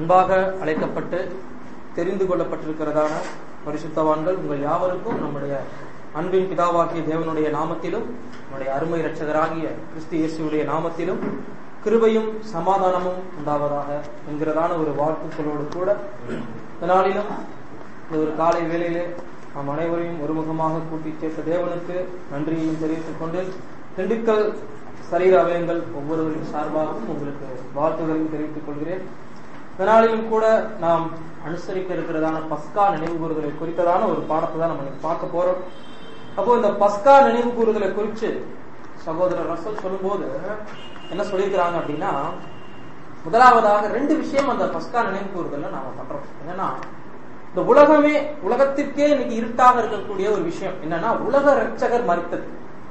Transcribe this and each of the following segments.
அன்பாக அழைக்கப்பட்டு தெரிந்து கொள்ளப்பட்டிருக்கிறதான பரிசுத்தவான்கள் உங்கள் யாவருக்கும் நம்முடைய அன்பின் பிதாவாகிய தேவனுடைய நாமத்திலும் நம்முடைய அருமை இரட்சகராகிய கிறிஸ்து இயேசுடைய நாமத்திலும் கிருபையும் சமாதானமும் உண்டாவதாக என்கிறதான ஒரு வாழ்த்துக்களோடு கூட இதனாலிலும் இந்த ஒரு காலை வேளையிலே நாம் அனைவரையும் ஒருமுகமாக கூட்டி சேர்த்த தேவனுக்கு நன்றியையும் தெரிவித்துக் கொண்டு திண்டுக்கல் சரீர அவயங்கள் ஒவ்வொருவரின் சார்பாகவும் உங்களுக்கு வாழ்த்துகளையும் தெரிவித்துக் கொள்கிறேன் இதனாலையும் கூட நாம் அனுசரிக்க இருக்கிறதான பஸ்கா நினைவு கூறுதலை குறித்ததான ஒரு பாடத்தை தான் நம்ம பார்க்க போறோம் அப்போ இந்த பஸ்கா நினைவு கூறுதலை குறித்து சகோதரர் ரசல் சொல்லும்போது என்ன சொல்லியிருக்கிறாங்க அப்படின்னா முதலாவதாக ரெண்டு விஷயம் அந்த பஸ்கா நினைவு கூறுதல்ல நாம பண்றோம் என்னன்னா இந்த உலகமே உலகத்திற்கே இன்னைக்கு இருட்டாக இருக்கக்கூடிய ஒரு விஷயம் என்னன்னா உலக ரட்சகர் மறித்தது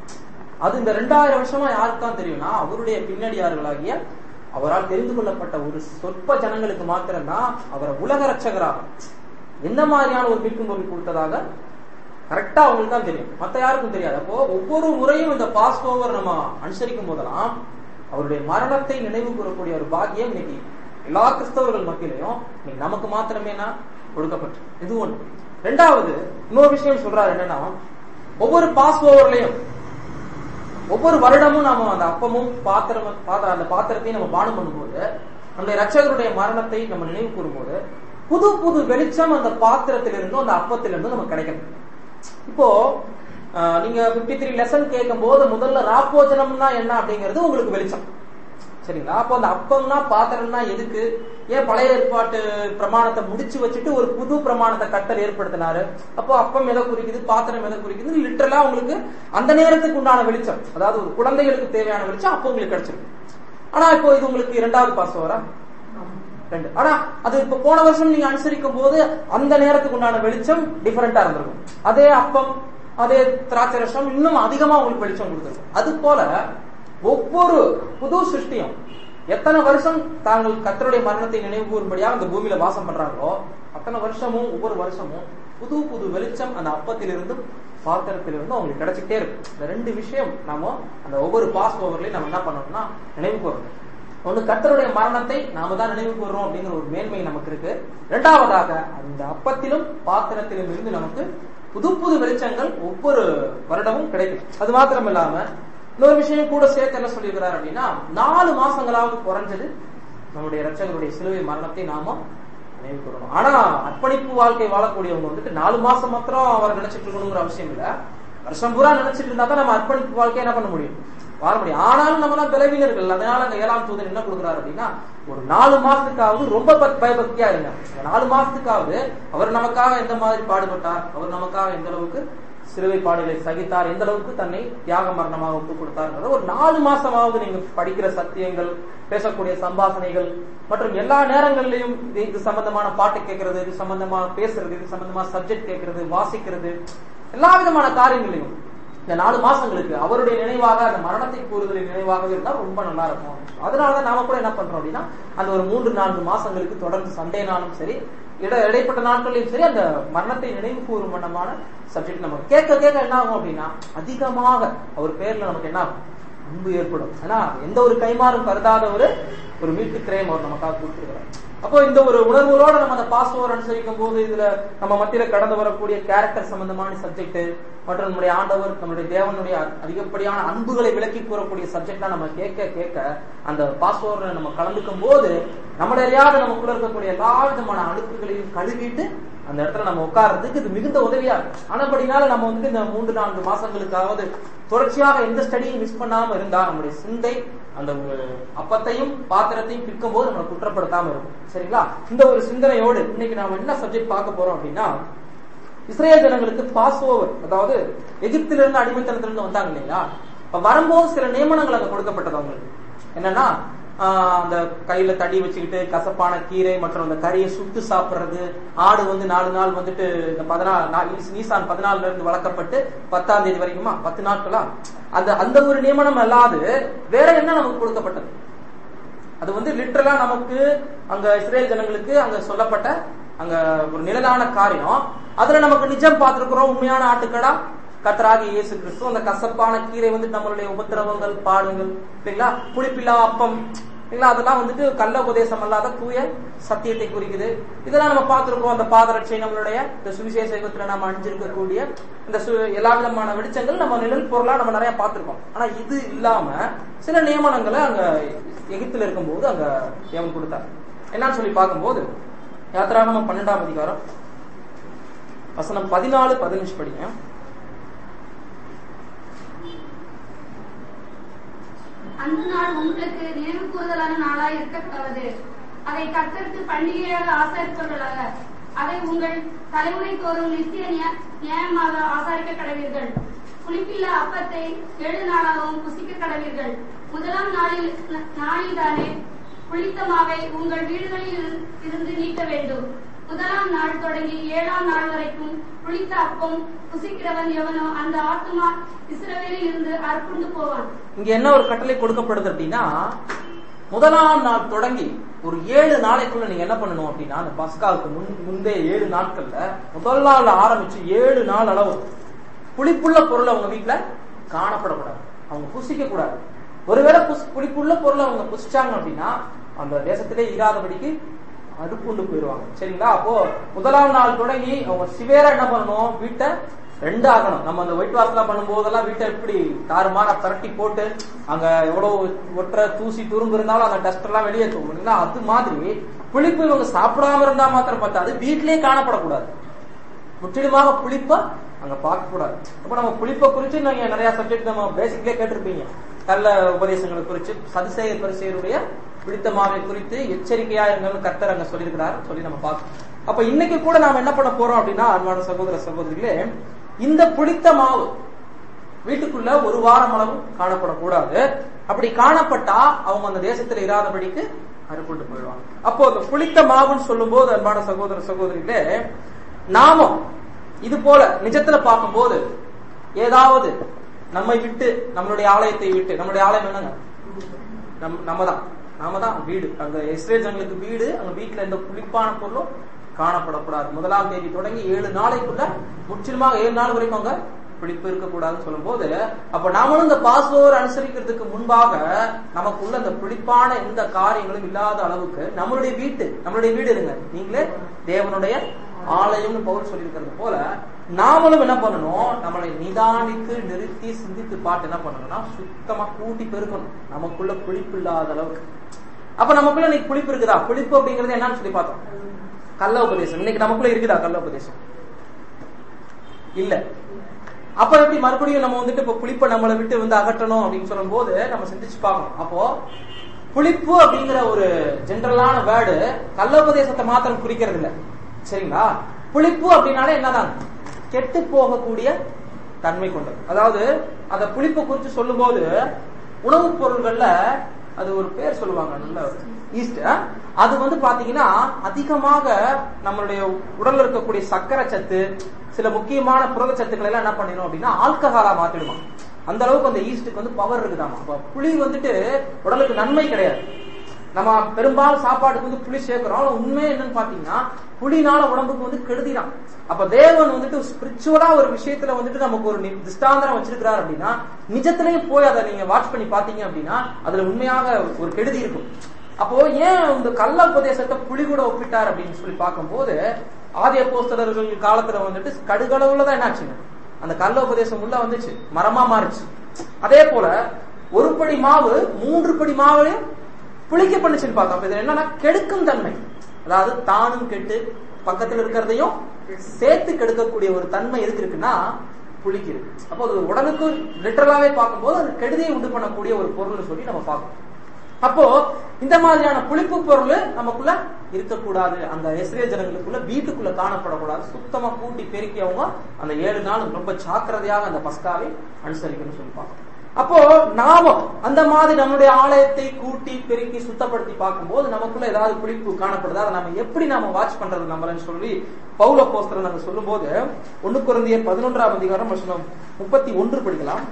அது இந்த ரெண்டாயிரம் வருஷமா யாருக்கு தான் தெரியும்னா அவருடைய பின்னடியார்களாகிய அவரால் தெரிந்து கொள்ளப்பட்ட ஒரு சொற்ப ஜனங்களுக்கு மாத்திரம்தான் அவரை உலக ரட்சகராக எந்த மாதிரியான ஒரு மீட்கும் பொருள் கொடுத்ததாக கரெக்டா அவங்களுக்கு தான் தெரியும் மத்த யாருக்கும் தெரியாது அப்போ ஒவ்வொரு முறையும் இந்த பாஸ் ஓவர் நம்ம அனுசரிக்கும் போதெல்லாம் அவருடைய மரணத்தை நினைவு கூறக்கூடிய ஒரு பாக்கியம் இன்னைக்கு எல்லா கிறிஸ்தவர்கள் மத்தியிலையும் இன்னைக்கு நமக்கு மாத்திரமேனா கொடுக்கப்பட்டு இது ஒன்று ரெண்டாவது இன்னொரு விஷயம் சொல்றாரு என்னன்னா ஒவ்வொரு பாஸ் ஓவர்லயும் ஒவ்வொரு வருடமும் நாம அந்த அப்பமும் பாத்திரம் அந்த பாத்திரத்தையும் நம்ம பானம் பண்ணும்போது அந்த ரட்சகருடைய மரணத்தை நம்ம நினைவு கூறும்போது புது புது வெளிச்சம் அந்த பாத்திரத்திலிருந்தும் அந்த அப்பத்திலிருந்தும் நமக்கு கிடைக்கும் இப்போ நீங்க பிப்டி த்ரீ லெசன் கேட்கும் போது முதல்ல ராப்போஜனம்னா என்ன அப்படிங்கிறது உங்களுக்கு வெளிச்சம் சரிங்களா அப்போ அந்த அப்பம்னா பாத்திரம்னா எதுக்கு ஏன் பழைய ஏற்பாட்டு பிரமாணத்தை முடிச்சு வச்சுட்டு ஒரு புது பிரமாணத்தை கட்டல் ஏற்படுத்தினாரு அப்போ அப்பம் எதை குறிக்குது பாத்திரம் எதை குறிக்குது லிட்டரலா உங்களுக்கு அந்த நேரத்துக்கு உண்டான வெளிச்சம் அதாவது ஒரு குழந்தைகளுக்கு தேவையான வெளிச்சம் அப்போ உங்களுக்கு கிடைச்சிருக்கு ஆனா இப்போ இது உங்களுக்கு இரண்டாவது பாஸ் வரா ரெண்டு ஆனா அது இப்ப போன வருஷம் நீங்க அனுசரிக்கும் போது அந்த நேரத்துக்கு உண்டான வெளிச்சம் டிஃபரெண்டா இருந்திருக்கும் அதே அப்பம் அதே திராட்சை ரசம் இன்னும் அதிகமா உங்களுக்கு வெளிச்சம் கொடுத்துருக்கும் அது போல ஒவ்வொரு புது சிருஷ்டியும் எத்தனை வருஷம் தாங்கள் கத்தருடைய மரணத்தை நினைவு கூறும்படியாக அந்த பூமியில வாசம் பண்றாங்களோ அத்தனை வருஷமும் ஒவ்வொரு வருஷமும் புது புது வெளிச்சம் அந்த அப்பத்திலிருந்தும் பாத்திரத்திலிருந்தும் அவங்களுக்கு கிடைச்சிட்டே இருக்கும் இந்த ரெண்டு விஷயம் நாம அந்த ஒவ்வொரு பாஸ் ஓவர்லயும் நம்ம என்ன பண்ணணும்னா நினைவு கூறணும் ஒண்ணு கத்தருடைய மரணத்தை நாம தான் நினைவு கூறுறோம் அப்படிங்கிற ஒரு மேன்மை நமக்கு இருக்கு இரண்டாவதாக அந்த அப்பத்திலும் பாத்திரத்திலும் இருந்து நமக்கு புது புது வெளிச்சங்கள் ஒவ்வொரு வருடமும் கிடைக்கும் அது மாத்திரம் இல்லாம இன்னொரு விஷயம் கூட சேர்த்து என்ன சொல்லியிருக்கிறார் அப்படின்னா நாலு மாசங்களாவது குறைஞ்சது நம்முடைய ரட்சகருடைய சிலுவை மரணத்தை நாம நினைவு கூறணும் ஆனா அர்ப்பணிப்பு வாழ்க்கை வாழக்கூடியவங்க வந்துட்டு நாலு மாசம் மாத்திரம் அவர் நினைச்சிட்டு இருக்கணுங்கிற அவசியம் இல்ல வருஷம் பூரா நினைச்சிட்டு இருந்தா தான் நம்ம அர்ப்பணிப்பு வாழ்க்கையை என்ன பண்ண முடியும் வாழ முடியும் ஆனாலும் நம்ம தான் பலவீனர்கள் அதனால அங்க ஏழாம் தூதன் என்ன கொடுக்குறாரு அப்படின்னா ஒரு நாலு மாசத்துக்காவது ரொம்ப பயபக்தியா இருங்க நாலு மாசத்துக்காவது அவர் நமக்காக எந்த மாதிரி பாடுபட்டார் அவர் நமக்காக எந்த அளவுக்கு சிலுவை பாடுகளை சகித்தார் எந்த அளவுக்கு தன்னை தியாக மரணமாக ஒப்பு கொடுத்தார் ஒரு நாலு மாசமாவது நீங்க படிக்கிற சத்தியங்கள் பேசக்கூடிய சம்பாசனைகள் மற்றும் எல்லா நேரங்களிலையும் இது சம்பந்தமான பாட்டு கேட்கறது இது சம்பந்தமா பேசுறது இது சம்பந்தமா சப்ஜெக்ட் கேட்கறது வாசிக்கிறது எல்லா விதமான காரியங்களையும் இந்த நாலு மாசங்களுக்கு அவருடைய நினைவாக அந்த மரணத்தை கூறுதலின் நினைவாக இருந்தா ரொம்ப நல்லா இருக்கும் அதனாலதான் நாம கூட என்ன பண்றோம் அப்படின்னா அந்த ஒரு மூன்று நான்கு மாசங்களுக்கு தொடர்ந்து சண்டே நாளும் சரி இட இடைப்பட்ட நாட்களையும் சரி அந்த மரணத்தை நினைவு கூறும் வண்ணமான சப்ஜெக்ட் நம்ம கேட்க கேட்க என்ன ஆகும் அப்படின்னா அதிகமாக அவர் பேர்ல நமக்கு என்ன ஆகும் அன்பு ஏற்படும் ஏன்னா எந்த ஒரு கைமாறும் கருதாத ஒரு ஒரு மீட்டு கிரயம் அவர் நமக்காக கொடுத்துருக்கிறார் அப்போ இந்த ஒரு உணர்வுகளோட நம்ம அந்த பாஸ்வோர் அனுசரிக்கும் போது இதுல நம்ம மத்தியில கடந்து வரக்கூடிய கேரக்டர் சம்பந்தமான சப்ஜெக்ட் மற்றும் நம்முடைய ஆண்டவர் நம்முடைய தேவனுடைய அதிகப்படியான அன்புகளை விளக்கி கூறக்கூடிய சப்ஜெக்ட்லாம் நம்ம கேட்க கேட்க அந்த பாஸ்வோர்ல நம்ம கலந்துக்கும் போது நம்மள அறியாத நமக்குள்ள இருக்கக்கூடிய எல்லா விதமான அழுக்குகளையும் கழுவிட்டு அந்த இடத்துல நம்ம உட்கார்றதுக்கு இது மிகுந்த உதவியா இருக்கும் ஆனபடினால நம்ம வந்து இந்த மூன்று நான்கு மாசங்களுக்காவது தொடர்ச்சியாக எந்த ஸ்டடியும் மிஸ் பண்ணாம இருந்தா நம்முடைய சிந்தை அந்த ஒரு அப்பத்தையும் பாத்திரத்தையும் பிற்கும் போது நம்மளை குற்றப்படுத்தாம இருக்கும் சரிங்களா இந்த ஒரு சிந்தனையோடு இன்னைக்கு நாம என்ன சப்ஜெக்ட் பார்க்க போறோம் அப்படின்னா இஸ்ரேல் ஜனங்களுக்கு பாஸ் ஓவர் அதாவது எகிப்திலிருந்து அடிமைத்தனத்திலிருந்து வந்தாங்க இல்லையா வரும்போது சில நியமனங்கள் அங்க கொடுக்கப்பட்டது அவங்களுக்கு என்னன்னா அந்த கையில தடி வச்சுக்கிட்டு கசப்பான கீரை மற்றும் அந்த கறியை சுட்டு சாப்பிடுறது ஆடு வந்து நாலு நாள் வந்துட்டு இந்த பதினாலு நீசான் பதினாலுல இருந்து வளர்க்கப்பட்டு பத்தாம் தேதி வரைக்குமா பத்து நாட்களா அந்த அந்த ஒரு நியமனம் அல்லாது வேற என்ன நமக்கு கொடுக்கப்பட்டது அது வந்து லிட்டரலா நமக்கு அங்க இஸ்ரேல் ஜனங்களுக்கு அங்க சொல்லப்பட்ட அங்க ஒரு நிழலான காரியம் அதுல நமக்கு நிஜம் பார்த்திருக்கிறோம் உண்மையான ஆட்டுக்கடா கத்தராகி இயேசு கிறிஸ்து அந்த கசப்பான கீரை வந்து நம்மளுடைய உபத்திரவங்கள் பாடுங்கள் இல்லைங்களா புளிப்பில்லா அப்பம் இல்லைங்களா அதெல்லாம் வந்துட்டு கள்ள உபதேசம் அல்லாத தூய சத்தியத்தை குறிக்குது இதெல்லாம் நம்ம பார்த்திருக்கோம் அந்த பாதரட்சை நம்மளுடைய இந்த சுவிசேஷ யுகத்துல நம்ம அணிஞ்சிருக்கக்கூடிய இந்த சு- எல்லா விதமான வெளிச்சங்கள் நம்ம நிழல் பொருளா நம்ம நிறைய பார்த்திருக்கோம் ஆனா இது இல்லாம சில நியமனங்களை அங்க எகிப்துல இருக்கும்போது அங்க தேவன் கொடுத்தார் என்னன்னு சொல்லி பார்க்கும்போது யாத்திராகமம் பன்னெண்டாம் அதிகாரம் வசனம் பதினாலு பதினஞ்சு படிங்க அந்த நாள் உங்களுக்கு நினைவு கூறுதலான நாளாய் இருக்க கடவுது அதை கத்தருக்கு பண்டிகையாக ஆசரிப்பவர்களாக அதை உங்கள் தலைமுறை தோறும் நித்திய நிய- நியாயமாக ஆசாரிக்க கடவீர்கள் புளிப்பில்லா அப்பத்தை ஏழு நாளாகவும் புசிக்க கடவீர்கள் முதலாம் நாளில் நாளில் தானே புளித்த மாவை உங்கள் வீடுகளில் இரு- இருந்து நீக்க வேண்டும் முதலாம் நாள் தொடங்கி ஏழாம் நாள் வரைக்கும் புளித்த அப்பம் புசிக்கிறவன் எவனோ அந்த ஆத்துமா இஸ்ரவேலில் இருந்து அறுப்புண்டு போவான் இங்க என்ன ஒரு கட்டளை கொடுக்கப்படுது அப்படின்னா முதலாம் நாள் தொடங்கி ஒரு ஏழு நாளைக்குள்ள நீங்க என்ன பண்ணணும் அப்படின்னா அந்த பஸ்காவுக்கு முன் முந்தைய ஏழு நாட்கள்ல முதல் நாள்ல ஆரம்பிச்சு ஏழு நாள் அளவு புளிப்புள்ள பொருள் அவங்க வீட்டுல காணப்படக்கூடாது அவங்க புசிக்க கூடாது ஒருவேளை புஸ்- புளிப்புள்ள பொருளை அவங்க புசிச்சாங்க அப்படின்னா அந்த தேசத்திலே இராதபடிக்கு அடுப்புண்டு போயிடுவாங்க சரிங்களா அப்போ முதலாம் நாள் தொடங்கி அவங்க சிவேரா என்ன பண்ணணும் வீட்டை ரெண்டு ஆகணும் நம்ம அந்த ஒயிட் வாஷ் எல்லாம் பண்ணும்போதெல்லாம் வீட்டை எப்படி தாறுமாறா பரட்டி போட்டு அங்க எவ்வளவு ஒற்ற தூசி துரும்பு இருந்தாலும் அந்த டஸ்ட் எல்லாம் வெளியே தூங்குங்களா அது மாதிரி புளிப்பு இவங்க சாப்பிடாம இருந்தா மாத்திரம் பார்த்தாது வீட்டிலேயே காணப்படக்கூடாது முற்றிலுமாக புளிப்பா அங்க பார்க்க கூடாது அப்ப நம்ம புளிப்பை குறிச்சு நீங்க நிறைய சப்ஜெக்ட் நம்ம பேசிக்லயே கேட்டிருப்பீங்க கள்ள உபதேசங்களை குறிச்சு சதுசேய பரிசெயருடைய பிடித்த மாவை குறித்து எச்சரிக்கையா இருங்கன்னு கர்த்தர் அங்க சொல்லியிருக்கிறார் சொல்லி நம்ம பார்க்கணும் அப்ப இன்னைக்கு கூட நாம என்ன பண்ண போறோம் அப்படின்னா அன்பான சகோதர சகோதரிகளே இந்த புளித்த மாவு வீட்டுக்குள்ள ஒரு வாரம் அளவு காணப்படக்கூடாது அப்படி காணப்பட்டா அவங்க அந்த தேசத்துல இராதபடிக்கு அறுப்புண்டு போயிடுவாங்க அப்போ அந்த புளித்த மாவுன்னு சொல்லும்போது அன்பான சகோதர சகோதரிகளே நாமும் இது போல நிஜத்துல பார்க்கும்போது ஏதாவது நம்மை விட்டு நம்மளுடைய ஆலயத்தை விட்டு நம்மளுடைய ஆலயம் என்னங்க நம் நம்ம தான் நாம தான் வீடு அங்க இஸ்ரேல் ஜனங்களுக்கு வீடு அங்க வீட்டுல எந்த புளிப்பான பொருளும் காணப்படக்கூடாது முதலாம் தேதி தொடங்கி ஏழு நாளைக்குள்ள முற்றிலுமாக ஏழு நாள் வரைக்கும் அங்க புளிப்பு இருக்கக்கூடாதுன்னு சொல்லும்போது அப்ப நாமளும் இந்த பாஸ்வோர் அனுசரிக்கிறதுக்கு முன்பாக நமக்குள்ள இந்த புளிப்பான எந்த காரியங்களும் இல்லாத அளவுக்கு நம்மளுடைய வீட்டு நம்மளுடைய வீடு இருங்க நீங்களே தேவனுடைய ஆலயம்னு பவுல் சொல்லியிருக்கிறது போல நாமளும் என்ன பண்ணணும் நம்மளை நிதானித்து நிறுத்தி சிந்தித்து பார்த்து என்ன பண்ணணும்னா சுத்தமா கூட்டி பெருக்கணும் நமக்குள்ள புளிப்பு இல்லாத அளவுக்கு அப்ப நமக்குள்ள இன்னைக்கு புளிப்பு இருக்குதா புளிப்பு அப்படிங்கறது என்னன்னு சொல்லி பார்த்தோம் கள்ள உபதேசம் இன்னைக்கு நமக்குள்ள இருக்குதா கள்ள உபதேசம் இல்ல அப்ப எப்படி மறுபடியும் நம்ம வந்துட்டு இப்ப புளிப்பை நம்மளை விட்டு வந்து அகற்றணும் அப்படின்னு சொல்லும் போது நம்ம சிந்திச்சு பார்க்கணும் அப்போ புளிப்பு அப்படிங்கிற ஒரு ஜென்ரலான வேர்டு கள்ள உபதேசத்தை மாத்திரம் குறிக்கிறது இல்ல சரிங்களா புளிப்பு அப்படின்னாலே என்னதான் கெட்டு போகக்கூடிய தன்மை கொண்டது அதாவது அந்த புளிப்பு குறித்து சொல்லும்போது உணவுப் பொருள்கள்ல அது ஒரு பேர் சொல்லுவாங்க நல்ல ஈஸ்ட் அது வந்து பாத்தீங்கன்னா அதிகமாக நம்மளுடைய உடல்ல இருக்கக்கூடிய சக்கரை சத்து சில முக்கியமான புரதச்சத்துக்களை எல்லாம் என்ன பண்ணிடும் அப்படின்னா ஆல்கஹாலா மாத்திடுமா அந்த அளவுக்கு அந்த ஈஸ்டுக்கு வந்து பவர் இருக்குதாமா அப்ப புளி வந்துட்டு உடலுக்கு நன்மை கிடையாது நம்ம பெரும்பாலும் சாப்பாட்டுக்கு வந்து புளி சேர்க்கிறோம் ஆனா உண்மை என்னன்னு பாத்தீங்கன்னா புளினால உடம்புக்கு வந்து கெடுதிதான் அப்ப தேவன் வந்துட்டு ஸ்பிரிச்சுவலா ஒரு விஷயத்துல வந்துட்டு நமக்கு ஒரு நி- திஷ்டாந்தரம் வச்சிருக்கிறார் அப்படின்னா நிஜத்திலேயே போய் அதை நீங்க வாட்ச் பண்ணி பாத்தீங்க அப்படின்னா அதுல உண்மையாக ஒரு கெடுதி இருக்கும் அப்போ ஏன் இந்த கள்ள உபதேசத்தை புலி கூட ஒப்பிட்டார் அப்படின்னு சொல்லி பார்க்கும்போது ஆதி அப்போஸ்தலர்கள் காலத்துல வந்துட்டு கடுகளவுல தான் என்னாச்சுங்க அந்த கள்ள உபதேசம் உள்ள வந்துச்சு மரமா மாறுச்சு அதே போல ஒரு படி மாவு மூன்று படி மாவுலையும் புளிக்க பண்ணுச்சுன்னு பார்த்தோம் அப்ப இது என்னன்னா கெடுக்கும் தன்மை அதாவது தானும் கெட்டு பக்கத்துல இருக்கிறதையும் சேர்த்து கெடுக்கக்கூடிய ஒரு தன்மை எதுக்கு இருக்குன்னா புளிக்கு இருக்கு அப்போ அது உடலுக்கு லிட்டரலாவே பார்க்கும்போது அது கெடுதியை உண்டு பண்ணக்கூடிய ஒரு பொருள்னு சொல்லி நம்ம பார்க்கணும் அப்போ இந்த மாதிரியான புளிப்பு பொருள் நமக்குள்ள இருக்கக்கூடாது அந்த இஸ்ரேல் ஜனங்களுக்குள்ள வீட்டுக்குள்ள காணப்படக்கூடாது சுத்தமா கூட்டி பெருக்கி அவங்க அந்த ஏழு நாள் ரொம்ப ஜாக்கிரதையாக அந்த பஸ்காவை அனுசரிக்கணும்னு சொல்லி பார்க்கணும் அப்போ நாமும் அந்த மாதிரி நம்மளுடைய ஆலயத்தை கூட்டி பெருக்கி சுத்தப்படுத்தி பார்க்கும்போது நமக்குள்ள ஏதாவது புளிப்பு காணப்படுதா அதை நம்ம எப்படி நாம வாட்ச் பண்றது நம்மளன்னு சொல்லி பௌல போஸ்தரன் நாங்க சொல்லும்போது ஒண்ணு குழந்தைய பதினொன்றாம் அதிகாரம் வசனம் முப்பத்தி ஒன்று படிக்கலாம்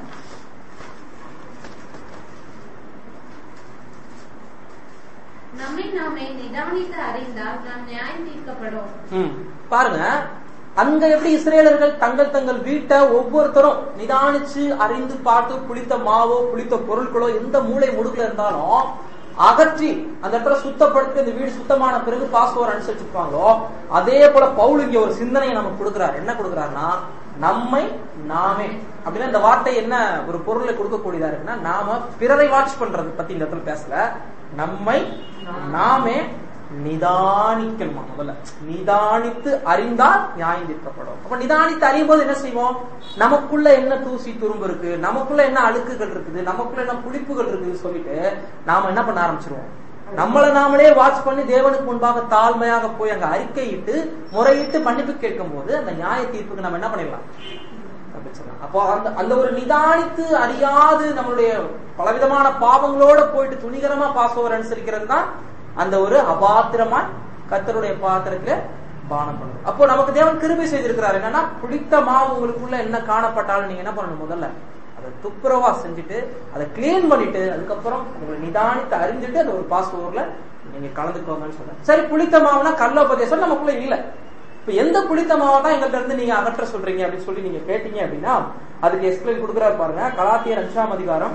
நம்மை நாமே நிதானித்து அறிந்தால் நாம் நியாயம் தீர்க்கப்படும் ம். பாருங்க அங்க எப்படி இஸ்ரேலர்கள் தங்கள் தங்கள் வீட்டை ஒவ்வொருத்தரும் நிதானிச்சு அறிந்து பார்த்து புளித்த மாவோ புளித்த பொருட்களோ எந்த மூளை முடுக்குல இருந்தாலும் அகற்றி அந்த இடத்துல சுத்தப்படுத்தி அந்த வீடு சுத்தமான பிறகு பாஸ்வேர்ட் அனுசரிச்சிருப்பாங்களோ அதே போல பவுல் இங்க ஒரு சிந்தனையை நமக்கு கொடுக்கிறார் என்ன கொடுக்கிறாருன்னா நம்மை நாமே அப்படின்னா இந்த வார்த்தை என்ன ஒரு பொருளை கொடுக்கக்கூடியதா இருக்குன்னா நாம பிறரை வாட்ச் பண்றது பத்தி இந்த இடத்துல பேசல நம்மை நாமே நிதானிக்கணுமா முதல்ல நிதானித்து அறிந்தால் நியாயம் தீர்க்கப்படும் அப்ப நிதானித்து அறியும் போது என்ன செய்வோம் நமக்குள்ள என்ன தூசி துரும்பு இருக்கு நமக்குள்ள என்ன அழுக்குகள் இருக்குது நமக்குள்ள என்ன புளிப்புகள் இருக்குன்னு சொல்லிட்டு நாம என்ன பண்ண ஆரம்பிச்சிருவோம் நம்மளை நாமளே வாட்ச் பண்ணி தேவனுக்கு முன்பாக தாழ்மையாக போய் அங்க அறிக்கையிட்டு முறையிட்டு மன்னிப்பு கேட்கும் போது அந்த நியாய தீர்ப்புக்கு நம்ம என்ன பண்ணிடலாம் தப்பிச்சிடலாம். அப்போ அந்த அந்த ஒரு நிதானித்து அறியாது நம்மளுடைய பலவிதமான பாவங்களோட போயிட்டு துணிகரமா பாஸ்ஓவர் அனுசரிக்கிறது தான் அந்த ஒரு அபாத்திரமா கத்தருடைய பாத்திரத்துல பானம் பண்ணுது அப்போ நமக்கு தேவன் கிருபை செய்திருக்கிறார் என்னன்னா புளித்த மாவு உங்களுக்குள்ள என்ன காணப்பட்டாலும் நீங்க என்ன பண்ணணும் முதல்ல அதை துப்புரவா செஞ்சுட்டு அதை கிளீன் பண்ணிட்டு அதுக்கப்புறம் உங்களை நிதானித்து அறிஞ்சிட்டு அந்த ஒரு பாஸ்ஓவர்ல நீங்க கலந்துக்கோங்கன்னு சொல்றேன் சரி புளித்த மாவுனா கல்லோபதேசம் நமக்குள்ள இல்ல இப்ப எந்த புளித்த மாவை தான் எங்கள்ட்ட இருந்து நீங்க அகற்ற சொல்றீங்க அப்படின்னு சொல்லி நீங்க கேட்டீங்க அப்படின்னா அதுக்கு எக்ஸ்பிளைன் கொடுக்குறாரு பாருங்க கலாத்தியர் அஞ்சாம் அதிகாரம்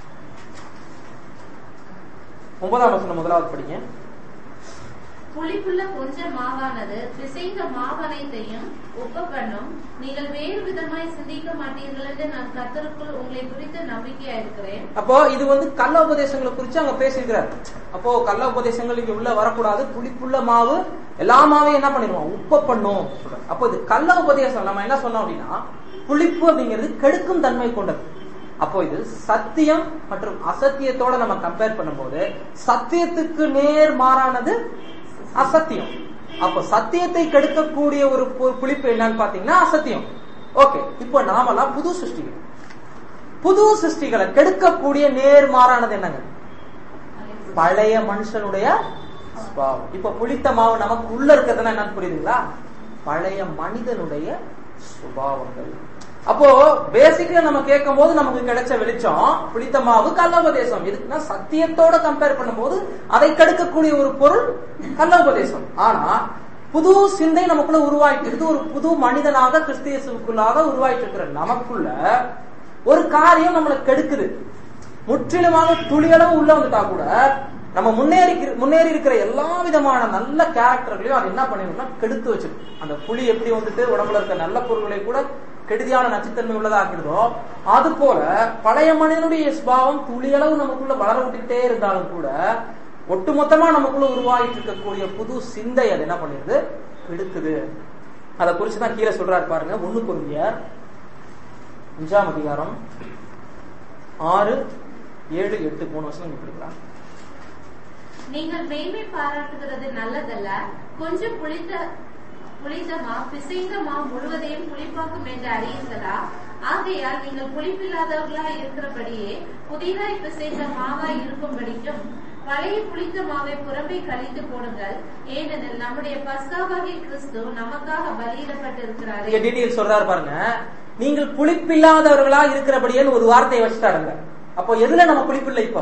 ஒன்பதாம் வசனம் முதலாவது படிங்க புளிப்புள்ள கொஞ்ச மாவானது பிசைந்த மாவனைத்தையும் ஒப்ப பண்ணும் நீங்கள் வேறு விதமாய் சிந்திக்க மாட்டீர்கள் என்று நான் கர்த்தருக்குள் உங்களை குறித்து நம்பிக்கையா இருக்கிறேன் அப்போ இது வந்து கள்ள உபதேசங்களை குறிச்சு அங்க பேசியிருக்கிறார் அப்போ கள்ள உபதேசங்கள் இங்க உள்ள வரக்கூடாது புளிப்புள்ள மாவு எல்லா மாவையும் என்ன பண்ணிடுவோம் உப்ப பண்ணும் சொல்றாரு. அப்போ இது கள்ள உபதேசம் நம்ம என்ன சொன்னோம் அப்படின்னா புளிப்பு அப்படிங்கிறது கெடுக்கும் தன்மை கொண்டது அப்போ இது சத்தியம் மற்றும் அசத்தியத்தோட நம்ம கம்பேர் பண்ணும்போது சத்தியத்துக்கு நேர் மாறானது அசத்தியம் அப்போ சத்தியத்தை கெடுக்கக்கூடிய ஒரு பு- புளிப்பு என்னன்னு பாத்தீங்கன்னா அசத்தியம் ஓகே இப்போ நாமெல்லாம் புது சிருஷ்டிகள் புது சிருஷ்டிகளை கெடுக்கக்கூடிய நேர்மாறானது என்னங்க பழைய மனுஷனுடைய சுபாவம் இப்ப புளித்த மாவு நமக்கு உள்ள இருக்கிறதுனா என்னன்னு புரியுதுங்களா பழைய மனிதனுடைய சுபாவங்கள் அப்போ பேசிக்கா நம்ம கேட்கும் போது நமக்கு கிடைச்ச வெளிச்சம் புளித்த மாவு கல்லோபதேசம் இதுக்குன்னா சத்தியத்தோட கம்பேர் பண்ணும்போது அதை கெடுக்கக்கூடிய ஒரு பொருள் கல்லோபதேசம் ஆனா புது சிந்தை நமக்குள்ள உருவாயிட்டு இருக்குது ஒரு புது மனிதனாக கிறிஸ்தியசுக்குள்ளாக உருவாயிட்டு இருக்கிற நமக்குள்ள ஒரு காரியம் நம்மளை கெடுக்குது முற்றிலுமாக துளியளவு உள்ள வந்துட்டா கூட நம்ம முன்னேறி முன்னேறி இருக்கிற எல்லா விதமான நல்ல கேரக்டர்களையும் அது என்ன பண்ணிருக்கும்னா கெடுத்து வச்சிருக்கு அந்த புலி எப்படி வந்துட்டு உடம்புல இருக்க நல்ல பொருள்களை கூட கெடுதியான நச்சுத்தன்மை உள்ளதா ஆக்கிடுதோ அது போல பழைய மனிதனுடைய சுபாவம் துளியளவு நமக்குள்ள வளர விட்டுக்கிட்டே இருந்தாலும் கூட ஒட்டுமொத்தமா நமக்குள்ள உருவாகிட்டு இருக்கக்கூடிய புது சிந்தை அது என்ன பண்ணிருது கெடுக்குது அதை குறிச்சுதான் கீழே சொல்றாரு பாருங்க ஒண்ணு பொருந்தியார் அஞ்சாம் அதிகாரம் ஆறு ஏழு எட்டு மூணு வருஷம் இங்க படிக்கலாம் நீங்கள் மேன்மை பாராட்டுகிறது நல்லதல்ல கொஞ்சம் புளித்த புளித்த மா பிசைந்த மா முழுவதையும் புளிப்பாக்கும் என்று அறியுங்களா ஆகையால் நீங்கள் புளிப்பில்லாதவர்களாய் இருக்கிறபடியே புதிதாய் பிசைந்த மாவாய் இருக்கும்படிக்கும் பழைய புளித்த மாவை புறம்பே கழித்து போடுங்கள் ஏனெனில் நம்முடைய பஸ்காவாகிய கிறிஸ்து நமக்காக பலியிடப்பட்டிருக்கிறாரே இங்க டீட்டெயில் சொல்றாரு பாருங்க நீங்கள் புளிப்பில்லாதவர்களா இருக்கிறபடியேன்னு ஒரு வார்த்தையை வச்சுட்டாருங்க அப்போ எதுல நம்ம புளிப்பில்லை இப்போ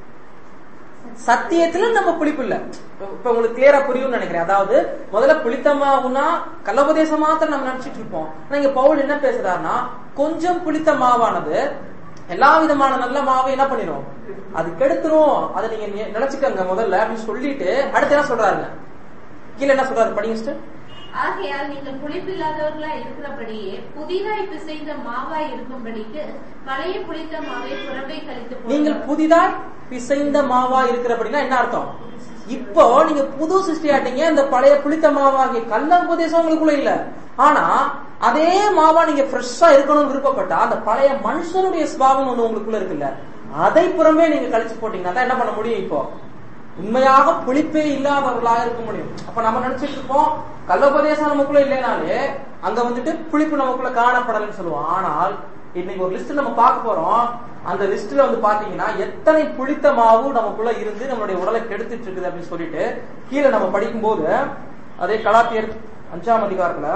சத்தியத்துல நம்ம புளிப்பு இல்ல இப்ப உங்களுக்கு கிளியரா புரியும்னு நினைக்கிறேன் அதாவது முதல்ல புளித்தமாவுனா கள்ளபதேசம் மாத்திரம் நம்ம நினைச்சிட்டு இருப்போம் ஆனா இங்க பவுல் என்ன பேசுறாருன்னா கொஞ்சம் புளித்த மாவானது எல்லா விதமான நல்ல மாவை என்ன பண்ணிரும் அது கெடுத்துரும் அதை நீங்க நி- நினைச்சுக்கங்க முதல்ல அப்படின்னு சொல்லிட்டு அடுத்து என்ன சொல்றாருங்க கீழே என்ன சொல்றாரு படிங்க sister. ஆகையால் நீங்கள் புளிப்பில்லாதவர்களாய் இருக்கிறபடியே புதிதாய் பிசைந்த மாவாய் இருக்கும்படிக்கு பழைய புளித்த மாவை புறம்பே கழித்து நீங்கள் போடுங்கள் புதிதாய் பிசைந்த மாவா இருக்கிறபடினா என்ன அர்த்தம் இப்போ நீங்க புது சிருஷ்டியாட்டீங்க இந்த பழைய புளித்த மாவாகிய கள்ள உபதேசம் உங்களுக்குள்ள இல்ல ஆனா அதே மாவா நீங்க ஃப்ரெஷ்ஷா இருக்கணும்னு விருப்பப்பட்டா அந்த பழைய மனுஷனுடைய சுபாவம் ஒண்ணு உங்களுக்குள்ள இருக்குல்ல அதை புறமே நீங்க கழிச்சு போட்டீங்கன்னா தான் என்ன பண்ண முடியும் இப்போ உண்மையாக புளிப்பே இல்லாதவர்களாக இருக்க முடியும் அப்ப நம்ம நினைச்சிட்டு இருப்போம் கள்ளோபதேசம் நமக்குள்ள இல்லைனாலே அங்க வந்துட்டு புளிப்பு நமக்குள்ள காணப்படலைன்னு சொல்லுவோம் ஆனால் இன்னைக்கு ஒரு லிஸ்ட் நம்ம பார்க்க போறோம் அந்த லிஸ்ட்ல வந்து பாத்தீங்கன்னா எத்தனை புளித்த மாவு நமக்குள்ள இருந்து நம்மளுடைய உடலை கெடுத்துட்டு இருக்குது அப்படின்னு சொல்லிட்டு கீழே நம்ம படிக்கும்போது அதே கலாத்தியர் அஞ்சாம் அதிகாரத்துல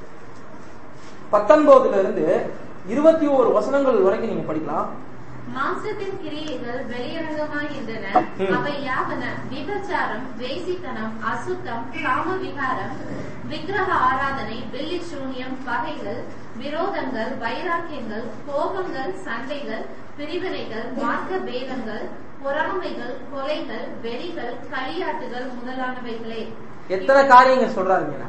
பத்தொன்பதுல இருந்து இருபத்தி ஓரு வசனங்கள் வரைக்கும் நீங்க படிக்கலாம் மாம்சத்தின் கிரியைகள் வெளியரங்கமாகின்றன ம். அவை யாவன விபச்சாரம் வேசித்தனம் அசுத்தம் காம விகாரம் விக்கிரக ஆராதனை வெள்ளி சூன்யம் பகைகள் விரோதங்கள் வைராக்கியங்கள் கோபங்கள் சண்டைகள் பிரிவினைகள் மார்க்க பேதங்கள் பொறாமைகள் கொலைகள் வெறிகள் களியாட்டுகள் முதலானவைகளே எத்தனை காரியங்கள் சொல்றாருங்க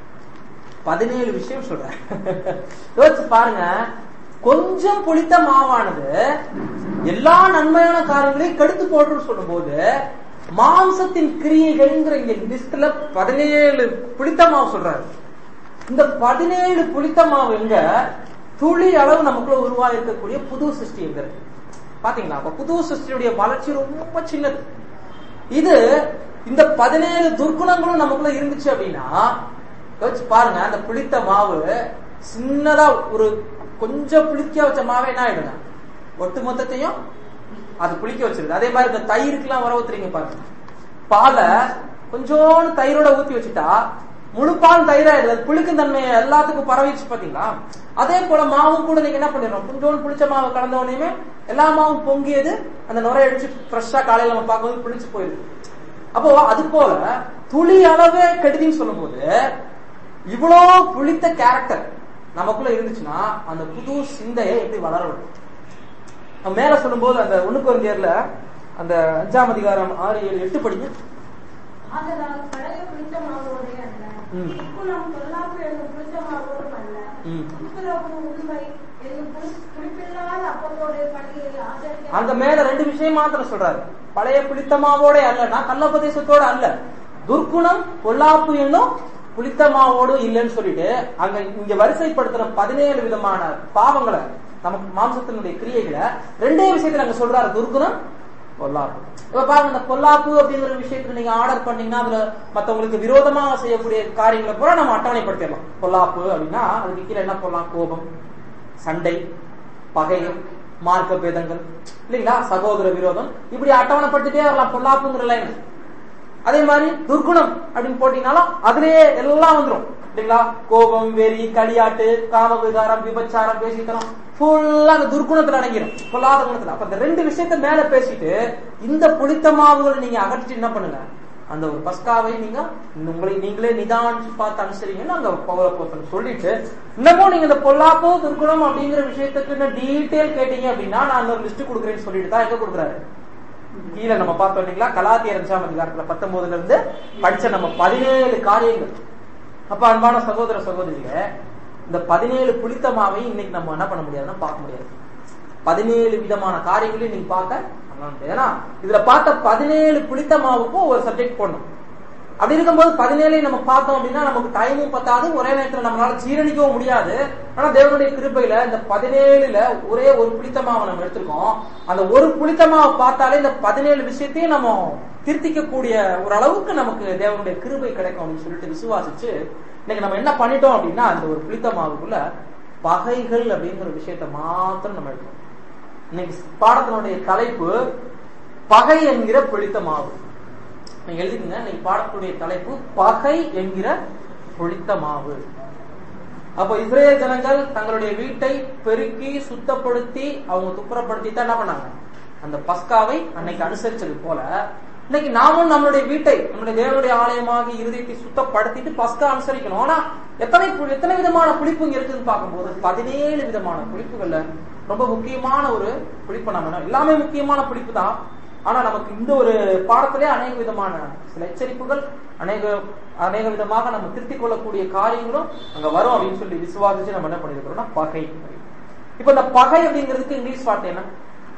பதினேழு விஷயம் சொல்றாரு யோசிச்சு பாருங்க கொஞ்சம் புளித்த மாவானது எல்லா நன்மையான காரியங்களையும் கெடுத்து போட்டுன்னு சொல்லும்போது மாம்சத்தின் கிரியைகள்ங்கிற இங்க லிஸ்ட்ல பதினேழு புளித்த மாவு சொல்றாரு இந்த பதினேழு புளித்த மாவு எங்க துளி அளவு நமக்குள்ள உருவாயிருக்கக்கூடிய புது சிருஷ்டி எங்க இருக்கு பாத்தீங்களா அப்ப புது சிருஷ்டியுடைய வளர்ச்சி ரொம்ப சின்னது இது இந்த பதினேழு துர்க்குணங்களும் நமக்குள்ள இருந்துச்சு அப்படின்னா யோசிச்சு பாருங்க அந்த புளித்த மாவு சின்னதா ஒரு கொஞ்சம் புளிக்க வச்ச மாவே என்ன ஆயிடுங்க ஒட்டு மொத்தத்தையும் அது புளிக்க வச்சிருது அதே மாதிரி இந்த தயிருக்குலாம் வர ஊத்துறீங்க பாருங்க பாலை கொஞ்சோண்டு தயிரோட ஊத்தி வச்சுட்டா முழு பால் தயிராயிடுது அது புளிக்கும் தன்மையை எல்லாத்துக்கும் பரவிச்சு பாத்தீங்களா அதே போல மாவும் கூட நீங்க என்ன பண்ணிடுறோம் கொஞ்சோண்டு புளிச்ச மாவு கலந்த உடனே எல்லா மாவும் பொங்கியது அந்த நுரை அடிச்சு ஃப்ரெஷ்ஷா காலையில நம்ம பார்க்கும்போது புளிச்சு போயிடுது அப்போ அது போல துளி அளவே கெடுதின்னு சொல்லும்போது இவ்வளோ புளித்த கேரக்டர் நமக்குள்ள இருந்துச்சுன்னா அந்த புது சிந்தையை எப்படி வளர விடும் நம்ம மேல சொல்லும்போது அந்த ஒண்ணுக்கு ஒரு நேர்ல அந்த அஞ்சாம் அதிகாரம் ஆறு ஏழு எட்டு படிங்க ஆதலால் பழைய புளித்தமாவோடே அல்ல ம். உப்புலம் பொல்லாப்பு என்னும் புளித்தமாவோடும் அல்ல ம். உப்புரவு உண்மை என்னும் புளி- புளிப்பில்லாத அப்பத்தோடைய பண்டிகையை ஆதரிக்க அந்த மேல ரெண்டு விஷயம் மாத்திரம் சொல்றாரு பழைய பிடித்தமாவோட அல்லனா கள்ளபதேசத்தோட அல்ல துர்க்குணம் பொல்லாப்பு என்னும் புளித்தமாவோடு இல்லைன்னு சொல்லிட்டு அங்க இங்க வரிசைப்படுத்துற பதினேழு விதமான பாவங்களை நமக்கு மாம்சத்தினுடைய கிரியைகளை ரெண்டே விஷயத்துல அங்க சொல்றாரு துர்க்குணம் பொல்லாப்பு இப்ப பாருங்க இந்த பொல்லாப்பு அப்படிங்கிற விஷயத்துல நீங்க ஆர்டர் பண்ணீங்கன்னா அதுல மத்தவங்களுக்கு விரோதமாக செய்யக்கூடிய காரியங்களை பூரா நம்ம அட்டவணைப்படுத்திடலாம் பொல்லாப்பு அப்படின்னா அதுக்கு கீழே என்ன போடலாம் கோபம் சண்டை பகை மார்க்க பேதங்கள் இல்லைங்களா சகோதர விரோதம் இப்படி அட்டவணைப்பட்டுட்டே வரலாம் பொல்லாப்புங்கிற லைன் அதே மாதிரி துர்குணம் அப்படின்னு போட்டீங்கன்னாலும் அதுலயே எல்லாம் வந்துரும் இல்லைங்களா கோபம் வெறி களியாட்டு காம விகாரம் விபச்சாரம் பேசித்தனம் ஃபுல்லா அந்த துர்குணத்துல அடங்கிடும் பொல்லாத குணத்துல அப்ப இந்த ரெண்டு விஷயத்த மேல பேசிட்டு இந்த புளித்த மாவுகளை நீங்க அகற்றிட்டு என்ன பண்ணுங்க அந்த ஒரு பஸ்காவை நீங்க உங்களை நீங்களே நிதானிச்சு பார்த்து அனுசரிங்கன்னு அங்க பௌர போத்தன் சொல்லிட்டு இன்னமும் நீங்க இந்த பொல்லாப்போ துர்குணம் அப்படிங்கிற விஷயத்துக்கு இன்னும் டீட்டெயில் கேட்டீங்க அப்படின்னா நான் ஒரு லிஸ்ட் கொடுக்குறேன்னு சொல்லிட்டு தான் எங்க கொடுக்குறாரு கீழே நம்ம பார்த்தோம் இல்லைங்களா கலாத்தியர் அஞ்சாம் அதிகாரத்துல பத்தொன்பதுல இருந்து படிச்ச நம்ம பதினேழு காரியங்கள் அப்ப அன்பான சகோதர சகோதரிகளே இந்த பதினேழு புளித்த மாவை இன்னைக்கு நம்ம என்ன பண்ண முடியாதுன்னா பார்க்க முடியாது பதினேழு விதமான காரியங்களையும் நீங்க பார்க்க நம்மளால முடியாது. ஏன்னா இதுல பார்த்த பதினேழு புளித்த மாவுக்கும் ஒரு சப்ஜெக்ட் போடணும் அப்படி இருக்கும்போது பதினேழை நம்ம பார்த்தோம் அப்படின்னா நமக்கு டைமும் பத்தாது ஒரே நேரத்துல நம்மளால ஜீரணிக்கவும் முடியாது ஆனா தேவனுடைய கிருபையில இந்த பதினேழுல ஒரே ஒரு புளித்த மாவை நம்ம எடுத்திருக்கோம் அந்த ஒரு புளித்த மாவை பார்த்தாலே இந்த பதினேழு விஷயத்தையும் நம்ம திருத்திக்க கூடிய ஒரு அளவுக்கு நமக்கு தேவனுடைய கிருபை கிடைக்கும் அப்படின்னு சொல்லிட்டு விசுவாசிச்சு இன்னைக்கு நம்ம என்ன பண்ணிட்டோம் அப்படின்னா அந்த ஒரு புளித்த மாவுக்குள்ள பகைகள் அப்படிங்கிற விஷயத்த மாத்திரம் நம்ம எடுக்கணும் இன்னைக்கு பாடத்தினுடைய தலைப்பு பகை என்கிற புளித்த மாவு நீங்க எழுதிக்கங்க நீங்க பாடக்கூடிய தலைப்பு பகை என்கிற புளித்த மாவு அப்ப இஸ்ரேல் ஜனங்கள் தங்களுடைய வீட்டை பெருக்கி சுத்தப்படுத்தி அவங்க துப்புரப்படுத்தி தான் என்ன பண்ணாங்க அந்த பஸ்காவை அன்னைக்கு அனுசரிச்சது போல இன்னைக்கு நாமும் நம்மளுடைய வீட்டை நம்முடைய தேவனுடைய ஆலயமாக இருதயத்தை சுத்தப்படுத்திட்டு பஸ்கா அனுசரிக்கணும் ஆனா எத்தனை பு- எத்தனை விதமான புளிப்பு இங்க இருக்குன்னு பார்க்கும்போது பதினேழு விதமான புளிப்புகள்ல ரொம்ப முக்கியமான ஒரு புளிப்பு நம்ம என்ன- எல்லாமே முக்கியமான புளிப்பு தான் ஆனா நமக்கு இந்த ஒரு பாடத்திலே அநேக விதமான சில எச்சரிப்புகள் அநேக அநேக விதமாக நம்ம திருத்திக் கொள்ளக்கூடிய காரியங்களும் அங்க வரும் அப்படின்னு சொல்லி விசுவாசிச்சு நம்ம என்ன பண்ணிருக்கிறோம்னா பகை இப்ப இந்த பகை அப்படிங்கிறதுக்கு இங்கிலீஷ் வார்த்தை என்ன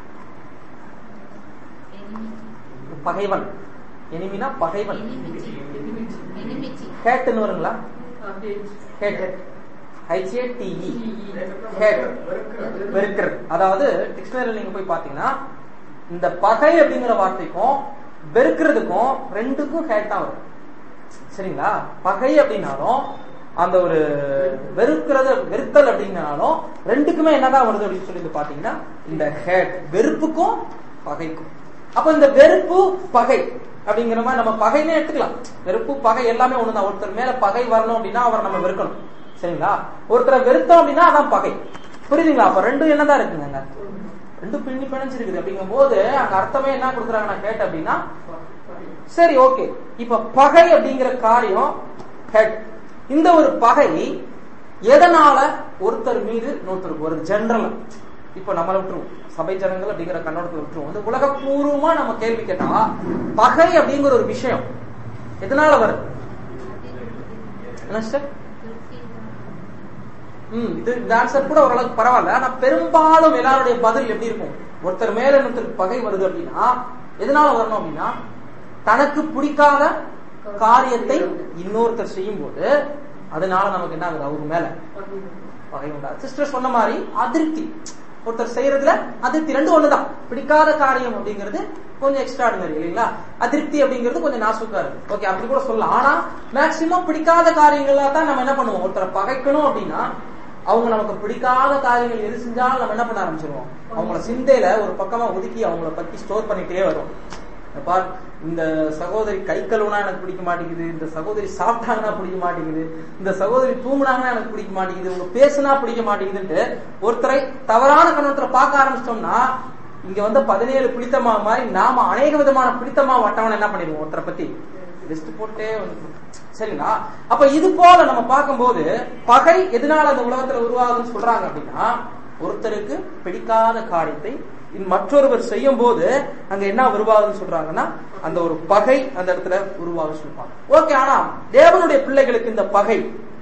பகைவன் எனிமினா பகைவன் எனிமிச்சி ஹேட்டுன்னு வருங்களா ஹேட் ஹைச்ஏ டிஇ ஹேட் வெறுக்கிறது அதாவது டிக்ஷனரியில் நீங்க போய் பாத்தீங்கன்னா இந்த பகை அப்படிங்கிற வார்த்தைக்கும் வெறுக்கிறதுக்கும் ரெண்டுக்கும் ஹேட் தான் வரும் சரிங்களா பகை அப்படின்னாலும் அந்த ஒரு வெறுக்கிறது வெறுத்தல் அப்படின்னாலும் ரெண்டுக்குமே என்னதான் வருது அப்படின்னு சொல்லி பாத்தீங்கன்னா இந்த ஹேட் வெறுப்புக்கும் பகைக்கும் அப்ப இந்த வெறுப்பு பகை அப்படிங்கிற மாதிரி நம்ம பகைனே எடுத்துக்கலாம் வெறுப்பு பகை எல்லாமே ஒண்ணுதான் ஒருத்தர் மேல பகை வரணும் அப்படின்னா அவரை நம்ம வெறுக்கணும் சரிங்களா ஒருத்தரை வெறுத்தோம் அப்படின்னா அதான் பகை புரியுதுங்களா அப்ப ரெண்டும் என்னதான் இருக்குங்க அங்க? ரெண்டும் பின்னி பிணைஞ்சிருக்குது அப்படிங்கும் போது அங்க அர்த்தமே என்ன கொடுக்குறாங்க நான் கேட்டேன் அப்படின்னா சரி ஓகே இப்ப பகை அப்படிங்கிற காரியம் ஹெட் இந்த ஒரு பகை எதனால ஒருத்தர் மீது இன்னொருத்தருக்கு வருது ஜெனரலா இப்போ நம்மளை விட்டுருவோம் சபை ஜனங்கள் அப்படிங்கிற கண்ணோட்டத்தை விட்டுருவோம் வந்து உலகப்பூர்வமா நம்ம கேள்வி கேட்டா பகை அப்படிங்கிற ஒரு விஷயம் எதனால வருது என்ன sister? ம் இது இந்த ஆன்சர் கூட ஓரளவுக்கு பரவாயில்ல ஆனா பெரும்பாலும் எல்லாருடைய பதில் எப்படி இருக்கும் ஒருத்தர் மேல இன்னொருத்தருக்கு பகை வருது அப்படின்னா எதனால வரணும் அப்படின்னா தனக்கு பிடிக்காத காரியத்தை இன்னொருத்தர் செய்யும் போது அதனால நமக்கு என்ன ஆகுது அவங்க மேல பகை உண்டாது சிஸ்டர் சொன்ன மாதிரி அதிருப்தி ஒருத்தர் செய்யறதுல அதிருப்தி ரெண்டும் ஒண்ணுதான் பிடிக்காத காரியம் அப்படிங்கிறது கொஞ்சம் எக்ஸ்ட்ராடினரி இல்லைங்களா அதிருப்தி அப்படிங்கிறது கொஞ்சம் நாசுக்கா இருக்கு ஓகே அப்படி கூட சொல்லலாம் ஆனா மேக்சிமம் பிடிக்காத காரியங்களா தான் நம்ம என்ன பண்ணுவோம் ஒருத்தரை பகைக்கணும் அப்படின்னா அவங்க நமக்கு பிடிக்காத காரியங்கள் எது செஞ்சாலும் நம்ம என்ன பண்ண ஆரம்பிச்சிருவோம் அவங்கள சிந்தையில ஒரு பக்கமா ஒதுக்கி அவங்கள பத்தி ஸ்டோர் பண்ணிட்டே வரும் இந்த பார் இந்த சகோதரி கை கழுவுனா எனக்கு பிடிக்க மாட்டேங்குது இந்த சகோதரி சாப்பிட்டாங்கன்னா பிடிக்க மாட்டேங்குது இந்த சகோதரி தூங்குனாங்கன்னா எனக்கு பிடிக்க மாட்டேங்குது உங்க பேசுனா பிடிக்க மாட்டேங்குதுன்ட்டு ஒருத்தரை தவறான கண்ணோட்டத்துல பார்க்க ஆரம்பிச்சிட்டோம்னா இங்க வந்து பதினேழு பிடித்தமா மாதிரி நாம அநேக விதமான பிடித்தமா வட்டவன் என்ன பண்ணிடுவோம் ஒருத்தரை பத்தி லிஸ்ட் போட்டே வந்து சரிங்களா அப்ப இது போல நம்ம பார்க்கும்போது பகை எதனால அந்த உலகத்துல உருவாகுதுன்னு சொல்றாங்க அப்படின்னா ஒருத்தருக்கு பிடிக்காத காரியத்தை இன் மற்றொருவர் செய்யும் போது அங்க என்ன உருவாகுதுன்னு சொல்றாங்கன்னா அந்த ஒரு பகை அந்த இடத்துல உருவாகுன்னு சொல்றாங்க ஓகே ஆனா தேவனுடைய பிள்ளைகளுக்கு இந்த பகை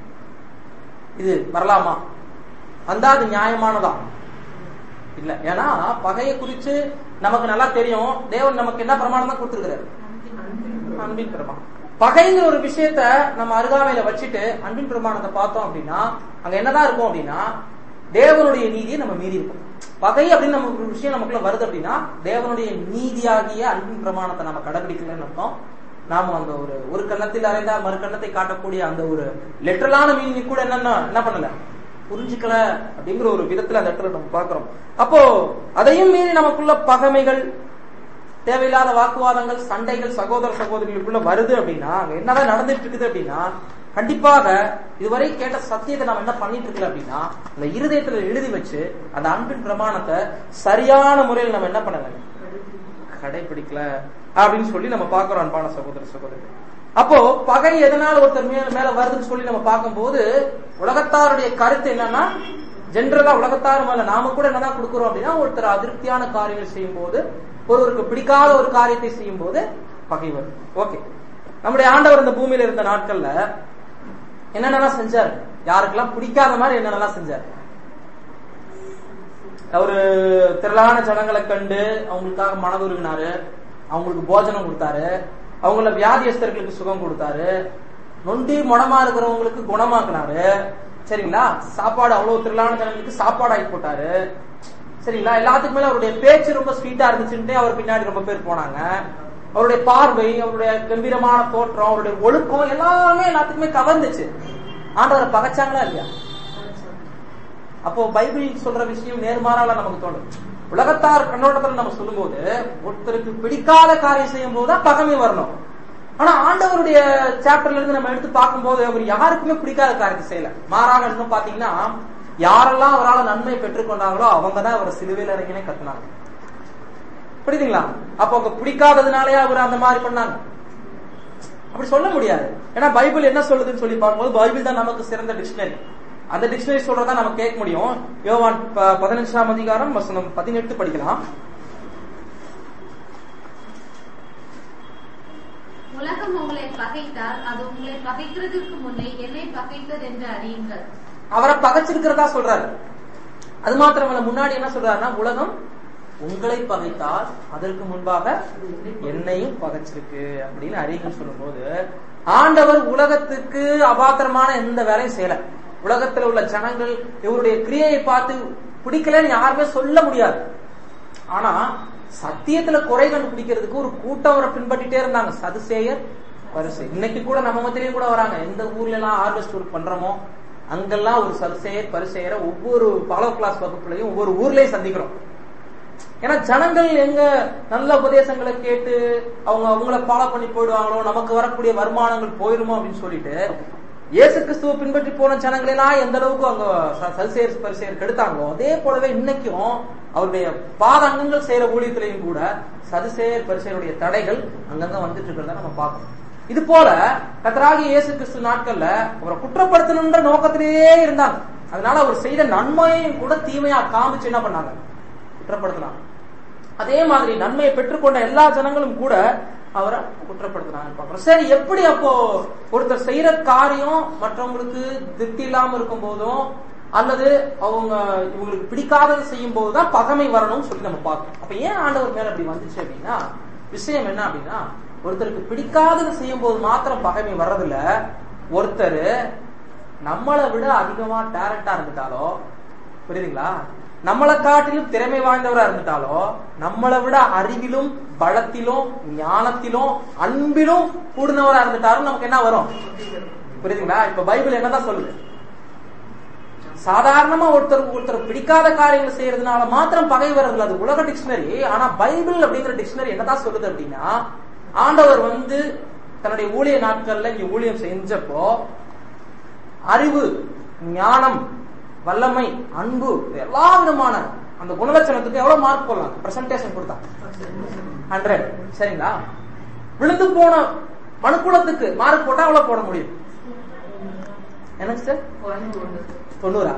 இது வரலாமா வந்தா அது நியாயமானதா இல்ல ஏன்னா பகையை குறிச்சு நமக்கு நல்லா தெரியும் தேவன் நமக்கு என்ன பிரமாணம் தான் கொடுத்திருக்கிறாரு அன்பின் பிரமாணம் பகைங்கிற ஒரு விஷயத்த நம்ம அருகாமையில வச்சுட்டு அன்பின் பிரமாணத்தை பார்த்தோம் அப்படின்னா அங்க என்னதான் இருக்கும் அப்படின்னா தேவனுடைய நீதியை நம்ம மீறி இருக்கும் பகை அப்படின்னு நம்ம ஒரு விஷயம் நமக்குள்ள வருது அப்படின்னா தேவனுடைய நீதியாகிய அன்பின் பிரமாணத்தை நம்ம கடைபிடிக்கலன்னு அர்த்தம் நாம அந்த ஒரு ஒரு கன்னத்தில் அறைந்தா மறு கன்னத்தை காட்டக்கூடிய அந்த ஒரு லெட்டரலான மீனிங் கூட என்னன்னா என்ன பண்ணல புரிஞ்சுக்கல அப்படிங்கிற ஒரு விதத்துல அந்த இடத்துல நம்ம பாக்குறோம் அப்போ அதையும் மீறி நமக்குள்ள பகைமைகள் தேவையில்லாத வாக்குவாதங்கள் சண்டைகள் சகோதர சகோதரிகளுக்குள்ள வருது அப்படின்னா அங்க என்னதான் நடந்துட்டு இருக்குது அப்படின்னா கண்டிப்பாக இதுவரை கேட்ட சத்தியத்தை நம்ம என்ன பண்ணிட்டு இருக்கல அப்படின்னா அந்த இருதயத்துல எழுதி வச்சு அந்த அன்பின் பிரமாணத்தை சரியான முறையில் நம்ம என்ன பண்ணல கடைபிடிக்கல அப்படின்னு சொல்லி நம்ம பாக்குறோம் அன்பான சகோதர சகோதரி அப்போ பகை எதனால ஒருத்தர் மேல மேல வருதுன்னு சொல்லி நம்ம பார்க்கும்போது உலகத்தாருடைய கருத்து என்னன்னா ஜென்ரலா உலகத்தார் மேல நாம கூட என்னதான் கொடுக்குறோம் அப்படின்னா ஒருத்தர் அதிருப்தியான காரியங்கள் செய்யும் போது ஒருவருக்கு பிடிக்காத ஒரு காரியத்தை செய்யும் போது பகை வரும் ஓகே நம்முடைய ஆண்டவர் இந்த பூமியில இருந்த நாட்கள்ல என்னென்னலாம் செஞ்சாரு யாருக்கெல்லாம் பிடிக்காத மாதிரி என்னென்னலாம் செஞ்சாரு அவரு திரளான ஜனங்களை கண்டு அவங்களுக்காக மனதுருகினாரு அவங்களுக்கு போஜனம் கொடுத்தாரு அவங்கள வியாதியஸ்தர்களுக்கு சுகம் கொடுத்தாரு நொண்டி முடமா இருக்கிறவங்களுக்கு குணமாக்குனாரு சரிங்களா சாப்பாடு அவ்வளவு திரளான ஜனங்களுக்கு சாப்பாடு ஆக்கி போட்டாரு சரிங்களா எல்லாத்துக்கு மேல அவருடைய பேச்சு ரொம்ப ஸ்வீட்டா இருந்துச்சுன்ட்டு அவர் பின்னாடி ரொம்ப பேர் போனாங்க அவருடைய பார்வை அவருடைய கம்பீரமான தோற்றம் அவருடைய ஒழுக்கம் எல்லாமே எல்லாத்துக்குமே கவர்ந்துச்சு ஆண்டவரை பகைச்சாங்களா இல்லையா அப்போ பைபிள் சொல்ற விஷயம் நேர்மாறால நமக்கு தோணும் உலகத்தார் கண்ணோட்டத்துல நம்ம சொல்லும்போது ஒருத்தருக்கு பிடிக்காத காரியம் செய்யும் போதுதான் பகமை வரணும் ஆனா ஆண்டவருடைய சாப்டர்ல இருந்து நம்ம எடுத்து பார்க்கும்போது அவர் யாருக்குமே பிடிக்காத காரியத்தை செய்யல மாறாக இன்னும் பாத்தீங்கன்னா யாரெல்லாம் அவரால் நன்மை பெற்றுக்கொண்டாங்களோ அவங்க தான் அவரை சிலுவையில் இறங்கினே கத்துனாங்க புரியுதுங்களா அப்ப அவங்க பிடிக்காததுனாலயே அவர் அந்த மாதிரி பண்ணாங்க அப்படி சொல்ல முடியாது ஏன்னா பைபிள் என்ன சொல்லுதுன்னு சொல்லி பார்க்கும்போது பைபிள் தான் நமக்கு சிறந்த டிக்ஷனரி அந்த டிக்ஷனரி சொல்றதா நம்ம கேட்க முடியும் யோவான் ப- பதினஞ்சாம் அதிகாரம் வசனம் பதினெட்டு படிக்கலாம் உலகம் உங்களை பகைத்தால் அது உங்களை பகைக்கிறதுக்கு முன்னே என்னை பகைத்தது என்று அறியுங்கள் அவரை பகைச்சிருக்கிறதா சொல்றாரு அது மாத்திரமல்ல முன்னாடி என்ன சொல்றாருன்னா உலகம் உங்களை பகைத்தால் அதற்கு முன்பாக என்னையும் பகைச்சிருக்கு அப்படின்னு அறியுங்கன்னு சொல்லும்போது ஆண்டவர் உலகத்துக்கு அபாத்திரமான எந்த வேலையும் செய்யல உலகத்துல உள்ள ஜனங்கள் இவருடைய கிரியையை பார்த்து பிடிக்கலன்னு யாருமே சொல்ல முடியாது ஆனா சத்தியத்துல குறை கண்டுபிடிக்கிறதுக்கு ஒரு கூட்டம் அவரை பின்பற்றிட்டே இருந்தாங்க சதுசேயர் பரிசு இன்னைக்கு கூட நம்ம மத்தியிலயும் கூட வராங்க எந்த ஊர்ல எல்லாம் ஹார்வெஸ்ட் ஒர்க் பண்றோமோ அங்கெல்லாம் ஒரு சதுசேயர் பரிசெயரை ஒவ்வொரு பாலோ கிளாஸ் வகுப்புலையும் ஒவ்வொரு ஊர்லயும் சந்திக்கிறோம் ஏன்னா ஜனங்கள் எங்க நல்ல உபதேசங்களை கேட்டு அவங்க அவங்கள ஃபாலோ பண்ணி போயிடுவாங்களோ நமக்கு வரக்கூடிய வருமானங்கள் போயிருமோ அப்படின்னு சொல்லிட்டு இயேசு கிறிஸ்துவ பின்பற்றி போன ஜனங்களெல்லாம் எந்த அளவுக்கு அவங்க ச- சதுசேயர் பரிசெயர் கெடுத்தாங்களோ அதே போலவே இன்னைக்கும் அவருடைய பாத அங்கங்கள் செய்யற ஊழியத்திலையும் கூட சதுசேயர் பரிசெயருடைய தடைகள் அங்கங்க வந்துட்டு இருக்கிறத நம்ம பார்க்கணும் இது போல கத்தராகி இயேசு கிறிஸ்து நாட்கள்ல அவரை குற்றப்படுத்தணுன்ற நோக்கத்திலேயே இருந்தாங்க அதனால அவர் செய்த நன்மையையும் கூட தீமையா காமிச்சு என்ன பண்ணாங்க குற்றப்படுத்தினாங்க அதே மாதிரி நன்மையை பெற்றுக்கொண்ட எல்லா ஜனங்களும் கூட அவரை குற்றப்படுத்தினாங்க பார்க்கிறோம். சரி எப்படி அப்போ ஒருத்தர் செய்யற காரியம் மற்றவங்களுக்கு திருப்தி இல்லாம இருக்கும் போதும் அல்லது அவங்க இவங்களுக்கு பிடிக்காதது செய்யும் போதுதான் பகைமை வரணும்னு சொல்லி நம்ம பார்க்கணும் அப்ப ஏன் ஆண்டவர் மேல அப்படி வந்துச்சு அப்படின்னா விஷயம் என்ன அப்படின்னா ஒருத்தருக்கு பிடிக்காதது செய்யும் போது மாத்திரம் பகைமை வர்றதில்ல ஒருத்தர் நம்மளை விட அதிகமா டேலண்டா இருந்துட்டாலோ புரியுதுங்களா நம்மளை காட்டிலும் திறமை வாய்ந்தவரா இருந்துட்டாலோ நம்மளை விட அறிவிலும் பலத்திலும் ஞானத்திலும் அன்பிலும் கூடுனவரா இருந்துட்டாலும் நமக்கு என்ன வரும் புரியுதுங்களா இப்ப பைபிள் என்னதான் சொல்லுது சாதாரணமா ஒருத்தர் ஒருத்தர் பிடிக்காத காரியங்கள் செய்யறதுனால மாத்திரம் பகை வர்றதில்ல அது உலக டிக்ஷனரி ஆனா பைபிள் அப்படிங்கிற டிக்ஷனரி என்னதான் சொல்லுது அப்படின்னா ஆண்டவர் வந்து தன்னுடைய ஊழிய நாட்கள்ல இங்க ஊழியம் செஞ்சப்போ அறிவு ஞானம் வல்லமை அன்பு எல்லா விதமான அந்த குணலட்சணத்துக்கு எவ்வளவு மார்க் போடலாம் பிரசன்டேஷன் கொடுத்தா ஹண்ட்ரட் சரிங்களா விழுந்து போன மனுக்குலத்துக்கு மார்க் போட்டா எவ்வளவு போட முடியும் எனக்கு சார் தொண்ணூறா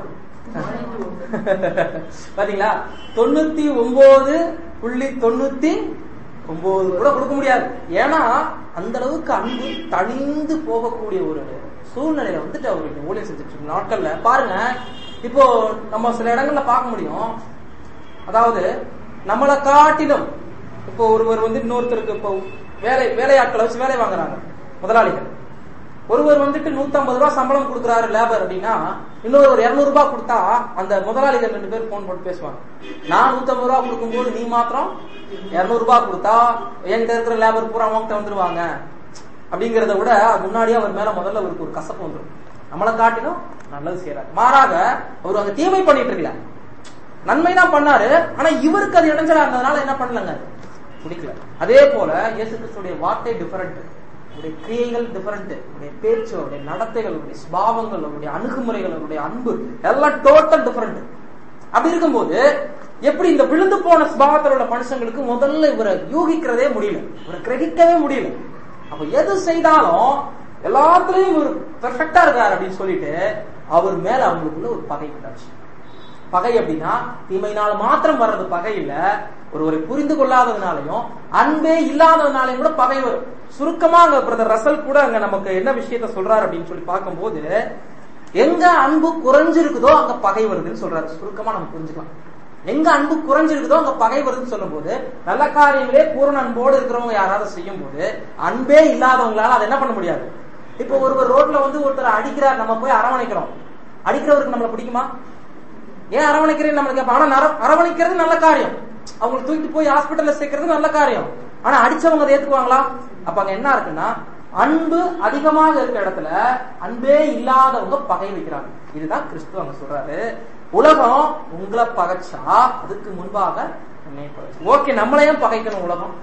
பாத்தீங்களா தொண்ணூத்தி ஒன்பது புள்ளி தொண்ணூத்தி ஒன்பது கூட கொடுக்க முடியாது ஏன்னா அந்த அளவுக்கு அன்பு தணிந்து போகக்கூடிய ஒரு சூழ்நிலையில வந்துட்டு அவருக்கு ஊழியம் செஞ்சுட்டு இருக்க நாட்கள்ல பாருங்க இப்போ நம்ம சில இடங்கள்ல பார்க்க முடியும் அதாவது நம்மளை காட்டிலும் இப்போ ஒருவர் வந்து இன்னொருத்தருக்கு இப்போ வேலை வேலையாட்களை வச்சு வேலை வாங்குறாங்க முதலாளிகள் ஒருவர் வந்துட்டு 150 ரூபாய் சம்பளம் கொடுக்குறாரு லேபர் அப்படின்னா இன்னொரு ஒரு 200 ரூபாய் கொடுத்தா அந்த முதலாளிகள் ரெண்டு பேர் போன் போட்டு பேசுவாங்க நான் 150 ரூபாய் கொடுக்கும்போது நீ மாத்திரம் 200 ரூபாய் கொடுத்தா என்கிட்ட இருக்கிற லேபர் பூரா அவங்ககிட்ட வந்துருவாங்க அப்படிங்கறத விட முன்னாடியே அவர் மேல முதல்ல அவருக்கு ஒரு கசப்பு வந்துடும் நம்மளை காட்டிலும் நல்லது செய்யறாரு மாறாக அவர் அங்க தீமை பண்ணிட்டு இருக்கல நன்மை தான் பண்ணாரு ஆனா இவருக்கு அது இடைஞ்சலா இருந்ததுனால என்ன பண்ணலங்க பிடிக்கல அதே போல இயேசு கிறிஸ்துடைய வார்த்தை டிஃபரெண்ட் அவருடைய கிரியைகள் டிஃபரெண்ட் அவருடைய பேச்சு அவருடைய நடத்தைகள் அவருடைய ஸ்பாவங்கள் அவருடைய அணுகுமுறைகள் அவருடைய அன்பு எல்லாம் டோட்டல் டிஃபரெண்ட் அப்படி இருக்கும்போது எப்படி இந்த விழுந்து போன ஸ்பாவத்தில் உள்ள மனுஷங்களுக்கு முதல்ல இவரை யூகிக்கிறதே முடியல இவரை கிரகிக்கவே முடியல அப்ப எது செய்தாலும் எல்லாத்துலயும் இவர் பெர்ஃபெக்டா இருக்காரு அப்படின்னு சொல்லிட்டு அவர் மேல அவங்களுக்குள்ள ஒரு பகை உண்டாச்சு பகை அப்படின்னா தீமையினால மாத்திரம் வர்றது பகை இல்ல ஒருவரை புரிந்து கொள்ளாததுனாலையும் அன்பே இல்லாததுனாலையும் கூட பகை வரும் சுருக்கமா அங்க பிரதர் ரசல் கூட அங்க நமக்கு என்ன விஷயத்த சொல்றாரு அப்படின்னு சொல்லி பார்க்கும்போது எங்க அன்பு குறைஞ்சிருக்குதோ அங்க பகை வருதுன்னு சொல்றாரு சுருக்கமா நம்ம புரிஞ்சுக்கலாம் எங்க அன்பு குறைஞ்சிருக்குதோ அங்க பகை வருதுன்னு சொல்லும் போது நல்ல காரியங்களே பூரண அன்போடு இருக்கிறவங்க யாராவது செய்யும் போது அன்பே இல்லாதவங்களால அதை என்ன பண்ண முடியாது இப்போ ஒருவர் ரோட்ல வந்து ஒருத்தர் அடிக்கிறார் நம்ம போய் அரவணைக்கிறோம் அடிக்கிறவருக்கு நம்மள பிடிக்குமா ஏன் அரவணைக்கிறேன் நம்மளுக்கு கேட்போம். ஆனா நர- அரவணைக்கிறது நல்ல காரியம் அவங்களை தூக்கிட்டு போய் ஹாஸ்பிட்டல்ல சேர்க்கறது நல்ல காரியம் ஆனா அடிச்சவங்க அதை ஏத்துக்குவாங்களா அப்ப அங்க என்ன இருக்குன்னா அன்பு அதிகமாக இருக்கிற இடத்துல அன்பே இல்லாதவங்க பகை வைக்கிறாங்க இதுதான் கிறிஸ்து அங்க சொல்றாரு உலகம் உங்களை பகைச்சா அதுக்கு முன்பாக என்னை பகைச்சு ஓகே நம்மளையும் பகைக்கணும் உலகம்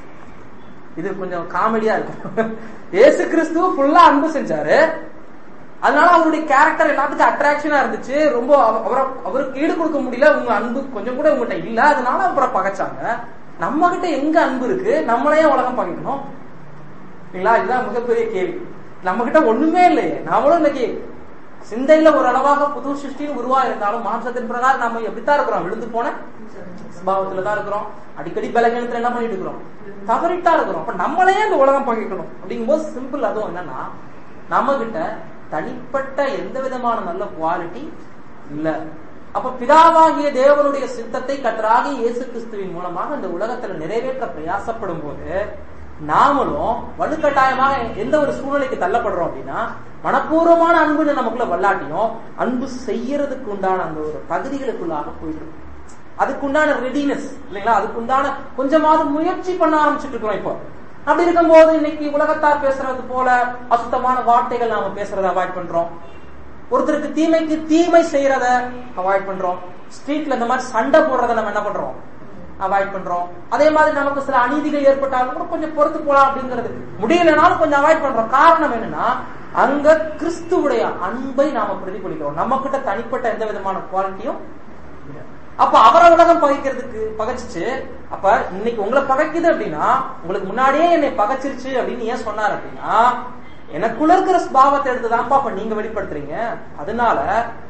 இது கொஞ்சம் காமெடியா இருக்கும் இயேசு கிறிஸ்துவ ஃபுல்லா அன்பு செஞ்சாரு அதனால அவருடைய கேரக்டர் எல்லாத்துக்கும் அட்ராக்ஷனா இருந்துச்சு ரொம்ப அவ- அவரை அவருக்கு ஈடு கொடுக்க முடியல உங்க அன்பு கொஞ்சம் கூட உங்ககிட்ட இல்ல அதனால அப்புறம் பகைச்சாங்க நம்ம கிட்ட எங்க அன்பு இருக்கு நம்மளையே உலகம் பகைக்கணும் இல்லைங்களா இதுதான் மிகப்பெரிய கேள்வி நம்ம கிட்ட ஒண்ணுமே இல்லையே நாமளும் இன்னைக்கு சிந்தையில ஒரு அளவாக புது சிருஷ்டின்னு உருவா இருந்தாலும் மாம்சத்தின் பிரகாரம் நம்ம எப்படித்தான் இருக்கிறோம் விழுந்து போன சுபாவத்துல தான் இருக்கிறோம் அடிக்கடி பலகீனத்துல என்ன பண்ணிட்டு இருக்கிறோம் தவறிட்டா இருக்கிறோம் அப்ப நம்மளையே இந்த உலகம் பகைக்கணும் அப்படிங்கும்போது சிம்பிள் அதுவும் என்னன்னா நம்ம கிட்ட தனிப்பட்ட எந்த விதமான நல்ல குவாலிட்டி இல்ல அப்ப பிதாவாகிய தேவனுடைய சித்தத்தை கத்தராகிய இயேசு கிறிஸ்துவின் மூலமாக இந்த உலகத்துல நிறைவேற்ற பிரயாசப்படும் போது நாமளும் வலுக்கட்டாயமாக எந்த ஒரு சூழ்நிலைக்கு தள்ளப்படுறோம் அப்படின்னா மனப்பூர்வமான அன்புன்னு நமக்குள்ள வல்லாட்டியும் அன்பு செய்யறதுக்கு உண்டான அந்த ஒரு பகுதிகளுக்குள்ளாக போயிடும் அதுக்குண்டான ரெடினஸ் இல்லைங்களா அதுக்குண்டான கொஞ்சமாவது முயற்சி பண்ண ஆரம்பிச்சுட்டு இருக்கிறோம் இப்போ அப்படி இருக்கும்போது இன்னைக்கு உலகத்தார் பேசுறது போல அசுத்தமான வார்த்தைகள் நாம பேசுறத அவாய்ட் பண்றோம் ஒருத்தருக்கு தீமைக்கு தீமை செய்யறத அவாய்ட் பண்றோம் ஸ்ட்ரீட்ல இந்த மாதிரி சண்டை போடுறத நம்ம என்ன பண்றோம் அவாய்ட் பண்றோம் அதே மாதிரி நமக்கு சில அநீதிகள் ஏற்பட்டாலும் கூட கொஞ்சம் பொறுத்து போலாம் அப்படிங்கிறது முடியலனாலும் கொஞ்சம் அவாய்ட் பண்றோம் காரணம் என்னன்னா அங்க கிறிஸ்துவுடைய அன்பை நாம பிரதிபலிக்கிறோம் நம்ம கிட்ட தனிப்பட்ட எந்த விதமான குவாலிட்டியும் இல்ல. அப்ப அவரை உலகம் பகைக்கிறதுக்கு பகைச்சிச்சு அப்ப இன்னைக்கு உங்களை பகைக்குது அப்படின்னா உங்களுக்கு முன்னாடியே என்னை பகைச்சிருச்சு அப்படின்னு ஏன் சொன்னார் அப்படின்னா எனக்குள்ள இருக்கிற ஸ்பாவத்தை எடுத்துதான்ப்பா அப்ப நீங்க வெளிப்படுத்துறீங்க அதனால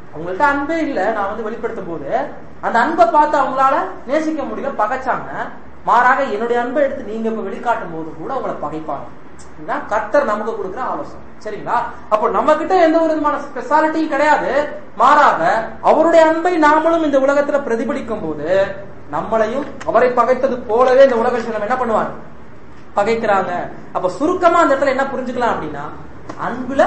அவங்கள்ட்ட அன்பே இல்ல நான் வந்து வெளிப்படுத்தும் போது அந்த அன்பை பார்த்து அவங்களால நேசிக்க முடியல பகைச்சாங்க மாறாக என்னுடைய அன்பை எடுத்து நீங்க இப்ப வெளிக்காட்டும் போது கூட அவங்கள பகைப்பாங்க இதுதான் கர்த்தர் நமக்கு கொடுக்குற ஆலோசனை சரிங்களா அப்போ நம்ம கிட்ட எந்த ஒரு விதமான ஸ்பெஷாலிட்டியும் கிடையாது மாறாக அவருடைய அன்பை நாமளும் இந்த உலகத்துல பிரதிபலிக்கும் போது நம்மளையும் அவரை பகைத்தது போலவே இந்த உலக ஜனம் என்ன பண்ணுவாங்க பகைக்கிறாங்க அப்ப சுருக்கமா அந்த இடத்துல என்ன புரிஞ்சுக்கலாம் அப்படின்னா அன்புல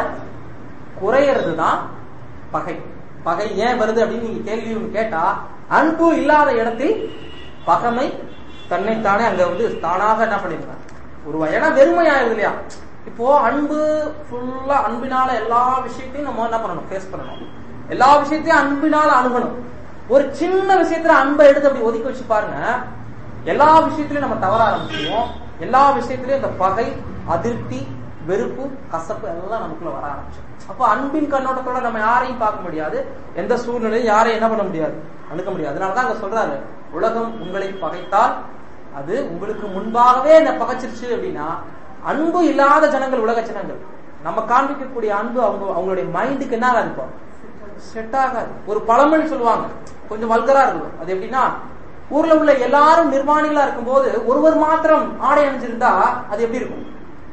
குறையறது தான் பகை பகை ஏன் வருது அப்படின்னு நீங்க கேள்வி ஒண்ணு கேட்டா அன்பு இல்லாத இடத்தில் பகமை தன்னைத்தானே அங்க வந்து தானாக என்ன பண்ணிருக்காங்க உருவா ஏன்னா வெறுமையாயிருது இல்லையா இப்போ அன்பு ஃபுல்லா அன்பினால எல்லா விஷயத்தையும் நம்ம என்ன பண்ணணும் ஃபேஸ் பண்ணணும் எல்லா விஷயத்தையும் அன்பினால அணுகணும் ஒரு சின்ன விஷயத்துல அன்பை எடுத்து அப்படி ஒதுக்கி வச்சு பாருங்க எல்லா விஷயத்திலயும் நம்ம தவற ஆரம்பிச்சிருவோம் எல்லா விஷயத்திலயும் இந்த பகை அதிருப்தி வெறுப்பு கசப்பு எல்லாம் நமக்குள்ள வர ஆரம்பிச்சிடும் அப்போ அன்பின் கண்ணோட்டத்தோட நம்ம யாரையும் பார்க்க முடியாது எந்த சூழ்நிலையும் யாரையும் என்ன பண்ண முடியாது அணுக முடியாது அதனாலதான் அங்க சொல்றாரு உலகம் உங்களை பகைத்தால் அது உங்களுக்கு முன்பாகவே என்ன பகைச்சிருச்சு அப்படின்னா அன்பு இல்லாத ஜனங்கள் உலக ஜனங்கள் நம்ம காண்பிக்கக்கூடிய அன்பு அவங்க அவங்களுடைய மைண்டுக்கு என்ன ஆகாது இப்போ செட் ஆகாது ஒரு பழமொழி சொல்லுவாங்க கொஞ்சம் வல்கரா இருக்கும் அது எப்படின்னா ஊர்ல உள்ள எல்லாரும் நிர்வாணிகளா இருக்கும்போது ஒருவர் மாத்திரம் ஆடை அணிஞ்சிருந்தா அது எப்படி இருக்கும்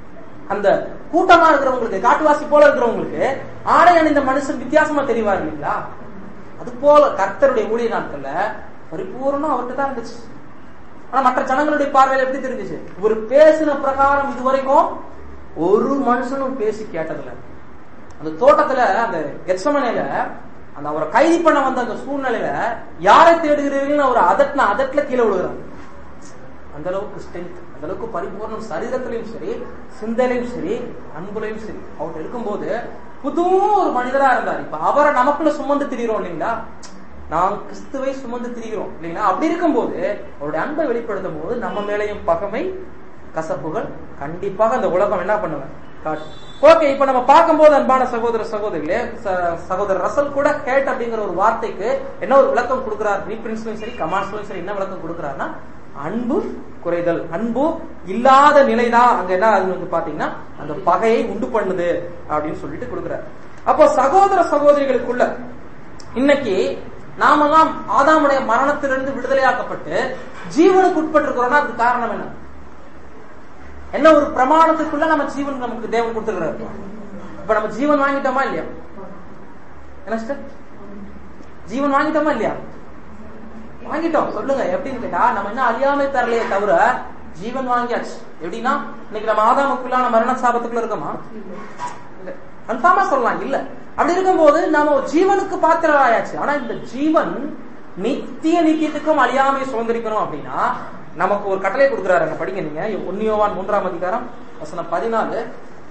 அந்த கூட்டமா இருக்கிறவங்களுக்கு காட்டுவாசி போல இருக்கிறவங்களுக்கு ஆடை அணிந்த மனுஷன் வித்தியாசமா தெரிவார் இல்லைங்களா அது போல கர்த்தருடைய ஊழிய நாட்கள்ல பரிபூர்ணம் அவர்கிட்ட தான் இருந்துச்சு ஆனா மற்ற ஜனங்களுடைய பார்வையில எப்படி தெரிஞ்சுச்சு இவர் பேசின பிரகாரம் இதுவரைக்கும் ஒரு மனுஷனும் பேசி கேட்டதில்ல அந்த தோட்டத்துல அந்த கெச்சமனையில அந்த அவரை கைது பண்ண வந்த அந்த சூழ்நிலையில யாரை தேடுகிறீர்கள் அவர் அதட்டின அதட்டுல கீழே விழுகிறார் அந்த அளவுக்கு ஸ்ட்ரென்த் அந்த அளவுக்கு பரிபூர்ணம் சரீரத்திலையும் சரி சிந்தனையும் சரி அன்புலையும் சரி அவர்கிட்ட இருக்கும்போது புது ஒரு மனிதரா இருந்தார் இப்ப அவரை நமக்குள்ள சுமந்து திரிகிறோம் இல்லைங்களா நாம் கிறிஸ்துவை சுமந்து திரிகிறோம் இல்லைங்களா அப்படி இருக்கும்போது அவருடைய அன்பை வெளிப்படுத்தும் போது நம்ம மேலையும் பகமை கசப்புகள் கண்டிப்பாக அந்த உலகம் என்ன பண்ணுவேன் காட்டும் ஓகே இப்ப நம்ம பார்க்கும்போது அன்பான சகோதர சகோதரிகளே ச- சகோதரர் ரசல் கூட ஹேட் அப்படிங்கிற ஒரு வார்த்தைக்கு என்ன ஒரு விளக்கம் கொடுக்கிறார் ரீபிரின்ஸ்லயும் சரி கமாண்ட்ஸ்லயும் சரி என்ன விளக்கம் கொடுக்கிறாருன்னா அன்பு குறைதல் அன்பு இல்லாத நிலைதான் அங்க என்ன அது வந்து பாத்தீங்கன்னா அந்த பகையை உண்டு பண்ணுது அப்படின்னு சொல்லிட்டு கொடுக்கிறார் அப்போ சகோதர சகோதரிகளுக்குள்ள இன்னைக்கு நாமெல்லாம் ஆதாமுடைய மரணத்திலிருந்து விடுதலையாக்கப்பட்டு ஜீவனுக்கு உட்பட்டிருக்கிறோம்னா அதுக்கு காரணம் என்ன என்ன ஒரு பிரமாணத்துக்குள்ள நம்ம ஜீவன் நமக்கு தேவன் கொடுத்துருக்கிறாரு இப்ப நம்ம ஜீவன் வாங்கிட்டோமா இல்லையா என்ன sister? ஜீவன் வாங்கிட்டோமா இல்லையா வாங்கிட்டோம் சொல்லுங்க எப்படின்னு கேட்டா நம்ம என்ன அழியாமை தரலையே தவிர ஜீவன் வாங்கியாச்சு எப்படின்னா இன்னைக்கு நம்ம ஆதாமுக்குள்ளான மரண சாபத்துக்குள்ள இருக்கோமா இல்ல கன்ஃபார்மா சொல்லலாம் இல்ல அப்படி இருக்கும்போது நாம ஒரு ஜீவனுக்கு பாத்திரம் ஆயாச்சு ஆனா இந்த ஜீவன் நித்திய நித்தியத்துக்கும் அழியாமை சுதந்திரிக்கணும் அப்படின்னா நமக்கு ஒரு கட்டளை கொடுக்குறாரு அங்க படிங்க நீங்க ஒன்னியோவான் மூன்றாம் அதிகாரம் வசனம் பதினாலு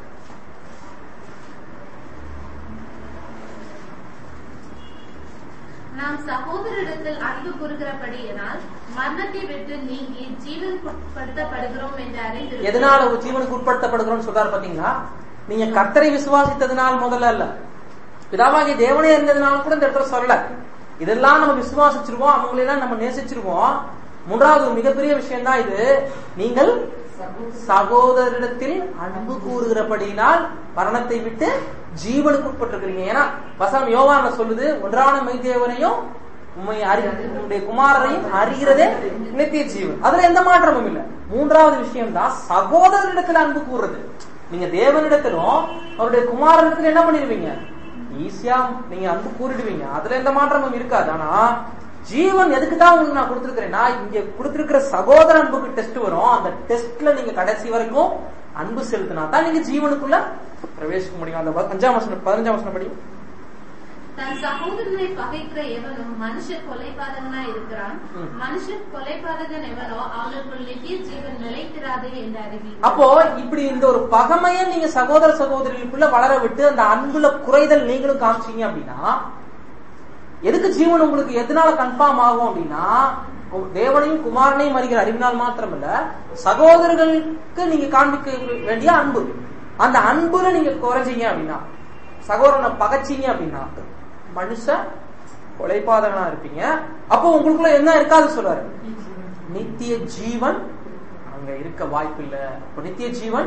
நாம் சகோதரிடத்தில் அன்பு கூறுகிறபடியினால் மரணத்தை விட்டு நீங்கி ஜீவன் படுத்தப்படுகிறோம் என்று அறிந்து எதனால ஒரு ஜீவனுக்கு உட்படுத்தப்படுகிறோம்னு சொல்றாரு பாத்தீங்களா நீங்க கர்த்தரை விசுவாசித்ததுனால் முதல்ல அல்ல பிதாவாகிய தேவனே இருந்ததுனால கூட இந்த இடத்துல சொல்லல இதெல்லாம் நம்ம விசுவாசிச்சிருவோம் அவங்களெல்லாம் நம்ம நேசிச்சிருவோம் மூன்றாவது ஒரு மிகப்பெரிய விஷயம் தான் இது நீங்கள் சகோதரிடத்தில் அன்பு கூறுகிறபடியினால் மரணத்தை விட்டு ஜீவனுக்கு உட்பட்டிருக்கிறீங்க ஏன்னா வசனம் யோவான சொல்லுது ஒன்றான மெய்தேவனையும் உண்மை அறி உன்னுடைய குமாரரையும் அறிகிறதே நித்திய ஜீவன் அதுல எந்த மாற்றமும் இல்ல மூன்றாவது விஷயம் தான் சகோதரரிடத்தில் அன்பு கூறுறது நீங்க தேவனிடத்திலும் அவருடைய குமாரனிடத்துல என்ன பண்ணிடுவீங்க ஈஸியா நீங்க அன்பு கூறிடுவீங்க அதுல எந்த மாற்றமும் இருக்காது ஆனா ஜீவன் எதுக்கு தான் உங்களுக்கு நான் கொடுத்திருக்கிறேன்னா இங்க கொடுத்திருக்கிற சகோதர அன்புக்கு டெஸ்ட் வரும் அந்த டெஸ்ட்ல நீங்க கடைசி வரைக்கும் அன்பு செலுத்தினா தான் நீங்க ஜீவனுக்குள்ள பிரவேசிக்க முடியும் அந்த ப- அஞ்சாம் வசனம் பதினஞ்சாம் வசனம் படி தன் சகோதரனை பகைக்கிற எவனும் மனுஷ கொலைபாதகனா இருக்கிறான் ம். மனுஷ கொலைபாதகன் எவனோ அவனுக்குள் நித்திய ஜீவன் நிலைக்கிறாது என்று அறிவி அப்போ இப்படி இந்த ஒரு பகமையை நீங்க சகோதர சகோதரிகளுக்குள்ள வளர விட்டு அந்த அன்புல குறைதல் நீங்களும் காமிச்சீங்க அப்படின்னா எதுக்கு ஜீவன் உங்களுக்கு எதனால கன்ஃபார்ம் ஆகும் அப்படின்னா கு- தேவனையும் குமாரனையும் அறிகிற அறிவினால் மாத்திரமல்ல சகோதரர்களுக்கு நீங்க காண்பிக்க வேண்டிய அன்பு அந்த அன்புல நீங்க குறைஞ்சீங்க அப்படின்னா சகோதரனை பகைச்சீங்க அப்படின்னா மனுஷ கொலைபாதகனா இருப்பீங்க அப்போ உங்களுக்குள்ள என்ன இருக்காது சொல்றாரு நித்திய ஜீவன் அங்க இருக்க வாய்ப்பு இல்ல அப்ப நித்திய ஜீவன்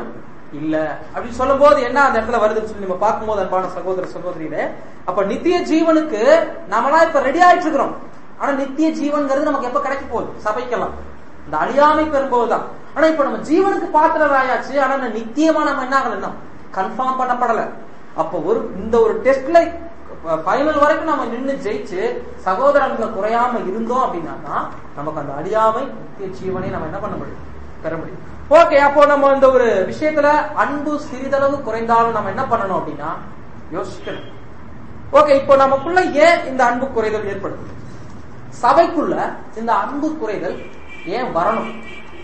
இல்ல அப்படின்னு சொல்லும் போது என்ன அந்த இடத்துல வருதுன்னு சொல்லி நம்ம பார்க்கும்போது அன்பான சகோதர சகோதரியிலே அப்ப நித்திய ஜீவனுக்கு நாமெல்லாம் இப்ப ரெடி ஆயிட்டு இருக்கிறோம் ஆனா நித்திய ஜீவன்கிறது நமக்கு எப்ப கிடைக்க போகுது சபைக்கெல்லாம் இந்த அழியாமை பெறும்போதுதான் ஆனா இப்ப நம்ம ஜீவனுக்கு பாத்திரம் ஆயாச்சு ஆனா இந்த நித்தியமா நம்ம என்ன ஆகல இன்னும் கன்ஃபார்ம் பண்ணப்படல அப்ப ஒரு இந்த ஒரு டெஸ்ட்ல ஃபைனல் வரைக்கும் நம்ம நின்னு ஜெயிச்சு சகோதரங்களை குறையாம இருந்தோம் அப்படின்னா தான் நமக்கு அந்த அழியாமை நித்திய ஜீவனை நம்ம என்ன பண்ண முடியும் பெற முடியும் ஓகே அப்போ நம்ம இந்த ஒரு விஷயத்துல அன்பு சிறிதளவு குறைந்தாலும் நம்ம என்ன பண்ணணும் அப்படின்னா யோசிக்கணும் ஓகே இப்போ நமக்குள்ள ஏன் இந்த அன்பு குறைதல் ஏற்படுது சபைக்குள்ள இந்த அன்பு குறைதல் ஏன் வரணும்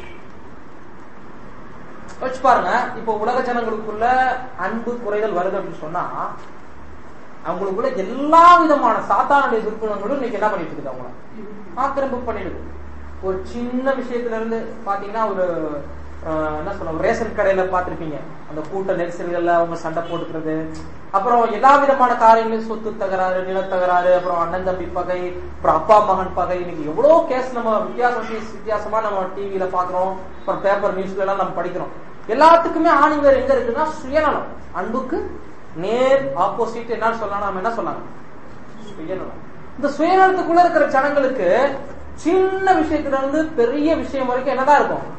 வச்சு பாருங்க இப்போ உலக ஜனங்களுக்குள்ள அன்பு குறைதல் வருது அப்படின்னு சொன்னா அவங்களுக்குள்ள எல்லா விதமான சாத்தானுடைய துர்க்குணங்களும் இன்னைக்கு என்ன பண்ணிட்டு இருக்குது அவங்கள ஆக்கிரமிப்பு பண்ணிடுது ஒரு சின்ன விஷயத்துல இருந்து பாத்தீங்கன்னா ஒரு ஆஹ், என்ன சொல்ல ரேஷன் கடையில பாத்திருப்பீங்க அந்த கூட்ட நெரிசல்கள்ல அவங்க சண்டை போட்டுக்கிறது அப்புறம் எல்லா விதமான காரியங்களையும் சொத்து தகராறு நிலத்தகராறு அப்புறம் அண்ணன் தம்பி பகை அப்புறம் அப்பா மகன் பகை இன்னைக்கு எவ்வளவு கேஸ் நம்ம வித்தியாசம் வித்தியாசமா நம்ம டிவியில பாக்குறோம் அப்புறம் பேப்பர் நியூஸ்ல எல்லாம் நம்ம படிக்கிறோம் எல்லாத்துக்குமே ஆணிவர் எங்க இருக்குன்னா சுயநலம் அன்புக்கு நேர் ஆப்போசிட் என்னன்னு சொல்லலாம் நம்ம என்ன சொல்லலாம் சுயநலம் இந்த சுயநலத்துக்குள்ள இருக்கிற ஜனங்களுக்கு சின்ன விஷயத்துல இருந்து பெரிய விஷயம் வரைக்கும் என்னதான் இருக்கும்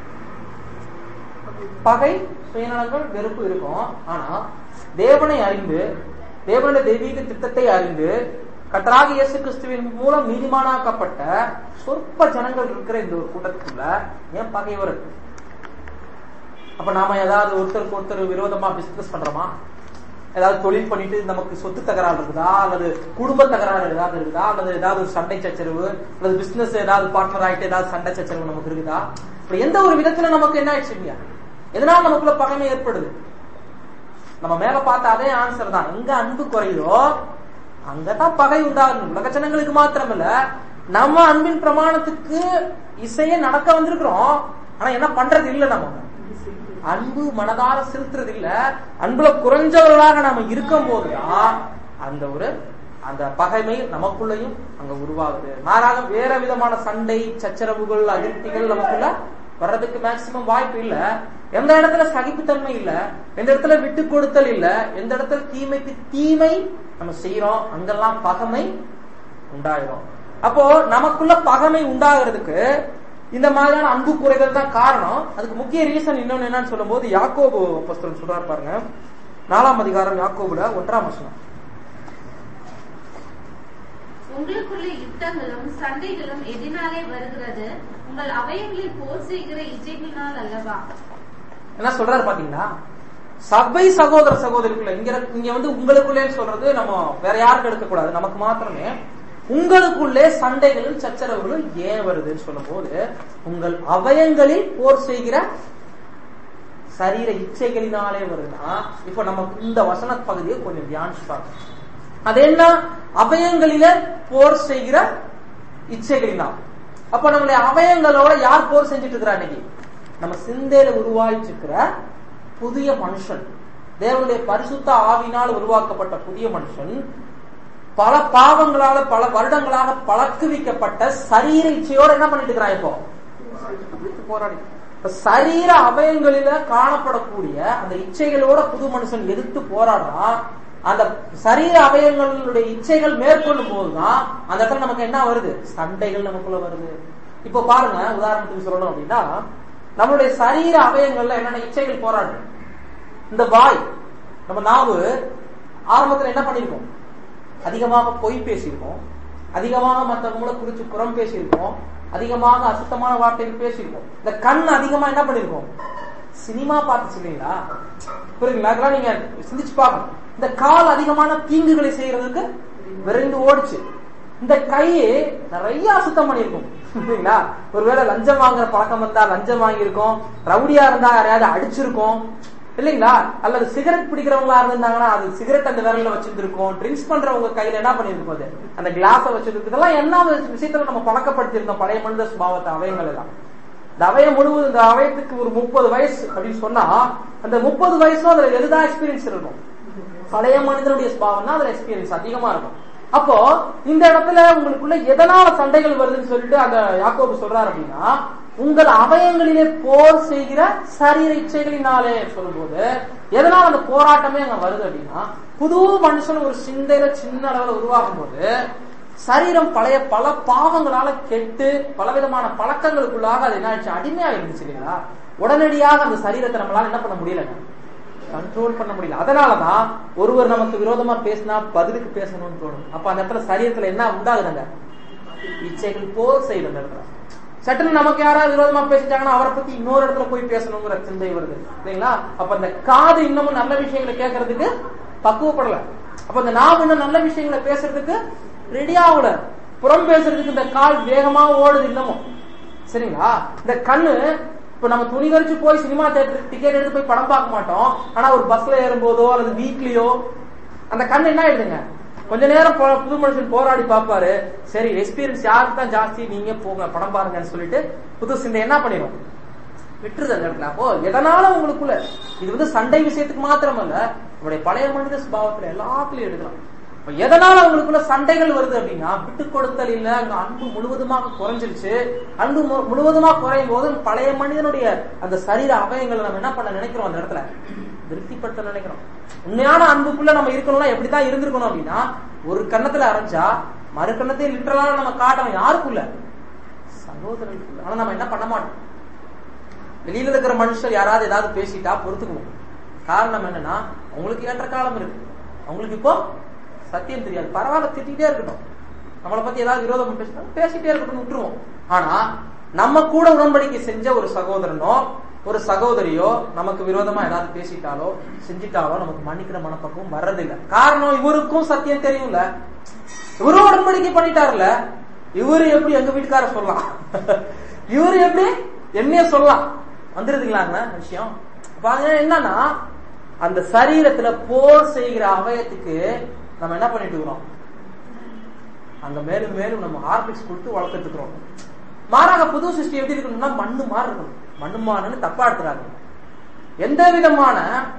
பகை சுயநலங்கள் வெறுப்பு இருக்கும் ஆனா தேவனை அறிந்து தேவனுடைய தெய்வீக திட்டத்தை அறிந்து கத்தராக இயேசு கிறிஸ்துவின் மூலம் நீதிமானாக்கப்பட்ட சொற்ப ஜனங்கள் இருக்கிற இந்த ஒரு கூட்டத்துக்குள்ள ஏன் பகை வருது அப்ப நாம ஏதாவது ஒருத்தருக்கு ஒருத்தர் விரோதமா பிசினஸ் பண்றோமா ஏதாவது தொழில் பண்ணிட்டு நமக்கு சொத்து தகராறு இருக்குதா அல்லது குடும்ப தகராறு ஏதாவது இருக்குதா அல்லது ஏதாவது ஒரு சண்டை சச்சரவு அல்லது பிசினஸ் ஏதாவது பார்ட்னர் ஆயிட்டு ஏதாவது சண்டை சச்சரவு நமக்கு இருக்குதா இப்ப எந்த ஒரு விதத்துல நமக்கு என்ன ஆயிடுச்சு இல்லையா எதனால நமக்குள்ள பகைமை ஏற்படுது நம்ம மேல பார்த்த அதே ஆன்சர் தான் எங்க அன்பு குறையுதோ அங்கதான் பகை உண்டாகும் உலக ஜனங்களுக்கு மாத்திரமில்ல நம்ம அன்பின் பிரமாணத்துக்கு இசையே நடக்க வந்திருக்கிறோம் ஆனா என்ன பண்றது இல்ல நம்ம அன்பு மனதார செலுத்துறது இல்ல அன்புல குறைஞ்சவர்களாக நாம இருக்கும் போதுதான் அந்த ஒரு அந்த பகைமை நமக்குள்ளயும் அங்க உருவாகுது மாறாக வேற விதமான சண்டை சச்சரவுகள் அதிருப்திகள் நமக்குள்ள வர்றதுக்கு மேக்சிமம் வாய்ப்பு இல்ல எந்த இடத்துல சகிப்புத்தன்மை இல்ல எந்த இடத்துல விட்டு கொடுத்தல் இல்ல எந்த இடத்துல தீமைக்கு தீமை நம்ம செய்யறோம் அங்கெல்லாம் பகைமை உண்டாயிரும் அப்போ நமக்குள்ள பகைமை உண்டாகிறதுக்கு இந்த மாதிரியான அன்பு குறைதல் தான் காரணம் அதுக்கு முக்கிய ரீசன் இன்னொன்னு என்னன்னு சொல்லும்போது யாக்கோபு புஸ்தகம் சொல்றாரு பாருங்க நாலாம் அதிகாரம் யாக்கோபுல ஒன்றாம் வசனம் உங்களுக்குள்ள யுத்தங்களும் சண்டைகளும் எதினாலே வருகிறது உங்கள் அவயங்களில் போர் செய்கிற இச்சைகளினால் அல்லவா என்ன சொல்றாரு பாத்தீங்கன்னா சபை சகோதர சகோதரிக்குள்ள இங்க இங்க வந்து உங்களுக்குள்ளேன்னு சொல்றது நம்ம வேற யாருக்கு எடுக்கக்கூடாது நமக்கு மாத்திரமே உங்களுக்குள்ளே சண்டைகளும் சச்சரவுகளும் ஏன் வருதுன்னு சொல்லும் போது உங்கள் அவயங்களில் போர் செய்கிற சரீர இச்சைகளினாலே வருதுன்னா இப்ப நம்ம இந்த வசன பகுதியை கொஞ்சம் தியானிச்சு பார்க்கணும் அது என்ன அவயங்களில போர் செய்கிற இச்சைகளினால் அப்ப நம்மளுடைய அவயங்களோட யார் போர் செஞ்சுட்டு இருக்கிறா இன்னைக்கு நம்ம சிந்தையில உருவாயிட்டு இருக்கிற புதிய மனுஷன் தேவனுடைய பரிசுத்த ஆவினால் உருவாக்கப்பட்ட புதிய மனுஷன் பல பாவங்களால பல வருடங்களாக பழக்குவிக்கப்பட்ட சரீர இச்சையோட என்ன பண்ணிட்டு இருக்கிறான் இப்போ போராடி இப்ப சரீர அவயங்களில காணப்படக்கூடிய அந்த இச்சைகளோட புது மனுஷன் எதிர்த்து போராடுறான் அந்த சரீர அவயங்களுடைய இச்சைகள் மேற்கொள்ளும் போதுதான் அந்த இடத்துல நமக்கு என்ன வருது சண்டைகள் நமக்குள்ள வருது இப்ப பாருங்க உதாரணத்துக்கு சொல்லணும் அப்படின்னா நம்மளுடைய சரீர அவயங்கள்ல என்னென்ன இச்சைகள் போராடு இந்த வாய் நம்ம நாவு ஆரம்பத்துல என்ன பண்ணிருக்கோம் அதிகமாக பொய் பேசியிருக்கோம் அதிகமாக மற்றவங்கள குறிச்சு புறம் பேசியிருக்கோம் அதிகமாக அசுத்தமான வார்த்தைகள் பேசியிருக்கோம் இந்த கண் அதிகமா என்ன பண்ணிருக்கோம் சினிமா பார்த்து இல்லைங்களா புரியுங்களா அதெல்லாம் நீங்க சிந்திச்சு பார்க்கணும் இந்த கால் அதிகமான தீங்குகளை செய்யறதுக்கு விரைந்து ஓடிச்சு இந்த கையை நிறைய அசுத்தம் பண்ணிருக்கும் புரியுங்களா ஒருவேளை லஞ்சம் வாங்குற பழக்கம் வந்தா லஞ்சம் வாங்கியிருக்கோம் ரவுடியா இருந்தா யாரையாவது அடிச்சிருக்கோம் இல்லைங்களா அல்லது சிகரெட் பிடிக்கிறவங்களா இருந்தாங்கன்னா அது சிகரெட் அந்த விரல்ல வச்சிருந்திருக்கும் ட்ரிங்க்ஸ் பண்றவங்க கையில என்ன பண்ணிருக்கும் அது அந்த கிளாஸ வச்சிருக்கு இதெல்லாம் என்ன விஷயத்துல நம்ம பழக்கப்படுத்திருந்தோம் பழைய மனித சுபாவத்தை அவயங்கள் எல்லாம் இந்த அவயம் முழுவதும் இந்த அவயத்துக்கு ஒரு முப்பது வயசு அப்படின்னு சொன்னா அந்த முப்பது வயசும் அதுல எதுதான் எக்ஸ்பீரியன்ஸ் இருக்கும் பழைய மனிதனுடைய சுபாவம்னா அதுல எக்ஸ்பீரியன்ஸ் அதிகமா இருக்கும் அப்போ இந்த இடத்துல உங்களுக்குள்ள எதனால சண்டைகள் வருதுன்னு சொல்லிட்டு அந்த யாக்கோபு சொல்றாரு அப்படின்னா உங்கள் அவயங்களிலே போர் செய்கிற சரீர இச்சைகளினாலே சொல்லும்போது எதனால அந்த போராட்டமே அங்க வருது அப்படின்னா புது மனுஷன் ஒரு சிந்தையில சின்ன அளவுல உருவாகும் போது சரீரம் பழைய பல பாவங்களால கெட்டு பலவிதமான பழக்கங்களுக்குள்ளாக அது என்ன ஆயிடுச்சு அடிமையா இருந்துச்சு இல்லைங்களா உடனடியாக அந்த சரீரத்தை நம்மளால என்ன பண்ண முடியலங்க கண்ட்ரோல் பண்ண முடியல அதனாலதான் ஒருவர் நமக்கு விரோதமா பேசினா பதிலுக்கு பேசணும்னு தோணும் அப்ப அந்த இடத்துல சரீரத்துல என்ன உண்டாகுதுங்க இச்சைகள் போர் செய்யுது அந்த இடத்துல சட்டுன்னு நமக்கு யாராவது விரோதமா பேசிட்டாங்கன்னா அவரை பத்தி இன்னொரு இடத்துல போய் பேசணுங்கிற சிந்தை வருது இல்லைங்களா அப்ப அந்த காது இன்னமும் நல்ல விஷயங்களை கேட்கறதுக்கு பக்குவப்படல அப்ப அந்த நாவு இன்னும் நல்ல விஷயங்களை பேசுறதுக்கு ரெடி ஆகல புறம் பேசுறதுக்கு இந்த கால் வேகமா ஓடுது இன்னமும் சரிங்களா இந்த கண்ணு இப்ப நம்ம துணி கழிச்சு போய் சினிமா தேட்டர் டிக்கெட் எடுத்து போய் படம் பார்க்க மாட்டோம் ஆனா ஒரு பஸ்ல ஏறும்போதோ அல்லது வீட்லயோ அந்த கண்ணு என்ன ஆயிடுதுங்க கொஞ்ச நேரம் போ- புது மனுஷன் போராடி பார்ப்பாரு சரி எக்ஸ்பீரியன்ஸ் யாருக்கு தான் ஜாஸ்தி நீங்க போங்க படம் பாருங்கன்னு சொல்லிட்டு புது சிந்தை என்ன பண்ணிடும் விட்டுருது அந்த இடத்துல அப்போ எதனால உங்களுக்குள்ள இது வந்து சண்டை விஷயத்துக்கு மாத்திரமல்ல உங்களுடைய பழைய மனித சுபாவத்துல எல்லாத்துலயும் எடுக்கலாம் இப்ப எதனால உங்களுக்குள்ள சண்டைகள் வருது அப்படின்னா விட்டு கொடுத்தல் இல்ல அங்க அன்பு முழுவதுமாக குறைஞ்சிருச்சு அன்பு மு- முழுவதுமா குறையும் போது பழைய மனிதனுடைய அந்த சரீர அவயங்களை நம்ம என்ன பண்ண நினைக்கிறோம் அந்த இடத்துல திருப்திப்படுத்த நினைக்கிறோம் உண்மையான அன்புக்குள்ள நம்ம இருக்கணும்னா எப்படிதான் இருந்திருக்கணும் அப்படின்னா ஒரு கண்ணத்துல அரைஞ்சா மறு கண்ணத்தையும் லிட்டரலா நம்ம காட்டணும் யாருக்குள்ள சகோதரனுக்குள்ள ஆனா நம்ம என்ன பண்ண மாட்டோம் வெளியில இருக்கிற மனுஷர் யாராவது ஏதாவது பேசிட்டா பொறுத்துக்குவோம் காரணம் என்னன்னா அவங்களுக்கு ஏற்ற காலம் இருக்கு அவங்களுக்கு இப்போ சத்தியம் தெரியாது பரவாயில்ல திட்டிகிட்டே இருக்கட்டும் நம்மளை பத்தி ஏதாவது விரோதம் பேசினா பேசிட்டே இருக்கட்டும் விட்டுருவோம் ஆனா நம்ம கூட உடன்படிக்கை செஞ்ச ஒரு சகோதரனோ ஒரு சகோதரியோ நமக்கு விரோதமா ஏதாவது பேசிட்டாலோ செஞ்சிட்டாலோ நமக்கு மன்னிக்கிற மனப்பக்குவம் வர்றதில்லை காரணம் இவருக்கும் சத்தியம் தெரியும்ல இவரும் உடன்படிக்கை பண்ணிட்டாருல இவரு எப்படி எங்க வீட்டுக்கார சொல்லலாம் இவரு எப்படி என்னைய சொல்லலாம் வந்துருதுங்களாங்க விஷயம் பாருங்க என்னன்னா அந்த சரீரத்துல போர் செய்கிற அவயத்துக்கு நம்ம என்ன பண்ணிட்டு இருக்கிறோம் அங்க மேலும் மேலும் நம்ம ஹார்பிக்ஸ் கொடுத்து வளர்த்துட்டு இருக்கிறோம் மாறாக புது சிருஷ்டி எப்படி இருக்கணும்னா மண்ணு மாதிரி இருக்கணும் மண்ணு மாறுன்னு தப்பா எடுத்துறாங்க எந்த விதமான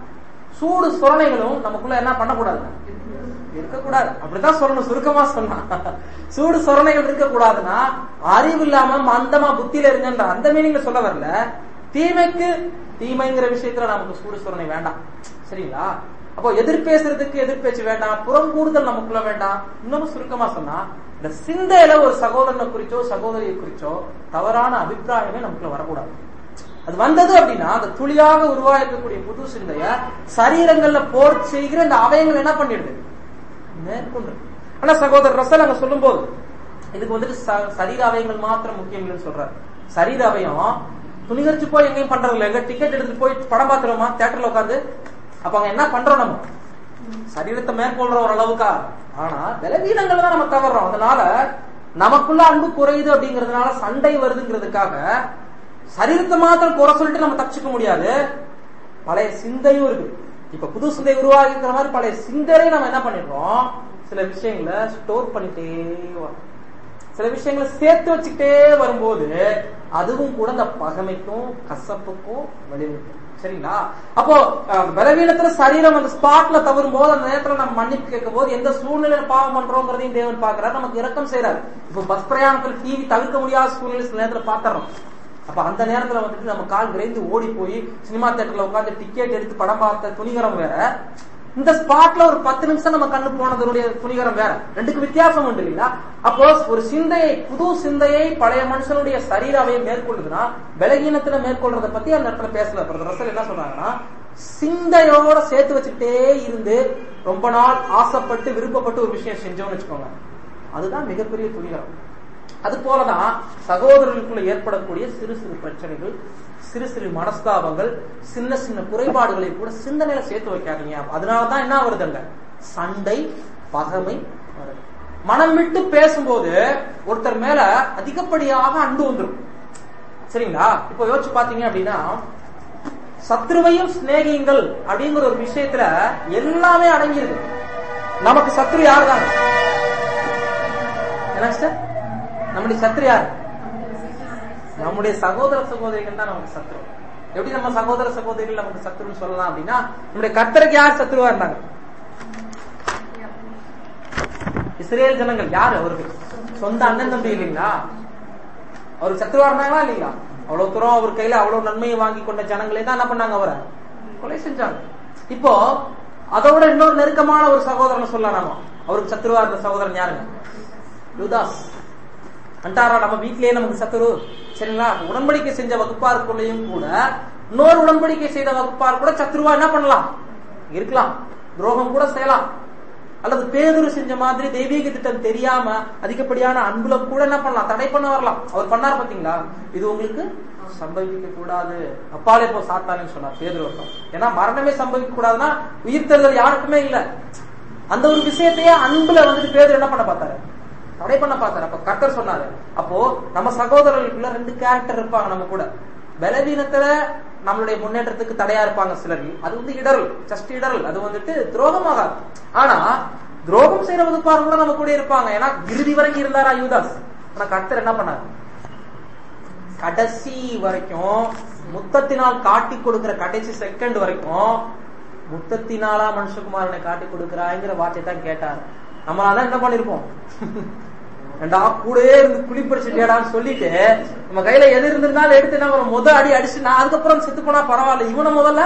சூடு சுரணைகளும் நமக்குள்ள என்ன பண்ணக்கூடாது இருக்கக்கூடாது அப்படித்தான் சொல்லணும் சுருக்கமா சொன்னா சூடு சொரணைகள் இருக்கக்கூடாதுன்னா அறிவு இல்லாம மந்தமா புத்தியில இருங்கன்ற அந்த மீனிங்ல சொல்ல வரல தீமைக்கு தீமைங்கிற விஷயத்துல நமக்கு சூடு சொரணை வேண்டாம் சரிங்களா அப்போ எதிர் பேசுறதுக்கு எதிர் பேச்சு வேண்டாம் புறம் கூடுதல் நமக்குள்ள வேண்டாம் இன்னமும் சுருக்கமா சொன்னா இந்த சிந்தையில ஒரு சகோதரனை குறிச்சோ சகோதரியை குறிச்சோ தவறான அபிப்பிராயமே நமக்குள்ள வரக்கூடாது அது வந்தது அப்படின்னா அந்த துளியாக உருவாக்கக்கூடிய புது சிந்தைய சரீரங்கள்ல போர் செய்கிற இந்த அவயங்கள் என்ன பண்ணிடுது மேற்கொண்டு ஆனா சகோதரர் ரசல் அங்க சொல்லும் போது இதுக்கு வந்துட்டு ச- சரீர அவயங்கள் மாத்திரம் முக்கியம் இல்லைன்னு சொல்றாரு சரீர அவயம் துணிகரிச்சு போய் எங்கேயும் பண்றது இல்லை எங்க டிக்கெட் எடுத்துட்டு போய் படம் பார்த்துருவோமா தியேட்டர்ல உட்காந்து அப்ப அங்க என்ன பண்றோம் நம்ம சரீரத்தை மேற்கொள்ற ஒரு அளவுக்கா ஆனா பலவீனங்கள் தான் நம்ம தவறோம் அதனால நமக்குள்ள அன்பு குறையுது அப்படிங்கறதுனால சண்டை வருதுங்கிறதுக்காக சரீரத்தை மாத்திரம் குறை சொல்லிட்டு நம்ம தப்பிச்சுக்க முடியாது பழைய சிந்தையும் இருக்கு இப்ப புது சிந்தை உருவாகி இருக்கிற மாதிரி பழைய சிந்தனையும் நம்ம என்ன பண்ணிடுறோம் சில விஷயங்களை ஸ்டோர் பண்ணிட்டே வரோம் சில விஷயங்களை சேர்த்து வச்சுக்கிட்டே வரும்போது அதுவும் கூட இந்த பகைமைக்கும் கசப்புக்கும் வழிவிடும் சரிங்களா அப்போ அஹ், பலவீனத்துல சரீரம் அந்த ஸ்பாட்ல தவறும் போது அந்த நேரத்துல நம்ம மன்னிப்பு கேட்கும் போது எந்த சூழ்நிலையில பாவம் பண்றோங்கிறதையும் தேவன் பாக்குறாரு நமக்கு இரக்கம் செய்யறாரு இப்போ பஸ் பிரயாணத்துல டிவி தவிர்க்க முடியாத சூழ்நிலை சில நேரத்துல பாத்துறோம் அப்ப அந்த நேரத்துல வந்துட்டு நம்ம கால் விரைந்து ஓடி போய் சினிமா தியேட்டர்ல உட்காந்து டிக்கெட் எடுத்து படம் பார்த்த துணிகரம் வேற இந்த ஸ்பாட்ல ஒரு பத்து நிமிஷம் நம்ம கண்ணு போனதனுடைய துணிகரம் வேற ரெண்டுக்கு வித்தியாசம் உண்டு இல்லைங்களா அப்போ ஒரு சிந்தையை புது சிந்தையை பழைய மனுஷனுடைய சரீராவை மேற்கொள்ளுதுன்னா பலகீனத்துல மேற்கொள்றத பத்தி அந்த இடத்துல பேசல பிரதர் ரசல் என்ன சொல்றாங்கன்னா சிந்தையோட சேர்த்து வச்சுக்கிட்டே இருந்து ரொம்ப நாள் ஆசைப்பட்டு விருப்பப்பட்டு ஒரு விஷயம் செஞ்சோம்னு வச்சுக்கோங்க அதுதான் மிகப்பெரிய துணிகரம் அது போலதான் சகோதரர்களுக்குள்ள ஏற்படக்கூடிய சிறு சிறு பிரச்சனைகள் சிறு சிறு மனஸ்தாபங்கள் சின்ன சின்ன குறைபாடுகளை கூட சிந்தனையில சேர்த்து வைக்காதீங்க அதனாலதான் என்ன வருதுங்க சண்டை பகைமை வருது மனம் விட்டு பேசும்போது ஒருத்தர் மேல அதிகப்படியாக அன்பு வந்துடும் சரிங்களா இப்போ யோசிச்சு பாத்தீங்க அப்படின்னா சத்ருவையும் சிநேகியுங்கள் அப்படிங்கிற ஒரு விஷயத்துல எல்லாமே அடங்கியிருக்கு நமக்கு சத்ரு யார் தாங்க என்ன சார் நம்முடைய சத்ரு யார் நம்முடைய சகோதர சகோதரிகள் தான் நமக்கு சத்ரு எப்படி நம்ம சகோதர சகோதரிகள் நமக்கு சத்ருன்னு சொல்லலாம் அப்படின்னா நம்முடைய கர்த்தருக்கு யார் சத்ருவா இருந்தாங்க இஸ்ரேல் ஜனங்கள் யாரு அவருக்கு சொந்த அண்ணன் தம்பி இல்லைங்களா அவருக்கு சத்ருவா இருந்தாங்களா இல்லைங்களா அவ்வளவு தூரம் அவர் கையில அவ்வளவு நன்மையை வாங்கி கொண்ட ஜனங்களே தான் என்ன பண்ணாங்க அவரை கொலை செஞ்சாங்க இப்போ அதோட இன்னொரு நெருக்கமான ஒரு சகோதரனை சொல்லலாம் நாம அவருக்கு சத்துருவா இருந்த சகோதரன் யாருங்க யுதாஸ் அன்றாரா நம்ம வீட்டிலேயே நமக்கு சத்துரு சரிங்களா உடன்படிக்கை செஞ்ச வகுப்பாருக்குள்ளேயும் கூட இன்னொரு உடன்படிக்கை செய்த வகுப்பார் கூட சத்துருவா என்ன பண்ணலாம் இருக்கலாம் துரோகம் கூட செய்யலாம் அல்லது பேதுரு செஞ்ச மாதிரி தெய்வீக திட்டம் தெரியாம அதிகப்படியான அன்புல கூட என்ன பண்ணலாம் தடை பண்ண வரலாம் அவர் பண்ணார் பாத்தீங்களா இது உங்களுக்கு சம்பவிக்க கூடாது அப்பாலே போ சாத்தானு சொன்னார் பேதுரு ஒருத்தன். ஏன்னா மரணமே சம்பவிக்க கூடாதுன்னா உயிர் தருதல் யாருக்குமே இல்ல அந்த ஒரு விஷயத்தையே அன்புல வந்துட்டு பேதுரு என்ன பண்ண பார்த்தாரு தடை பண்ண பார்த்தாரு அப்ப கர்த்தர் சொன்னாரு அப்போ நம்ம சகோதரர்களுக்குள்ள ரெண்டு கேரக்டர் இருப்பாங்க நம்ம கூட பலவீனத்துல நம்மளுடைய முன்னேற்றத்துக்கு தடையா இருப்பாங்க சிலர் அது வந்து இடரல் ஜஸ்ட் இடரல் அது வந்துட்டு துரோகமாகாது ஆனா துரோகம் செய்யற வகுப்பார் கூட நம்ம கூட இருப்பாங்க ஏன்னா இறுதி வரைக்கும் இருந்தாரா யூதாஸ் ஆனா கர்த்தர் என்ன பண்ணாரு கடைசி வரைக்கும் முத்தத்தினால் காட்டி கொடுக்கிற கடைசி செகண்ட் வரைக்கும் முத்தத்தினாலா மனுஷகுமாரனை காட்டி கொடுக்கிறாங்கிற வார்த்தை தான் கேட்டார் நம்மளால என்ன பண்ணிருப்போம் ரெண்டா கூடவே இருந்து குளிப்பறிச்சுட்டியாடான்னு சொல்லிட்டு நம்ம கையில எது இருந்திருந்தாலும் எடுத்து என்ன பண்ணுவோம்? முத அடி அடிச்சு நான் அதுக்கப்புறம் செத்து போனா பரவாயில்ல இவனை முதல்ல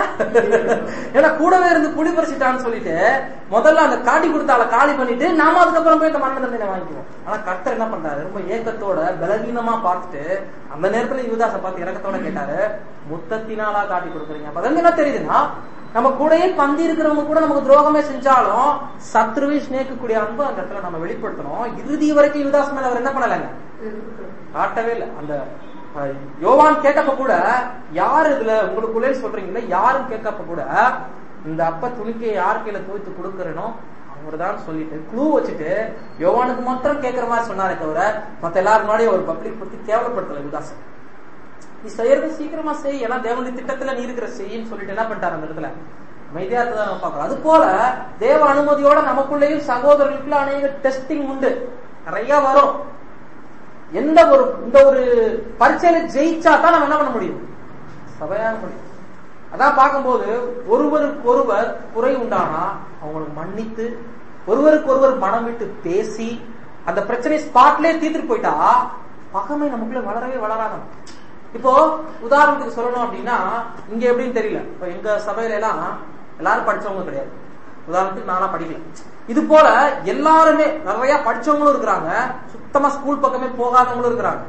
ஏன்னா கூடவே இருந்து குளிப்பறிச்சுட்டான்னு சொல்லிட்டு முதல்ல அந்த காட்டி கொடுத்தால காலி பண்ணிட்டு நாம அதுக்கப்புறம் போய் இந்த மரண தண்டனை வாங்கிக்குவோம் ஆனா கர்த்தர் என்ன பண்றாரு ரொம்ப ஏக்கத்தோட பலவீனமா பார்த்துட்டு அந்த நேரத்துல யுவதாசை பார்த்து இறக்கத்தோட கேட்டாரு முத்தத்தினாலா காட்டி கொடுக்குறீங்க அப்ப அதுல என்ன தெரியுதுன்னா நம்ம கூடயே பந்தி இருக்கிறவங்க கூட நமக்கு துரோகமே செஞ்சாலும் சத்ருவை சிநேகிக்கக்கூடிய அன்பு அந்த இடத்துல நம்ம வெளிப்படுத்தணும் இறுதி வரைக்கும் யுவதாஸ் மேல அவர் என்ன பண்ணலைங்க காட்டவே இல்லை அந்த அஹ், யோவான் கேட்டப்ப கூட யார் இதுல உங்களுக்குள்ளே சொல்றீங்கல்ல யாரும் கேட்கப்ப கூட இந்த அப்ப துணிக்கையை யார் கையில துவைத்து கொடுக்கறனோ அவர்தான் சொல்லிட்டு க்ளூ வச்சுட்டு யோவானுக்கு மாத்திரம் கேட்கிற மாதிரி சொன்னாரே தவிர மத்த எல்லாரும் முன்னாடி ஒரு பப்ளிக் பத்தி கேவலப்படுத்தல யுதாசன் நீ செய்யறது சீக்கிரமா செய் ஏன்னா தேவனுடைய திட்டத்துல நீ இருக்கிற செய்யின்னு சொல்லிட்டு என்ன பண்ணிட்டாரு அந்த இடத்துல மைதியா தான் பாக்குறோம் அது போல தேவ அனுமதியோட நமக்குள்ளேயும் சகோதரர்களுக்குள்ள அநேக டெஸ்டிங் உண்டு நிறைய வரும் எந்த ஒரு இந்த ஒரு பரீட்சையில ஜெயிச்சா தான் நம்ம என்ன பண்ண முடியும் சபையாக முடியும் அதான் பார்க்கும்போது ஒருவருக்கு ஒருவர் குறை உண்டானா அவங்களுக்கு மன்னித்து ஒருவருக்கு ஒருவர் மனம் விட்டு பேசி அந்த பிரச்சனை ஸ்பாட்லயே தீர்த்துட்டு போயிட்டா பகமை நமக்குள்ள வளரவே வளராது இப்போ உதாரணத்துக்கு சொல்லணும் அப்படின்னா இங்க எப்படின்னு தெரியல இப்ப எங்க சபையில எல்லாம் எல்லாரும் படிச்சவங்க கிடையாது உதாரணத்துக்கு நானா படிக்கல இது போல எல்லாருமே நிறைய படிச்சவங்களும் இருக்கிறாங்க சுத்தமா ஸ்கூல் பக்கமே போகாதவங்களும் இருக்கிறாங்க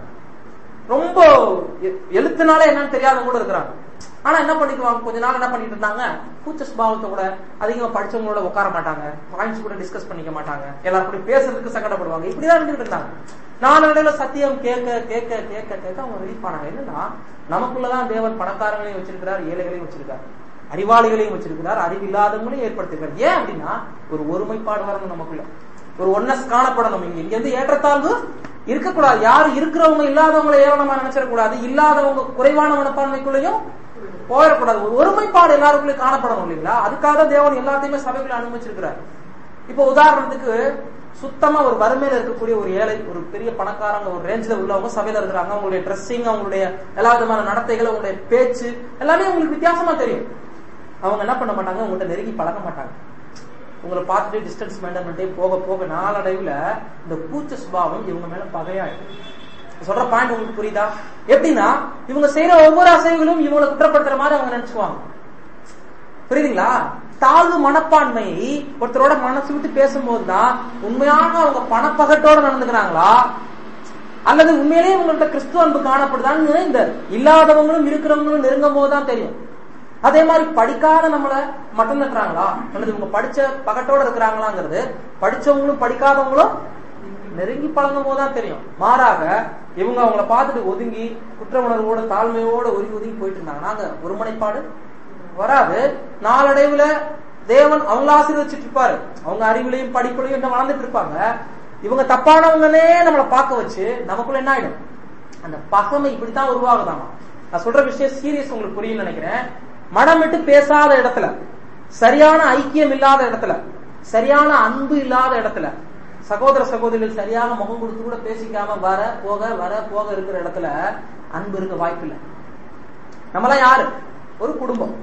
ரொம்ப எ- எழுத்துனால என்னன்னு தெரியாதவங்க கூட இருக்கிறாங்க ஆனா என்ன பண்ணிக்குவாங்க கொஞ்ச நாள் என்ன பண்ணிட்டு இருந்தாங்க கூச்ச சுபாவத்தை கூட அதிகமா படிச்சவங்களோட உட்கார மாட்டாங்க பாயிண்ட்ஸ் கூட டிஸ்கஸ் பண்ணிக்க மாட்டாங்க எல்லாரும் கூட பேசுறதுக்கு சங்கடப்படுவாங்க இப்படிதான் இருந்துட்டு இருந்தாங்க நாளடைவுல சத்தியம் கேட்க கேட்க கேட்க கேட்க அவங்க ரிலீஃப் ஆனாங்க என்னன்னா நமக்குள்ளதான் தேவன் பணக்காரங்களையும் வச்சிருக்கிறார் ஏழைகளையும் வச்சிருக்கார் அறிவாளிகளையும் வச்சிருக்கிறார் அறிவில்லாதவங்களையும் ஏற்படுத்திருக்கார் ஏன் அப்படின்னா ஒரு ஒருமைப்பாடு வரணும் நமக்குள்ள ஒரு ஒன்னஸ் காணப்படணும் இங்க இங்க இருந்து ஏற்றத்தாழ்வு இருக்கக்கூடாது யாரு இருக்கிறவங்க இல்லாதவங்களை ஏவனமா நினைச்சிடக்கூடாது இல்லாதவங்க குறைவான மனப்பான்மைக்குள்ளேயும் போயிடக்கூடாது ஒரு ஒருமைப்பாடு எல்லாருக்குள்ளயும் காணப்படணும் இல்லைங்களா அதுக்காக தான் தேவன் எல்லாத்தையுமே சபைகளை அனுமதிச்சிருக்கிறார் இப்போ உதாரணத்துக்கு சுத்தமா ஒரு வறுமையில இருக்கக்கூடிய ஒரு ஏழை ஒரு பெரிய பணக்காரங்க ஒரு ரேஞ்சில் உள்ளவங்க சபையில இருக்கிறாங்க அவங்களுடைய ட்ரெஸ்ஸிங் அவங்களுடைய எல்லா விதமான நடத்தைகள் அவங்களுடைய பேச்சு எல்லாமே உங்களுக்கு வித்தியாசமா தெரியும் அவங்க என்ன பண்ண மாட்டாங்க உங்கள்கிட்ட நெருங்கி பழக மாட்டாங்க உங்களை பார்த்துட்டு டிஸ்டன்ஸ் மெயின்டைன் பண்ணிட்டே போக போக நாளடைவுல இந்த கூச்ச சுபாவம் இவங்க மேல பகையாயிடும் சொல்ற பாயிண்ட் உங்களுக்கு புரியுதா எப்படின்னா இவங்க செய்யற ஒவ்வொரு அசைவுகளும் இவங்களை குற்றப்படுத்துற மாதிரி அவங்க நினைச்சுக்குவாங்க புரியுதுங்களா தாழ்வு மனப்பான்மையை ஒருத்தரோட மனசு விட்டு பேசும்போது தான் உண்மையாக அவங்க பணப்பகட்டோட நடந்துக்கிறாங்களா அல்லது உண்மையிலேயே உங்கள்ட்ட கிறிஸ்துவ அன்பு காணப்படுதான்னு இந்த இல்லாதவங்களும் இருக்கிறவங்களும் நெருங்கும் போது தான் தெரியும் அதே மாதிரி படிக்காத நம்மள மட்டம் தட்டுறாங்களா அல்லது இவங்க படிச்ச பகட்டோட இருக்கிறாங்களாங்கிறது படிச்சவங்களும் படிக்காதவங்களும் நெருங்கி பழங்கும் போதுதான் தெரியும் மாறாக இவங்க அவங்கள பார்த்துட்டு ஒதுங்கி குற்ற உணர்வோட தாழ்மையோட ஒதுங்கி ஒதுங்கி போயிட்டு இருந்தாங்கன்னா அங்க ஒருமுனைப்பாடு வராது நாளடைவுல தேவன் அவங்கள ஆசீர்வச்சிட்டு இருப்பாரு அவங்க அறிவிலையும் படிப்புலையும் இன்னும் வளர்ந்துட்டு இருப்பாங்க இவங்க தப்பானவங்களே நம்மளை பார்க்க வச்சு நமக்குள்ள என்ன ஆயிடும் அந்த பகமை இப்படித்தான் உருவாகுதாமா நான் சொல்ற விஷயம் சீரியஸ் உங்களுக்கு புரியும் நினைக்கிறேன் மனம் விட்டு பேசாத இடத்துல சரியான ஐக்கியம் இல்லாத இடத்துல சரியான அன்பு இல்லாத இடத்துல சகோதர சகோதரிகள் சரியாக முகம் கொடுத்து கூட பேசிக்காம வர போக வர போக இருக்கிற இடத்துல அன்பு இருக்க வாய்ப்பு இல்லை நம்மளாம் யாரு ஒரு குடும்பம்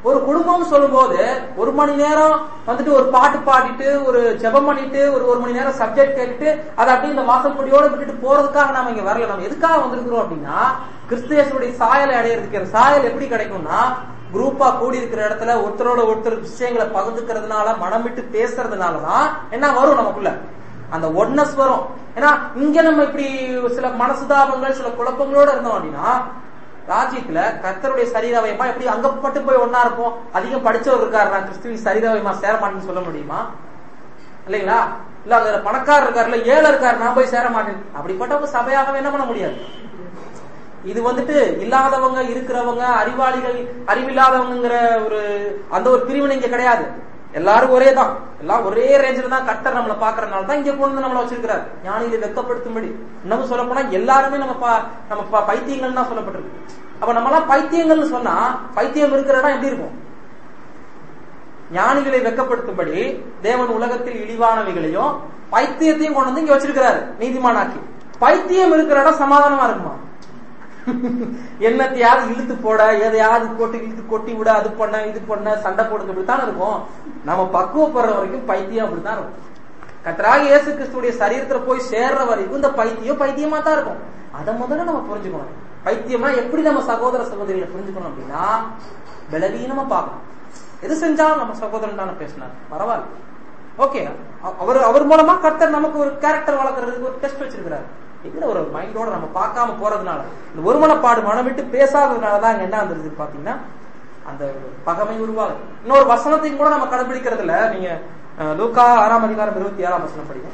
ஒரு குடும்பம் சொல்லும்போது ஒரு மணி நேரம் வந்துட்டு ஒரு பாட்டு பாடிட்டு ஒரு ஜெபம் பண்ணிட்டு ஒரு ஒரு மணி நேரம் சப்ஜெக்ட் கேட்டுட்டு அதை அப்படியே இந்த வாசப்படியோட விட்டுட்டு போறதுக்காக நாம இங்க வரல நம்ம எதுக்காக வந்திருக்கிறோம் அப்படின்னா கிறிஸ்துவேசனுடைய சாயலை அடையிறதுக்கு அந்த சாயல் எப்படி கிடைக்கும்னா குரூப்பா கூடி இருக்கிற இடத்துல ஒருத்தரோட ஒருத்தர் விஷயங்களை பகிர்ந்துக்கிறதுனால மனம் விட்டு பேசுறதுனாலதான் என்ன வரும் நமக்குள்ள அந்த ஒட்னஸ் வரும் ஏன்னா இங்க நம்ம இப்படி சில மனசுதாபங்கள் சில குழப்பங்களோட இருந்தோம் அப்படின்னா ராஜ்யத்துல கர்த்தருடைய சரீரவயமா எப்படி அங்க மட்டும் போய் ஒன்னா இருப்போம் அதிகம் படிச்சவர் இருக்காரு நான் கிறிஸ்துவின் சரீரவயமா சேர மாட்டேன்னு சொல்ல முடியுமா இல்லைங்களா இல்ல அதுல பணக்காரர் இருக்காருல்ல ஏழை இருக்காரு நான் போய் சேர மாட்டேன் அப்படிப்பட்டவங்க சபையாகவே என்ன பண்ண முடியாது இது வந்துட்டு இல்லாதவங்க இருக்கிறவங்க அறிவாளிகள் அறிவில்லாதவங்கிற ஒரு அந்த ஒரு பிரிவினை இங்க கிடையாது எல்லாரும் ஒரே தான் எல்லாம் ஒரே ரேஞ்சில் தான் கட்டர் நம்மளை பாக்குறதுனால தான் இங்க கொண்டு வந்து நம்மள வச்சிருக்கிறார் ஞானிகளை வெக்கப்படுத்தும்படி இன்னமும் சொல்ல போனா எல்லாருமே நம்ம பா- நம்ம ப- பைத்தியங்கள் தான் சொல்லப்பட்டிருக்கு அப்ப நம்ம எல்லாம் பைத்தியங்கள்னு சொன்னா பைத்தியம் இருக்கிற இடம் எப்படி இருக்கும் ஞானிகளை வெக்கப்படுத்தும்படி தேவன் உலகத்தில் இழிவானவைகளையும் பைத்தியத்தையும் கொண்டு வந்து இங்க வச்சிருக்கிறாரு நீதிமானாக்கி பைத்தியம் இருக்கிற இடம் சமாதானமா இருக்குமா என்னத்தையாவது இழுத்து போட எதையாவது போட்டு இழுத்து கொட்டி விட அது பண்ண இது பண்ண சண்டை போடுறது இப்படித்தான் இருக்கும் நம்ம பக்குவப்படுற வரைக்கும் பைத்தியம் அப்படித்தான் இருக்கும் கத்தராக இயேசு கிறிஸ்துடைய சரீரத்துல போய் சேர்ற வரைக்கும் இந்த பைத்தியம் பைத்தியமா தான் இருக்கும் அதை முதல்ல நம்ம புரிஞ்சுக்கணும் பைத்தியமா எப்படி நம்ம சகோதர சகோதரிகளை புரிஞ்சுக்கணும் அப்படின்னா பலவீனமா பார்க்கணும் எது செஞ்சாலும் நம்ம சகோதரன் தானே பேசினார் பரவாயில்ல ஓகே அவர் அவர் மூலமா கர்த்தர் நமக்கு ஒரு கேரக்டர் வளர்க்கறதுக்கு ஒரு டெஸ்ட் வச்சிருக்கிறார் எங்கிற ஒரு மைண்டோட நம்ம பார்க்காம போறதுனால இந்த ஒருமனப்பாடு மனம் விட்டு பேசாததுனாலதான் அங்க என்ன வந்துருது பாத்தீங்கன்னா அந்த ஒரு பகமை உருவாகுது இன்னொரு வசனத்தையும் கூட நம்ம கடைபிடிக்கிறது இல்ல நீங்க அஹ், லூக்கா ஆறாம் அதிகாரம் இருபத்தி ஏழாம் வசனம் படிங்க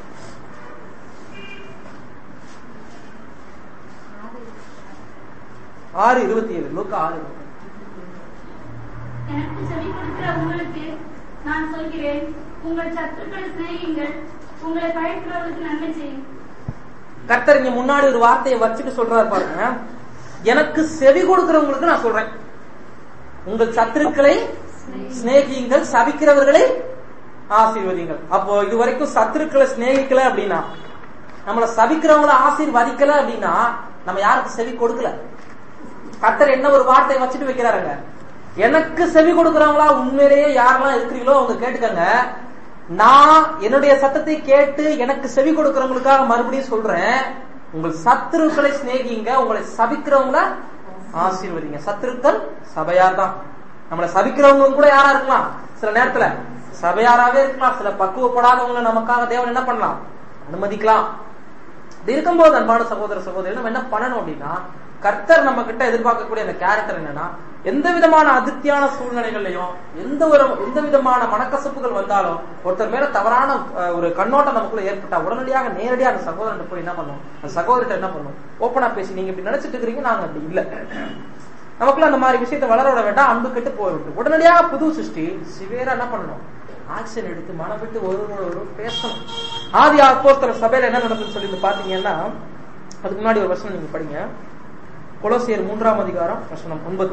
ஆறு இருபத்தி ஏழு லூக்கா ஆறு இருபத்தி ஏழு. எனக்கு செவி கொடுக்கிற உங்களுக்கு நான் சொல்கிறேன் உங்கள் சத்துருக்களை சிநேகியுங்கள் உங்களை பயப்படுறவர்களுக்கு நன்மை செய்யும் கர்த்தர் இங்க முன்னாடி ஒரு வார்த்தையை வச்சுட்டு சொல்றாரு பாருங்க எனக்கு செவி கொடுக்கிறவங்களுக்கு நான் சொல்றேன் உங்கள் சத்துருக்களை சிநேகியுங்கள் சபிக்கிறவர்களை ஆசீர்வதிங்கள் அப்போ இது வரைக்கும் சத்துருக்களை சிநேகிக்கல அப்படின்னா நம்மள சபிக்கிறவங்கள ஆசீர்வதிக்கல அப்படின்னா நம்ம யாருக்கு செவி கொடுக்கல கர்த்தர் என்ன ஒரு வார்த்தையை வச்சுட்டு வைக்கிறாருங்க எனக்கு செவி கொடுக்கறவங்களா உண்மையிலேயே யாரெல்லாம் இருக்கிறீங்களோ அவங்க கேட்டுக்கங்க நான் என்னுடைய சத்தத்தை கேட்டு எனக்கு செவி கொடுக்கறவங்களுக்காக மறுபடியும் சொல்றேன் உங்கள் சத்துருக்களை சிநேகிங்க உங்களை சபிக்கிறவங்கள ஆசீர்வதிங்க சத்துருக்கள் சபையார் தான் நம்மளை சபிக்கிறவங்க கூட யாரா இருக்கலாம் சில நேரத்துல சபையாராவே இருக்கலாம் சில பக்குவப்படாதவங்களை நமக்காக தேவன் என்ன பண்ணலாம் அனுமதிக்கலாம் அப்படி இருக்கும்போது அன்பான சகோதர சகோதரி நம்ம என்ன பண்ணணும் அப்படின்னா கர்த்தர் நம்ம கிட்ட எதிர்பார்க்கக்கூடிய அந்த கேரக்டர் என்னன்னா எந்த விதமான அதிருப்தியான சூழ்நிலைகள்லயும் எந்த ஒரு எந்த விதமான மனக்கசப்புகள் வந்தாலும் ஒருத்தர் மேல தவறான அஹ், ஒரு கண்ணோட்டம் நமக்குள்ள ஏற்பட்டா உடனடியாக நேரடியாக அந்த சகோதரன் போய் என்ன பண்ணும் அந்த சகோதரிட்ட என்ன பண்ணும் ஓப்பனா பேசி நீங்க இப்படி நினைச்சிட்டு இருக்கிறீங்க நாங்க அப்படி இல்ல நமக்குள்ள அந்த மாதிரி விஷயத்தை வளர விட வேண்டாம் அன்பு கெட்டு போய்விட்டு உடனடியாக புது சிருஷ்டி சிவேரா என்ன பண்ணணும் ஆக்ஷன் எடுத்து மனம் விட்டு ஒருவரோட ஒருவர் பேசணும் ஆதி அப்போஸ்தலர் சபையில என்ன நடந்ததுன்னு சொல்லி பாத்தீங்கன்னா அதுக்கு முன்னாடி ஒரு வசனம் நீங்க படிங்க கொலோசியர் மூன்றாம் அதிகாரம் வசனம் ஒன்பது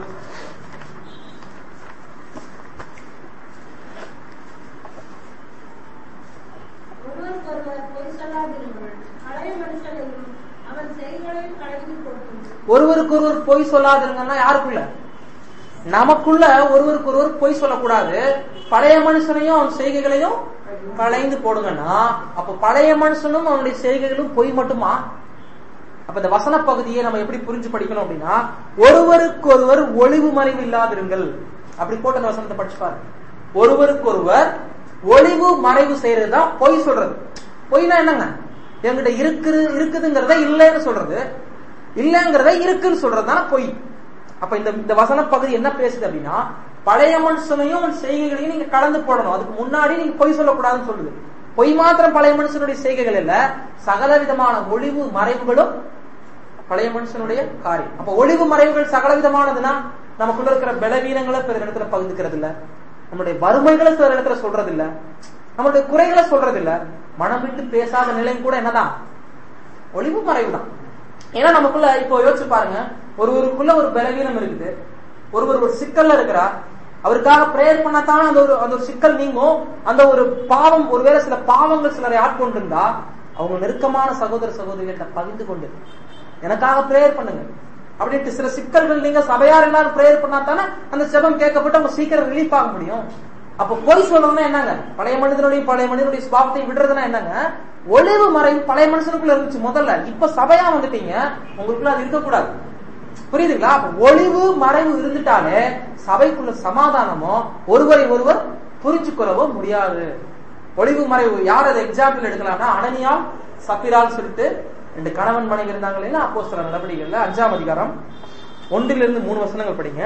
ஒருவருக்கொருவர் பொய் சொல்லாதிருங்கள் பழைய மனுஷனையும் அவன் செய்களையும் களைந்து போட்டும் ஒருவருக்கொருவர் பொய் சொல்லாதிருங்கன்னா யாருக்குள்ள நமக்குள்ள ஒருவருக்கொருவர் பொய் சொல்லக்கூடாது பழைய மனுஷனையும் அவன் செய்கைகளையும் களைந்து போடுங்கன்னா அப்ப பழைய மனுஷனும் அவனுடைய செய்கைகளும் பொய் மட்டுமா அப்ப இந்த வசன பகுதியை நம்ம எப்படி புரிஞ்சு படிக்கணும் அப்படின்னா ஒருவருக்கொருவர் ஒளிவு மறைவு இல்லாதிருங்கள் அப்படி போட்டு அந்த வசனத்தை படிச்சு பாருங்க ஒருவருக்கொருவர் ஒளிவு மறைவு செய்யறதுதான் பொய் சொல்றது பொய்னா என்னங்க என்கிட்ட இருக்குது இருக்குதுங்கிறத இல்லைன்னு சொல்றது இல்லைங்கிறத இருக்குன்னு சொல்றது தானே பொய் அப்ப இந்த இந்த வசன பகுதி என்ன பேசுது அப்படின்னா பழைய மனுஷனையும் அவன் செய்கைகளையும் நீங்க கலந்து போடணும் அதுக்கு முன்னாடி நீங்க பொய் சொல்லக்கூடாதுன்னு சொல்லுது பொய் மாத்திரம் பழைய மனுஷனுடைய செய்கைகள் இல்ல சகல விதமான ஒளிவு மறைவுகளும் பழைய மனுஷனுடைய காரியம் அப்ப ஒளிவு மறைவுகள் சகல விதமானதுன்னா நமக்குள்ள இருக்கிற பலவீனங்களை பிற இடத்துல பகிர்ந்துக்கிறது இல்ல நம்மளுடைய வறுமைகளை சில இடத்துல சொல்றது இல்ல நம்மளுடைய குறைகளை சொல்றது இல்ல மனம் விட்டு பேசாத நிலையும் கூட என்னதான் ஒளிவு மறைவு தான் ஏன்னா நமக்குள்ள இப்போ யோசிச்சு பாருங்க ஒருவருக்குள்ள ஒரு பலவீனம் இருக்குது ஒருவர் ஒரு சிக்கல்ல இருக்கிறார் அவருக்காக பிரேயர் பண்ணத்தான் அந்த ஒரு அந்த ஒரு சிக்கல் நீங்கும் அந்த ஒரு பாவம் ஒருவேளை சில பாவங்கள் சிலரை ஆட்கொண்டு இருந்தா அவங்க நெருக்கமான சகோதர சகோதரிகிட்ட பகிர்ந்து கொண்டு எனக்காக பிரேயர் பண்ணுங்க அப்படின்ட்டு சில சிக்கல்கள் நீங்க சபையார் எல்லாரும் பிரேயர் பண்ணா தானே அந்த ஜெபம் கேட்கப்பட்டு அவங்க சீக்கிரம் ரிலீஃப் ஆக முடியும் அப்ப பொய் சொல்றதுன்னா என்னங்க பழைய மனிதனுடைய பழைய மனிதனுடைய சுபாவத்தை விடுறதுன்னா என்னங்க ஒளிவு மறைவு பழைய மனுஷனுக்குள்ள இருந்துச்சு முதல்ல இப்ப சபையா வந்துட்டீங்க உங்களுக்குள்ள அது இருக்கக்கூடாது புரியுதுங்களா அப்ப ஒளிவு மறைவு இருந்துட்டாலே சபைக்குள்ள சமாதானமோ ஒருவரை ஒருவர் புரிஞ்சுக்கொள்ளவோ முடியாது ஒளிவு மறைவு யார் அதை எக்ஸாம்பிள் எடுக்கலாம்னா அனனியா சப்பிரால் சொல்லிட்டு ரெண்டு கணவன் மனைவி இருந்தாங்க இல்லையா அப்போ சில நடவடிக்கைகள்ல அஞ்சாம் அதிகாரம் ஒன்றிலிருந்து மூணு வசனங்கள் படிங்க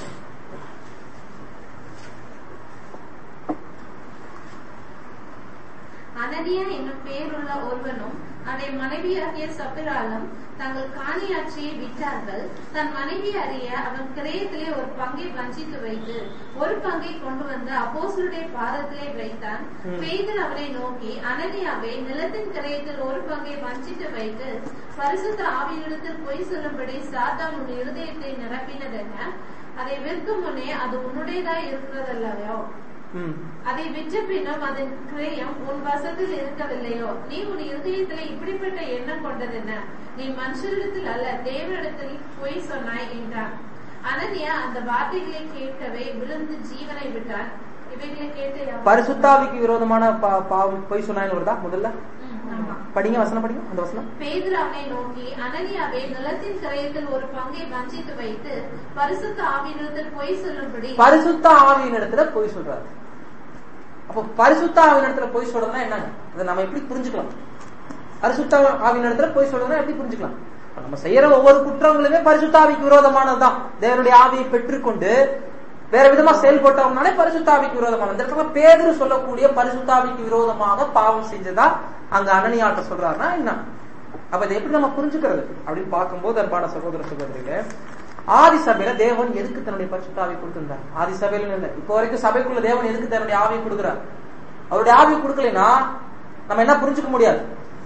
அனனியா என்னும் பேருள்ள ஒருவனும் அவனை மனைவியாகிய சப்பிராலும் தங்கள் காணியாட்சியை விற்றார்கள் தன் மனைவி அறிய அவன் கிரயத்திலே ஒரு பங்கை வஞ்சித்து வைத்து ஒரு பங்கை கொண்டு வந்து அப்போஸ்தலருடைய பாதத்திலே வைத்தான் ம். பேதர் அவனை நோக்கி அனனியாவே நிலத்தின் கிரயத்தில் ஒரு பங்கை வஞ்சித்து வைத்து பரிசுத்த ஆவியிடத்தில் பொய் சொல்லும்படி சாத்தான் உன் இருதயத்தை நிரப்பினதென்ன அதை விற்கும் முன்னே அது உன்னுடையதாய் இருக்கிறதல்லவோ ம். அதை விற்ற பின்னும் அதன் கிரயம் உன் வசத்தில் இருக்கவில்லையோ நீ உன் இருதயத்திலே இப்படிப்பட்ட எண்ணம் கொண்டதென்ன நீ மனுஷரிடத்தில் அல்ல தேவனிடத்தில் பொய் சொன்னாய் என்றான் அனனியா அந்த வார்த்தைகளை கேட்கவே விழுந்து ஜீவனை விட்டான் இவைகளை கேட்ட யாவரும், பரிசுத்தாவிக்கு விரோதமான பா- பாவம் பொய் சொன்னாங்க வருதா முதல்ல ம், ஆமா. படிங்க வசனம் படிங்க அந்த வசனம் பேதுரு அவனை நோக்கி அனனியாவே நிலத்தின் கிரயத்தில் ஒரு பங்கை வஞ்சித்து வைத்து பரிசுத்த ஆவியிடத்தில் பொய் சொல்லும்படி பரிசுத்த ஆவியின் இடத்துல பொய் சொல்றாரு அப்போ பரிசுத்த ஆவியின் இடத்துல பொய் சொல்றதுன்னா என்னங்க அதை நம்ம எப்படி புரிஞ்சுக்கலாம் பரிசுத்த ஆவியின் இடத்துல பொய் சொல்றதுன்னா எப்படி புரிஞ்சுக்கலாம் இப்ப நம்ம செய்யற ஒவ்வொரு குற்றங்களுமே பரிசுத்த ஆவிக்கு விரோதமானதுதான் தேவனுடைய ஆவியை பெற்றுக்கொண்டு வேற விதமா செயல்பட்டவங்கனாலே பரிசுத்த ஆவிக்கு விரோதமானது இந்த இடத்துல பேதுரு சொல்லக்கூடிய பரிசுத்த ஆவிக்கு விரோதமாக பாவம் செஞ்சதா அங்க அனனியாட்ட சொல்றாருன்னா என்ன அப்ப இதை எப்படி நம்ம புரிஞ்சுக்கிறது அப்படின்னு பார்க்கும்போது அன்பான சகோதர சகோதரிகளே ஆதி சபையில தேவன் எதுக்கு தன்னுடைய பரிசுத்த ஆவி கொடுத்திருந்தார் ஆதி சபையில இல்ல இப்போ வரைக்கும் சபைக்குள்ள தேவன் எதுக்கு தன்னுடைய ஆவியை கொடுக்கிறார் அவருடைய ஆவியை கொடுக்கலைன்னா நம்ம என்ன புரிஞ்சுக்க முடியாது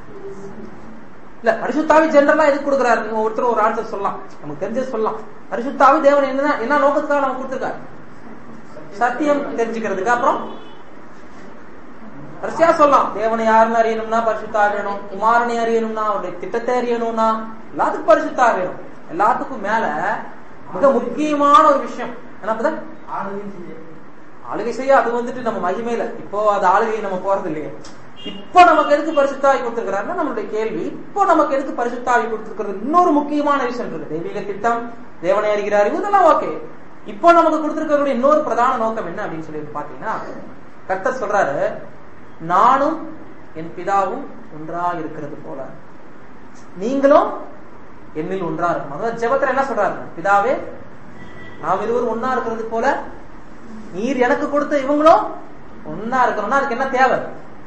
இல்ல பரிசுத்தாவி ஜென்ரலா எதுக்கு கொடுக்குறாரு நீங்க ஒருத்தர் ஒரு ஆன்சர் சொல்லலாம் நமக்கு தெரிஞ்சது சொல்லலாம் பரிசுத்தாவி தேவன் என்ன என்ன நோக்கத்துக்காக நமக்கு கொடுத்திருக்காரு சத்தியம் தெரிஞ்சுக்கிறதுக்கு அப்புறம் வரிசையா சொல்லலாம் தேவனை யாருன்னு அறியணும்னா பரிசுத்தா வேணும் குமாரனை அறியணும்னா அவருடைய திட்டத்தை அறியணும்னா எல்லாத்துக்கும் பரிசுத்தா வேணும் எல்லாத்துக்கும் மேல மிக முக்கியமான ஒரு விஷயம் என்ன புதன்? ஆளுகை செய்ய அது வந்துட்டு நம்ம மகிமையில இப்போ அது ஆளுகை நம்ம போறது இல்லையே இப்போ நமக்கு எதுக்கு பரிசுத்தாவி கொடுத்திருக்கிறாருன்னா நம்மளுடைய கேள்வி இப்போ நமக்கு எதுக்கு பரிசுத்தாவி கொடுத்திருக்கிறது இன்னொரு முக்கியமான விஷயம் இருக்கு தெய்வீக திட்டம் தேவனை அறிகிறார் இதெல்லாம் ஓகே இப்போ நமக்கு கொடுத்திருக்கிறதுடைய இன்னொரு பிரதான நோக்கம் என்ன அப்படின்னு சொல்லி பாத்தீங்கன்னா கர்த்தர் சொல்றாரு நானும் என் பிதாவும் ஒன்றா இருக்கிறது போல நீங்களும் என்னில் ஒன்றா இருக்கணும் அதாவது ஜெபத்துல என்ன சொல்றாரு பிதாவே நாம் இருவரும் ஒன்னா இருக்கிறது போல நீர் எனக்கு கொடுத்த இவங்களும் ஒன்னா இருக்கணும்னா அதுக்கு என்ன தேவை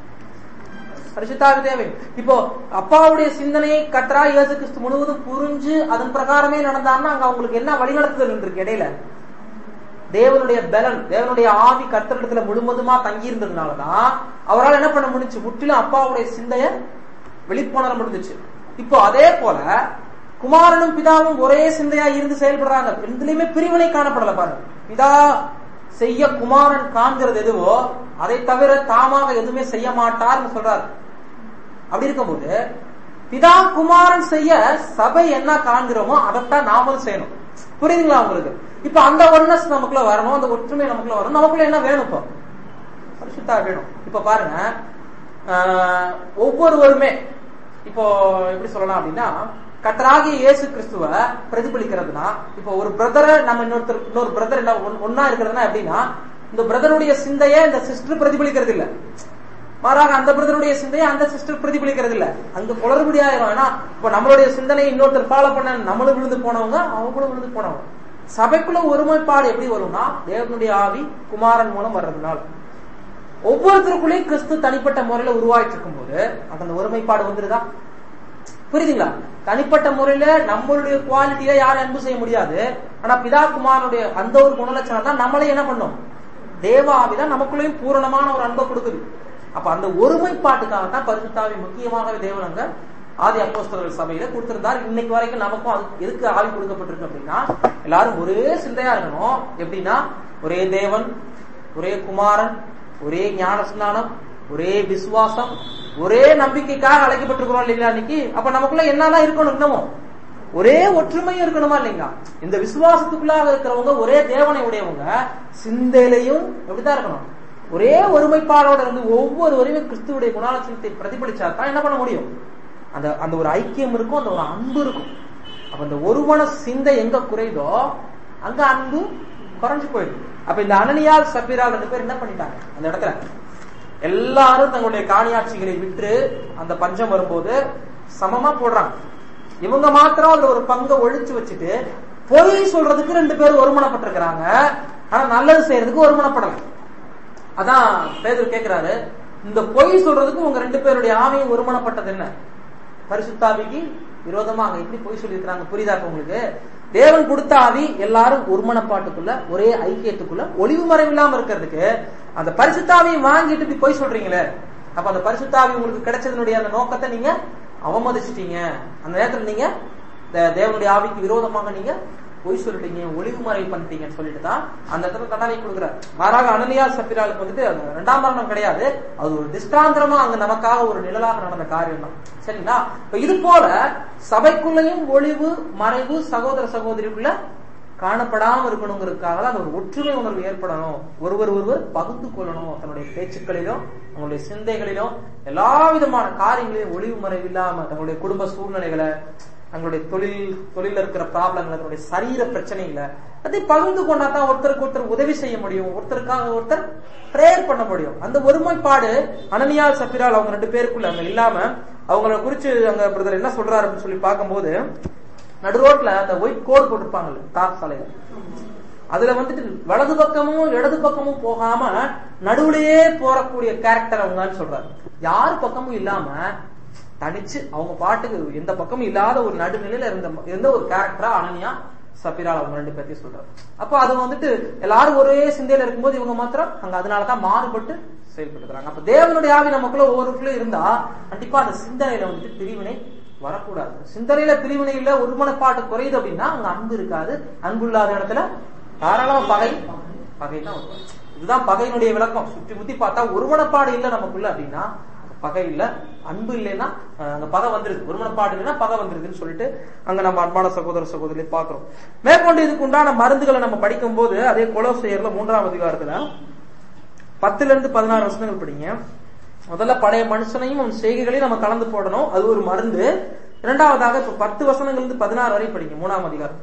பரிசுத்தாக தேவை இப்போ அப்பாவுடைய சிந்தனையை கத்தரா இயேசு கிறிஸ்து முழுவதும் புரிஞ்சு அதன் பிரகாரமே நடந்தாருன்னா அங்க அவங்களுக்கு என்ன வழிநடத்துதல் இருக்கு இடையில தேவனுடைய பலன் தேவனுடைய ஆவி கத்தரிடத்துல முழுவதுமா தங்கி இருந்ததுனாலதான் அவரால் என்ன பண்ண முடிஞ்சு முற்றிலும் அப்பாவுடைய சிந்தைய வெளிக்கொணர முடிஞ்சுச்சு இப்போ அதே போல குமாரனும் பிதாவும் ஒரே சிந்தையா இருந்து செயல்படுறாங்க எதுலயுமே பிரிவினை காணப்படல பாருங்க பிதா செய்ய குமாரன் காண்கிறது எதுவோ அதை தவிர தாமாக எதுவுமே செய்ய மாட்டார்னு சொல்றாரு அப்படி இருக்கும்போது பிதா குமாரன் செய்ய சபை என்ன காண்கிறோமோ அதைத்தான் நாமளும் செய்யணும் புரியுதுங்களா உங்களுக்கு இப்ப அந்த ஒன்னஸ் நமக்குள்ள வரணும் அந்த ஒற்றுமை நமக்குள்ள வரணும் நமக்குள்ள என்ன வேணும் இப்போ பரிசுத்தா வேணும் இப்ப பாருங்க ஆஹ், ஒவ்வொருவருமே இப்போ எப்படி சொல்லலாம் அப்படின்னா கத்தராகிய இயேசு கிறிஸ்துவ பிரதிபலிக்கிறதுனா இப்போ ஒரு பிரதரை நம்ம இன்னொருத்தர் இன்னொரு பிரதர் என்ன ஒன்- ஒண்ணா இருக்கிறதுனா எப்படின்னா இந்த பிரதருடைய சிந்தையை இந்த சிஸ்டர் பிரதிபலிக்கிறது இல்ல மாறாக அந்த பிரதருடைய சிந்தையை அந்த சிஸ்டர் பிரதிபலிக்கிறது இல்ல அங்க குளறுபடி ஆயிரும் ஏன்னா இப்ப நம்மளுடைய சிந்தனையை இன்னொருத்தர் ஃபாலோ பண்ண நம்மளும் விழுந்து போனவங்க அவங்களும் விழுந்து போனவங்க சபைக்குள்ள ஒருமைப்பாடு எப்படி வரும்னா தேவனுடைய ஆவி குமாரன் மூலம் வர்றதுனால ஒவ்வொருத்தருக்குள்ளேயும் கிறிஸ்து தனிப்பட்ட முறையில உருவாயிட்டு இருக்கும்போது அந்த ஒருமைப்பாடு வந்துருதா புரியுதுங்களா தனிப்பட்ட முறையில நம்மளுடைய குவாலிட்டியில யாரும் அன்பு செய்ய முடியாது ஆனா பிதா குமாரனுடைய அந்த ஒரு குணலட்சணம் தான் நம்மளே என்ன பண்ணும் தேவ ஆவிதான் நமக்குள்ளேயும் பூரணமான ஒரு அன்பை கொடுக்குது அப்ப அந்த ஒருமைப்பாட்டுக்காக தான் பரிசுத்தாவி முக்கியமாகவே தேவன் அங்க ஆதி அப்போஸ்தலர்கள் சபையில கொடுத்திருந்தார் இன்னைக்கு வரைக்கும் நமக்கும் அது எதுக்கு ஆவி கொடுக்கப்பட்டிருக்கு அப்படின்னா எல்லாரும் ஒரே சிந்தையா இருக்கணும் எப்படின்னா ஒரே தேவன் ஒரே குமாரன் ஒரே ஞான ஸ்நானம் ஒரே விசுவாசம் ஒரே நம்பிக்கைக்காக அழைக்கப்பட்டிருக்கிறோம் இல்லைங்களா இன்னைக்கு அப்ப நமக்குள்ள என்னதான் இருக்கணும் இன்னமும் ஒரே ஒற்றுமையும் இருக்கணுமா இல்லைங்களா இந்த விசுவாசத்துக்குள்ளாக இருக்கிறவங்க ஒரே தேவனை உடையவங்க சிந்தையிலையும் எப்படிதான் இருக்கணும் ஒரே ஒருமைப்பாடோட இருந்து ஒவ்வொருவரையும் கிறிஸ்துவுடைய குணாலட்சணத்தை பிரதிபலிச்சா தான் என்ன பண்ண முடியும் அந்த அந்த ஒரு ஐக்கியம் இருக்கும் அந்த ஒரு அன்பு இருக்கும் அப்ப இந்த ஒருவன சிந்தை எங்க குறைதோ அங்க அன்பு குறைஞ்சு போயிடும் அப்ப இந்த அனனியால் சப்பீரால் ரெண்டு பேர் என்ன பண்ணிட்டாங்க அந்த இடத்துல எல்லாரும் தங்களுடைய காணியாட்சிகளை விற்று அந்த பஞ்சம் வரும்போது சமமா போடுறாங்க இவங்க மாத்திரம் அதுல ஒரு பங்கை ஒழிச்சு வச்சுட்டு பொய் சொல்றதுக்கு ரெண்டு பேரும் ஒருமனப்பட்டிருக்கிறாங்க ஆனா நல்லது செய்யறதுக்கு ஒருமனப்படல அதான் பேதர் கேக்குறாரு இந்த பொய் சொல்றதுக்கு உங்க ரெண்டு பேருடைய ஆமையும் ஒருமனப்பட்டது என்ன பரிசுத்தாவிக்கு விரோதமா அங்க எப்படி பொய் சொல்லியிருக்கிறாங்க புரியுதா இப்ப உங்களுக்கு தேவன் கொடுத்த ஆவி எல்லாரும் ஒருமனப்பாட்டுக்குள்ள ஒரே ஐக்கியத்துக்குள்ள ஒளிவு மறைவில்லாம இருக்கிறதுக்கு அந்த பரிசுத்தாவியை வாங்கிட்டு இப்படி பொய் சொல்றீங்களே அப்ப அந்த பரிசுத்தாவி உங்களுக்கு கிடைச்சதனுடைய அந்த நோக்கத்தை நீங்க அவமதிச்சிட்டீங்க அந்த நேரத்துல நீங்க தே- தேவனுடைய ஆவிக்கு விரோதமாக நீங்க பொய் சொல்லிட்டீங்க ஒளிவு மறை பண்ணிட்டீங்கன்னு சொல்லிட்டு தான் அந்த இடத்துல தண்டனை கொடுக்குறாரு மாறாக அனனியா சப்பிராளுக்கு வந்துட்டு அது ரெண்டாம் மரணம் கிடையாது அது ஒரு திஷ்டாந்திரமா அங்க நமக்காக ஒரு நிழலாக நடந்த காரியம் தான் சரிங்களா இப்ப இது போல சபைக்குள்ளேயும் ஒளிவு மறைவு சகோதர சகோதரிக்குள்ள காணப்படாம இருக்கணுங்கிறதுக்காக தான் அந்த ஒரு ஒற்றுமை உணர்வு ஏற்படணும் ஒருவர் ஒருவர் பகுத்து கொள்ளணும் தன்னுடைய பேச்சுக்களிலும் அவங்களுடைய சிந்தைகளிலும் எல்லா விதமான காரியங்களையும் ஒளிவு மறைவு இல்லாம தங்களுடைய குடும்ப சூழ்நிலைகளை தங்களுடைய தொழில் தொழில இருக்கிற ப்ராப்ளங்களை தன்னுடைய சரீர பிரச்சனைகளை அதை பகிர்ந்து கொண்டா தான் ஒருத்தருக்கு ஒருத்தர் உதவி செய்ய முடியும் ஒருத்தருக்காக ஒருத்தர் பிரேயர் பண்ண முடியும் அந்த ஒருமைப்பாடு அனனியால் சப்பிரால் அவங்க ரெண்டு பேருக்குள்ள அங்க இல்லாம அவங்கள குறிச்சு அங்க பிரதர் என்ன சொல்றாரு அப்படின்னு சொல்லி பார்க்கும்போது நடு ரோட்ல அந்த ஒயிட் கோடு போட்டிருப்பாங்கல்ல தார் சாலையில அதுல வந்துட்டு வலது பக்கமும் இடது பக்கமும் போகாம நடுவுலயே போறக்கூடிய கேரக்டர் அவங்கன்னு சொல்றாரு யார் பக்கமும் இல்லாம தனிச்சு அவங்க பாட்டுக்கு எந்த பக்கமும் இல்லாத ஒரு நடுநிலையில இருந்த இருந்த ஒரு கேரக்டரா அனனியா சப்பிரால் அவங்க ரெண்டு பேர்த்தையும் சொல்றாரு அப்போ அது வந்துட்டு எல்லாரும் ஒரே சிந்தையில இருக்கும்போது இவங்க மாத்திரம் அங்க அதனாலதான் மாறுபட்டு செயல்பட்டுக்கிறாங்க அப்ப தேவனுடைய ஆவி நமக்குள்ள ஒவ்வொருக்குள்ள இருந்தா கண்டிப்பா அந்த சிந்தனையில வந்துட்டு பிரிவினை வரக்கூடாது சிந்தனையில பிரிவினை இல்ல ஒருமனப்பாட்டு குறையுது அப்படின்னா அங்க அன்பு இருக்காது அன்பு இல்லாத இடத்துல தாராளமா பகை பகை தான் வரும். இதுதான் பகையினுடைய விளக்கம் சுற்றி முத்தி பார்த்தா ஒருமனப்பாடு இல்ல நமக்குள்ள அப்படின்னா பகை இல்ல அன்பு இல்லைன்னா அஹ், அங்க பகை வந்துருது ஒருமனப்பாடு இல்லைன்னா பகை வந்துருதுன்னு சொல்லிட்டு அங்க நம்ம அன்பான சகோதர சகோதரி பாக்குறோம் மேற்கொண்டு இதுக்கு உண்டான மருந்துகளை நம்ம படிக்கும் போது அதே கொலோசையர்ல மூன்றாம் அதிகாரத்துல பத்துல இருந்து பதினாறு வசனங்கள் படிங்க முதல்ல பழைய மனுஷனையும் அவன் செய்கைகளையும் நம்ம கலந்து போடணும் அது ஒரு மருந்து இரண்டாவதாக இப்ப பத்து வசனங்கள் இருந்து பதினாறு வரை படிங்க மூணாம் அதிகாரம்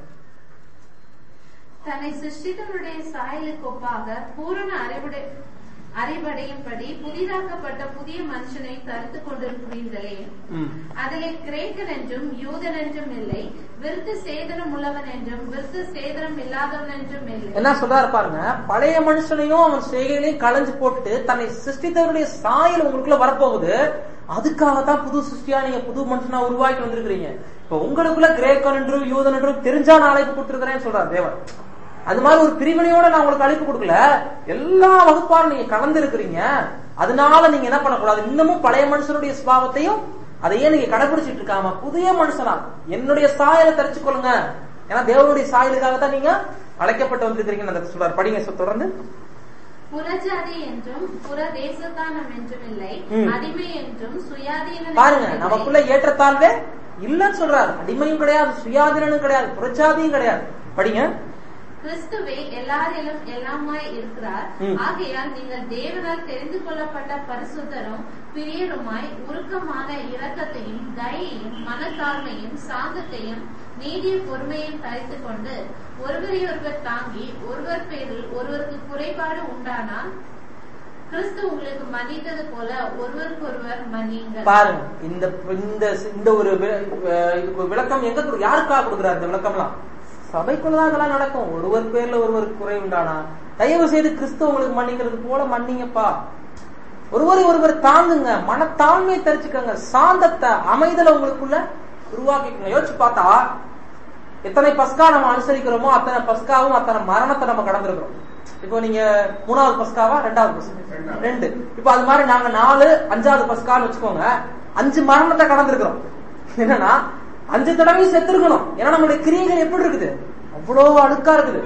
தன்னை சிருஷ்டித்தவருடைய சாயலுக்கு ஒப்பாக பூரண அறிவுடை அறிவடையும்படி புதிதாக்கப்பட்ட புதிய மனுஷனை தரித்து கொண்டிருக்கிறீர்களே ம். அதிலே கிரேக்கன் என்றும் யூதன் என்றும் இல்லை விருத்து சேதனம் உள்ளவன் என்றும் விருத்து சேதனம் இல்லாதவன் என்றும் இல்லை என்ன சொல்றாரு பாருங்க பழைய மனுஷனையும் அவன் செய்கைகளையும் களைஞ்சு போட்டு தன்னை சிருஷ்டித்தவருடைய சாயல் உங்களுக்குள்ள வரப்போகுது அதுக்காக தான் புது சிருஷ்டியா நீங்க புது மனுஷனா உருவாக்கி வந்திருக்கிறீங்க இப்ப உங்களுக்குள்ள கிரேக்கன் என்றும் யூதன் என்றும் தெரிஞ்சா நான் அழைப்பு கொடுத்திருக்கிறேன்னு சொல்றாரு தேவன் அது மாதிரி ஒரு பிரிவினையோட நான் உங்களுக்கு அழைப்பு கொடுக்கல எல்லா வகுப்பாரும் நீங்க கலந்து இருக்கிறீங்க அதனால நீங்க என்ன பண்ணக்கூடாது இன்னமும் பழைய மனுஷனுடைய சுபாவத்தையும் அதையே நீங்க கடைபிடிச்சிட்டு இருக்காம புதிய மனுஷனா என்னுடைய சாயலை தரிச்சு கொள்ளுங்க ஏன்னா தேவனுடைய சாயலுக்காக தான் நீங்க அழைக்கப்பட்டு வந்திருக்கிறீங்கன்னு அந்த இடத்துல சொல்றாரு படிங்க சொ- தொடர்ந்து புறஜாதி என்றும் புற தேசத்தானம் என்றும் இல்லை ம். அடிமை என்றும் சுயாதீனம் பாருங்க என்றும் இல்லை. நமக்குள்ள ஏற்றத்தாழ்வே இல்லன்னு சொல்றாரு அடிமையும் கிடையாது சுயாதீனனும் கிடையாது புரட்சாதியும் கிடையாது படிங்க கிறிஸ்துவே எல்லாரிலும் எல்லாமாய் இருக்கிறார் ம். ஆகையால் நீங்கள் தேவனால் தெரிந்து கொள்ளப்பட்ட பரிசுத்தரும் பிரியருமாய் உருக்கமான இரக்கத்தையும் தயையும் மனத்தாழ்மையும் சாந்தத்தையும் நீடிய பொறுமையும் தரித்துக் கொண்டு ஒருவரை ஒருவர் தாங்கி ஒருவர் பேரில் ஒருவருக்கு குறைபாடு உண்டானால் கிறிஸ்து உங்களுக்கு மன்னித்தது போல ஒருவருக்கொருவர் மன்னியுங்கள் பாருங்க இந்த இந்த இந்த ஒரு வி- அஹ் இதுக்கு ஒரு விளக்கம் எங்க கொடு- யாருக்காக கொடுக்குறாரு இந்த விளக்கம்லாம் சபைக்குள்ளதான் இதெல்லாம் நடக்கும் ஒருவர் பேர்ல ஒருவருக்கு குறை உண்டானா தயவு செய்து கிறிஸ்து உங்களுக்கு மன்னிக்கிறது போல மன்னிங்கப்பா ஒருவரை ஒருவர் தாங்குங்க மனத்தாழ்மையை தெரிச்சுக்கங்க சாந்தத்தை அமைதலை உங்களுக்குள்ள உருவாக்கிக்கங்க யோசிச்சு பார்த்தா எத்தனை பஸ்கா நம்ம அனுசரிக்கிறோமோ அத்தனை பஸ்காவும் அத்தனை மரணத்தை நம்ம கடந்திருக்கிறோம் இப்போ நீங்க மூணாவது பஸ்காவா ரெண்டாவது பஸ்கா ரெண்டு இப்போ அது மாதிரி நாங்க நாலு அஞ்சாவது பஸ்கான்னு வச்சுக்கோங்க அஞ்சு மரணத்தை கடந்திருக்கிறோம் என்னன்னா அஞ்சு தடவை செத்துருக்கணும் ஏன்னா நம்மளுடைய கிரியைகள் எப்படி இருக்குது அவ்வளவு அழுக்கா இருக்குது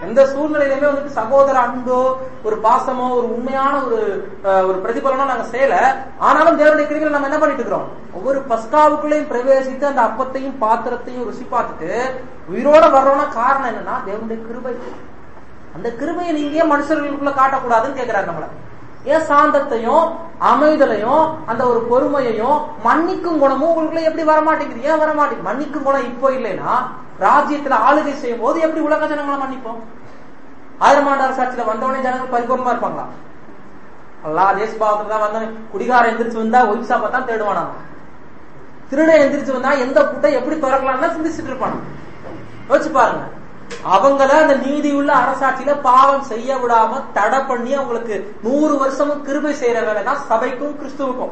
எந்த சூழ்நிலையிலுமே வந்துட்டு சகோதர அன்போ ஒரு பாசமோ ஒரு உண்மையான ஒரு அஹ், ஒரு பிரதிபலனோ நாங்க செய்யல ஆனாலும் தேவனுடைய கிருபையில நம்ம என்ன பண்ணிட்டு இருக்கிறோம் ஒவ்வொரு பஸ்காவுக்குள்ளேயும் பிரவேசித்து அந்த அப்பத்தையும் பாத்திரத்தையும் ருசி பார்த்துட்டு உயிரோட வர்றோம்னா காரணம் என்னன்னா தேவனுடைய கிருபை அந்த கிருபையை நீங்க ஏன் மனுஷர்களுக்குள்ள காட்டக்கூடாதுன்னு கேக்குறாரு நம்மள ஏன் சாந்தத்தையும் அமைதலையும் அந்த ஒரு பொறுமையையும் மன்னிக்கும் குணமும் உங்களுக்குள்ள எப்படி வர மாட்டேங்குது ஏன் வர மாட்டேங்குது மன்னிக்கும் குணம் இப்போ இல்லைன்னா ராஜ்யத்துல ஆளுகை செய்யும் போது எப்படி உலக ஜனங்களை மன்னிப்போம் ஆயிரம் ஆண்டு அரசாட்சியில வந்தவனே ஜனங்கள் பரிபூர்ணமா இருப்பாங்களா அல்லா தேசபாவத்துல தான் வந்தவன் குடிகாரம் எந்திரிச்சு வந்தா ஒய்ஃப் சாப்பா தான் தேடுவானா திருடன் எந்திரிச்சு வந்தா எந்த புட்டை எப்படி திறக்கலாம்னு சிந்திச்சுட்டு இருப்பானா யோசிச்சு பாருங்க அவங்கள அந்த நீதி உள்ள அரசாட்சியில பாவம் செய்ய விடாம தடை பண்ணி அவங்களுக்கு நூறு வருஷமும் கிருபை செய்யற வேலை தான் சபைக்கும் கிறிஸ்துவுக்கும்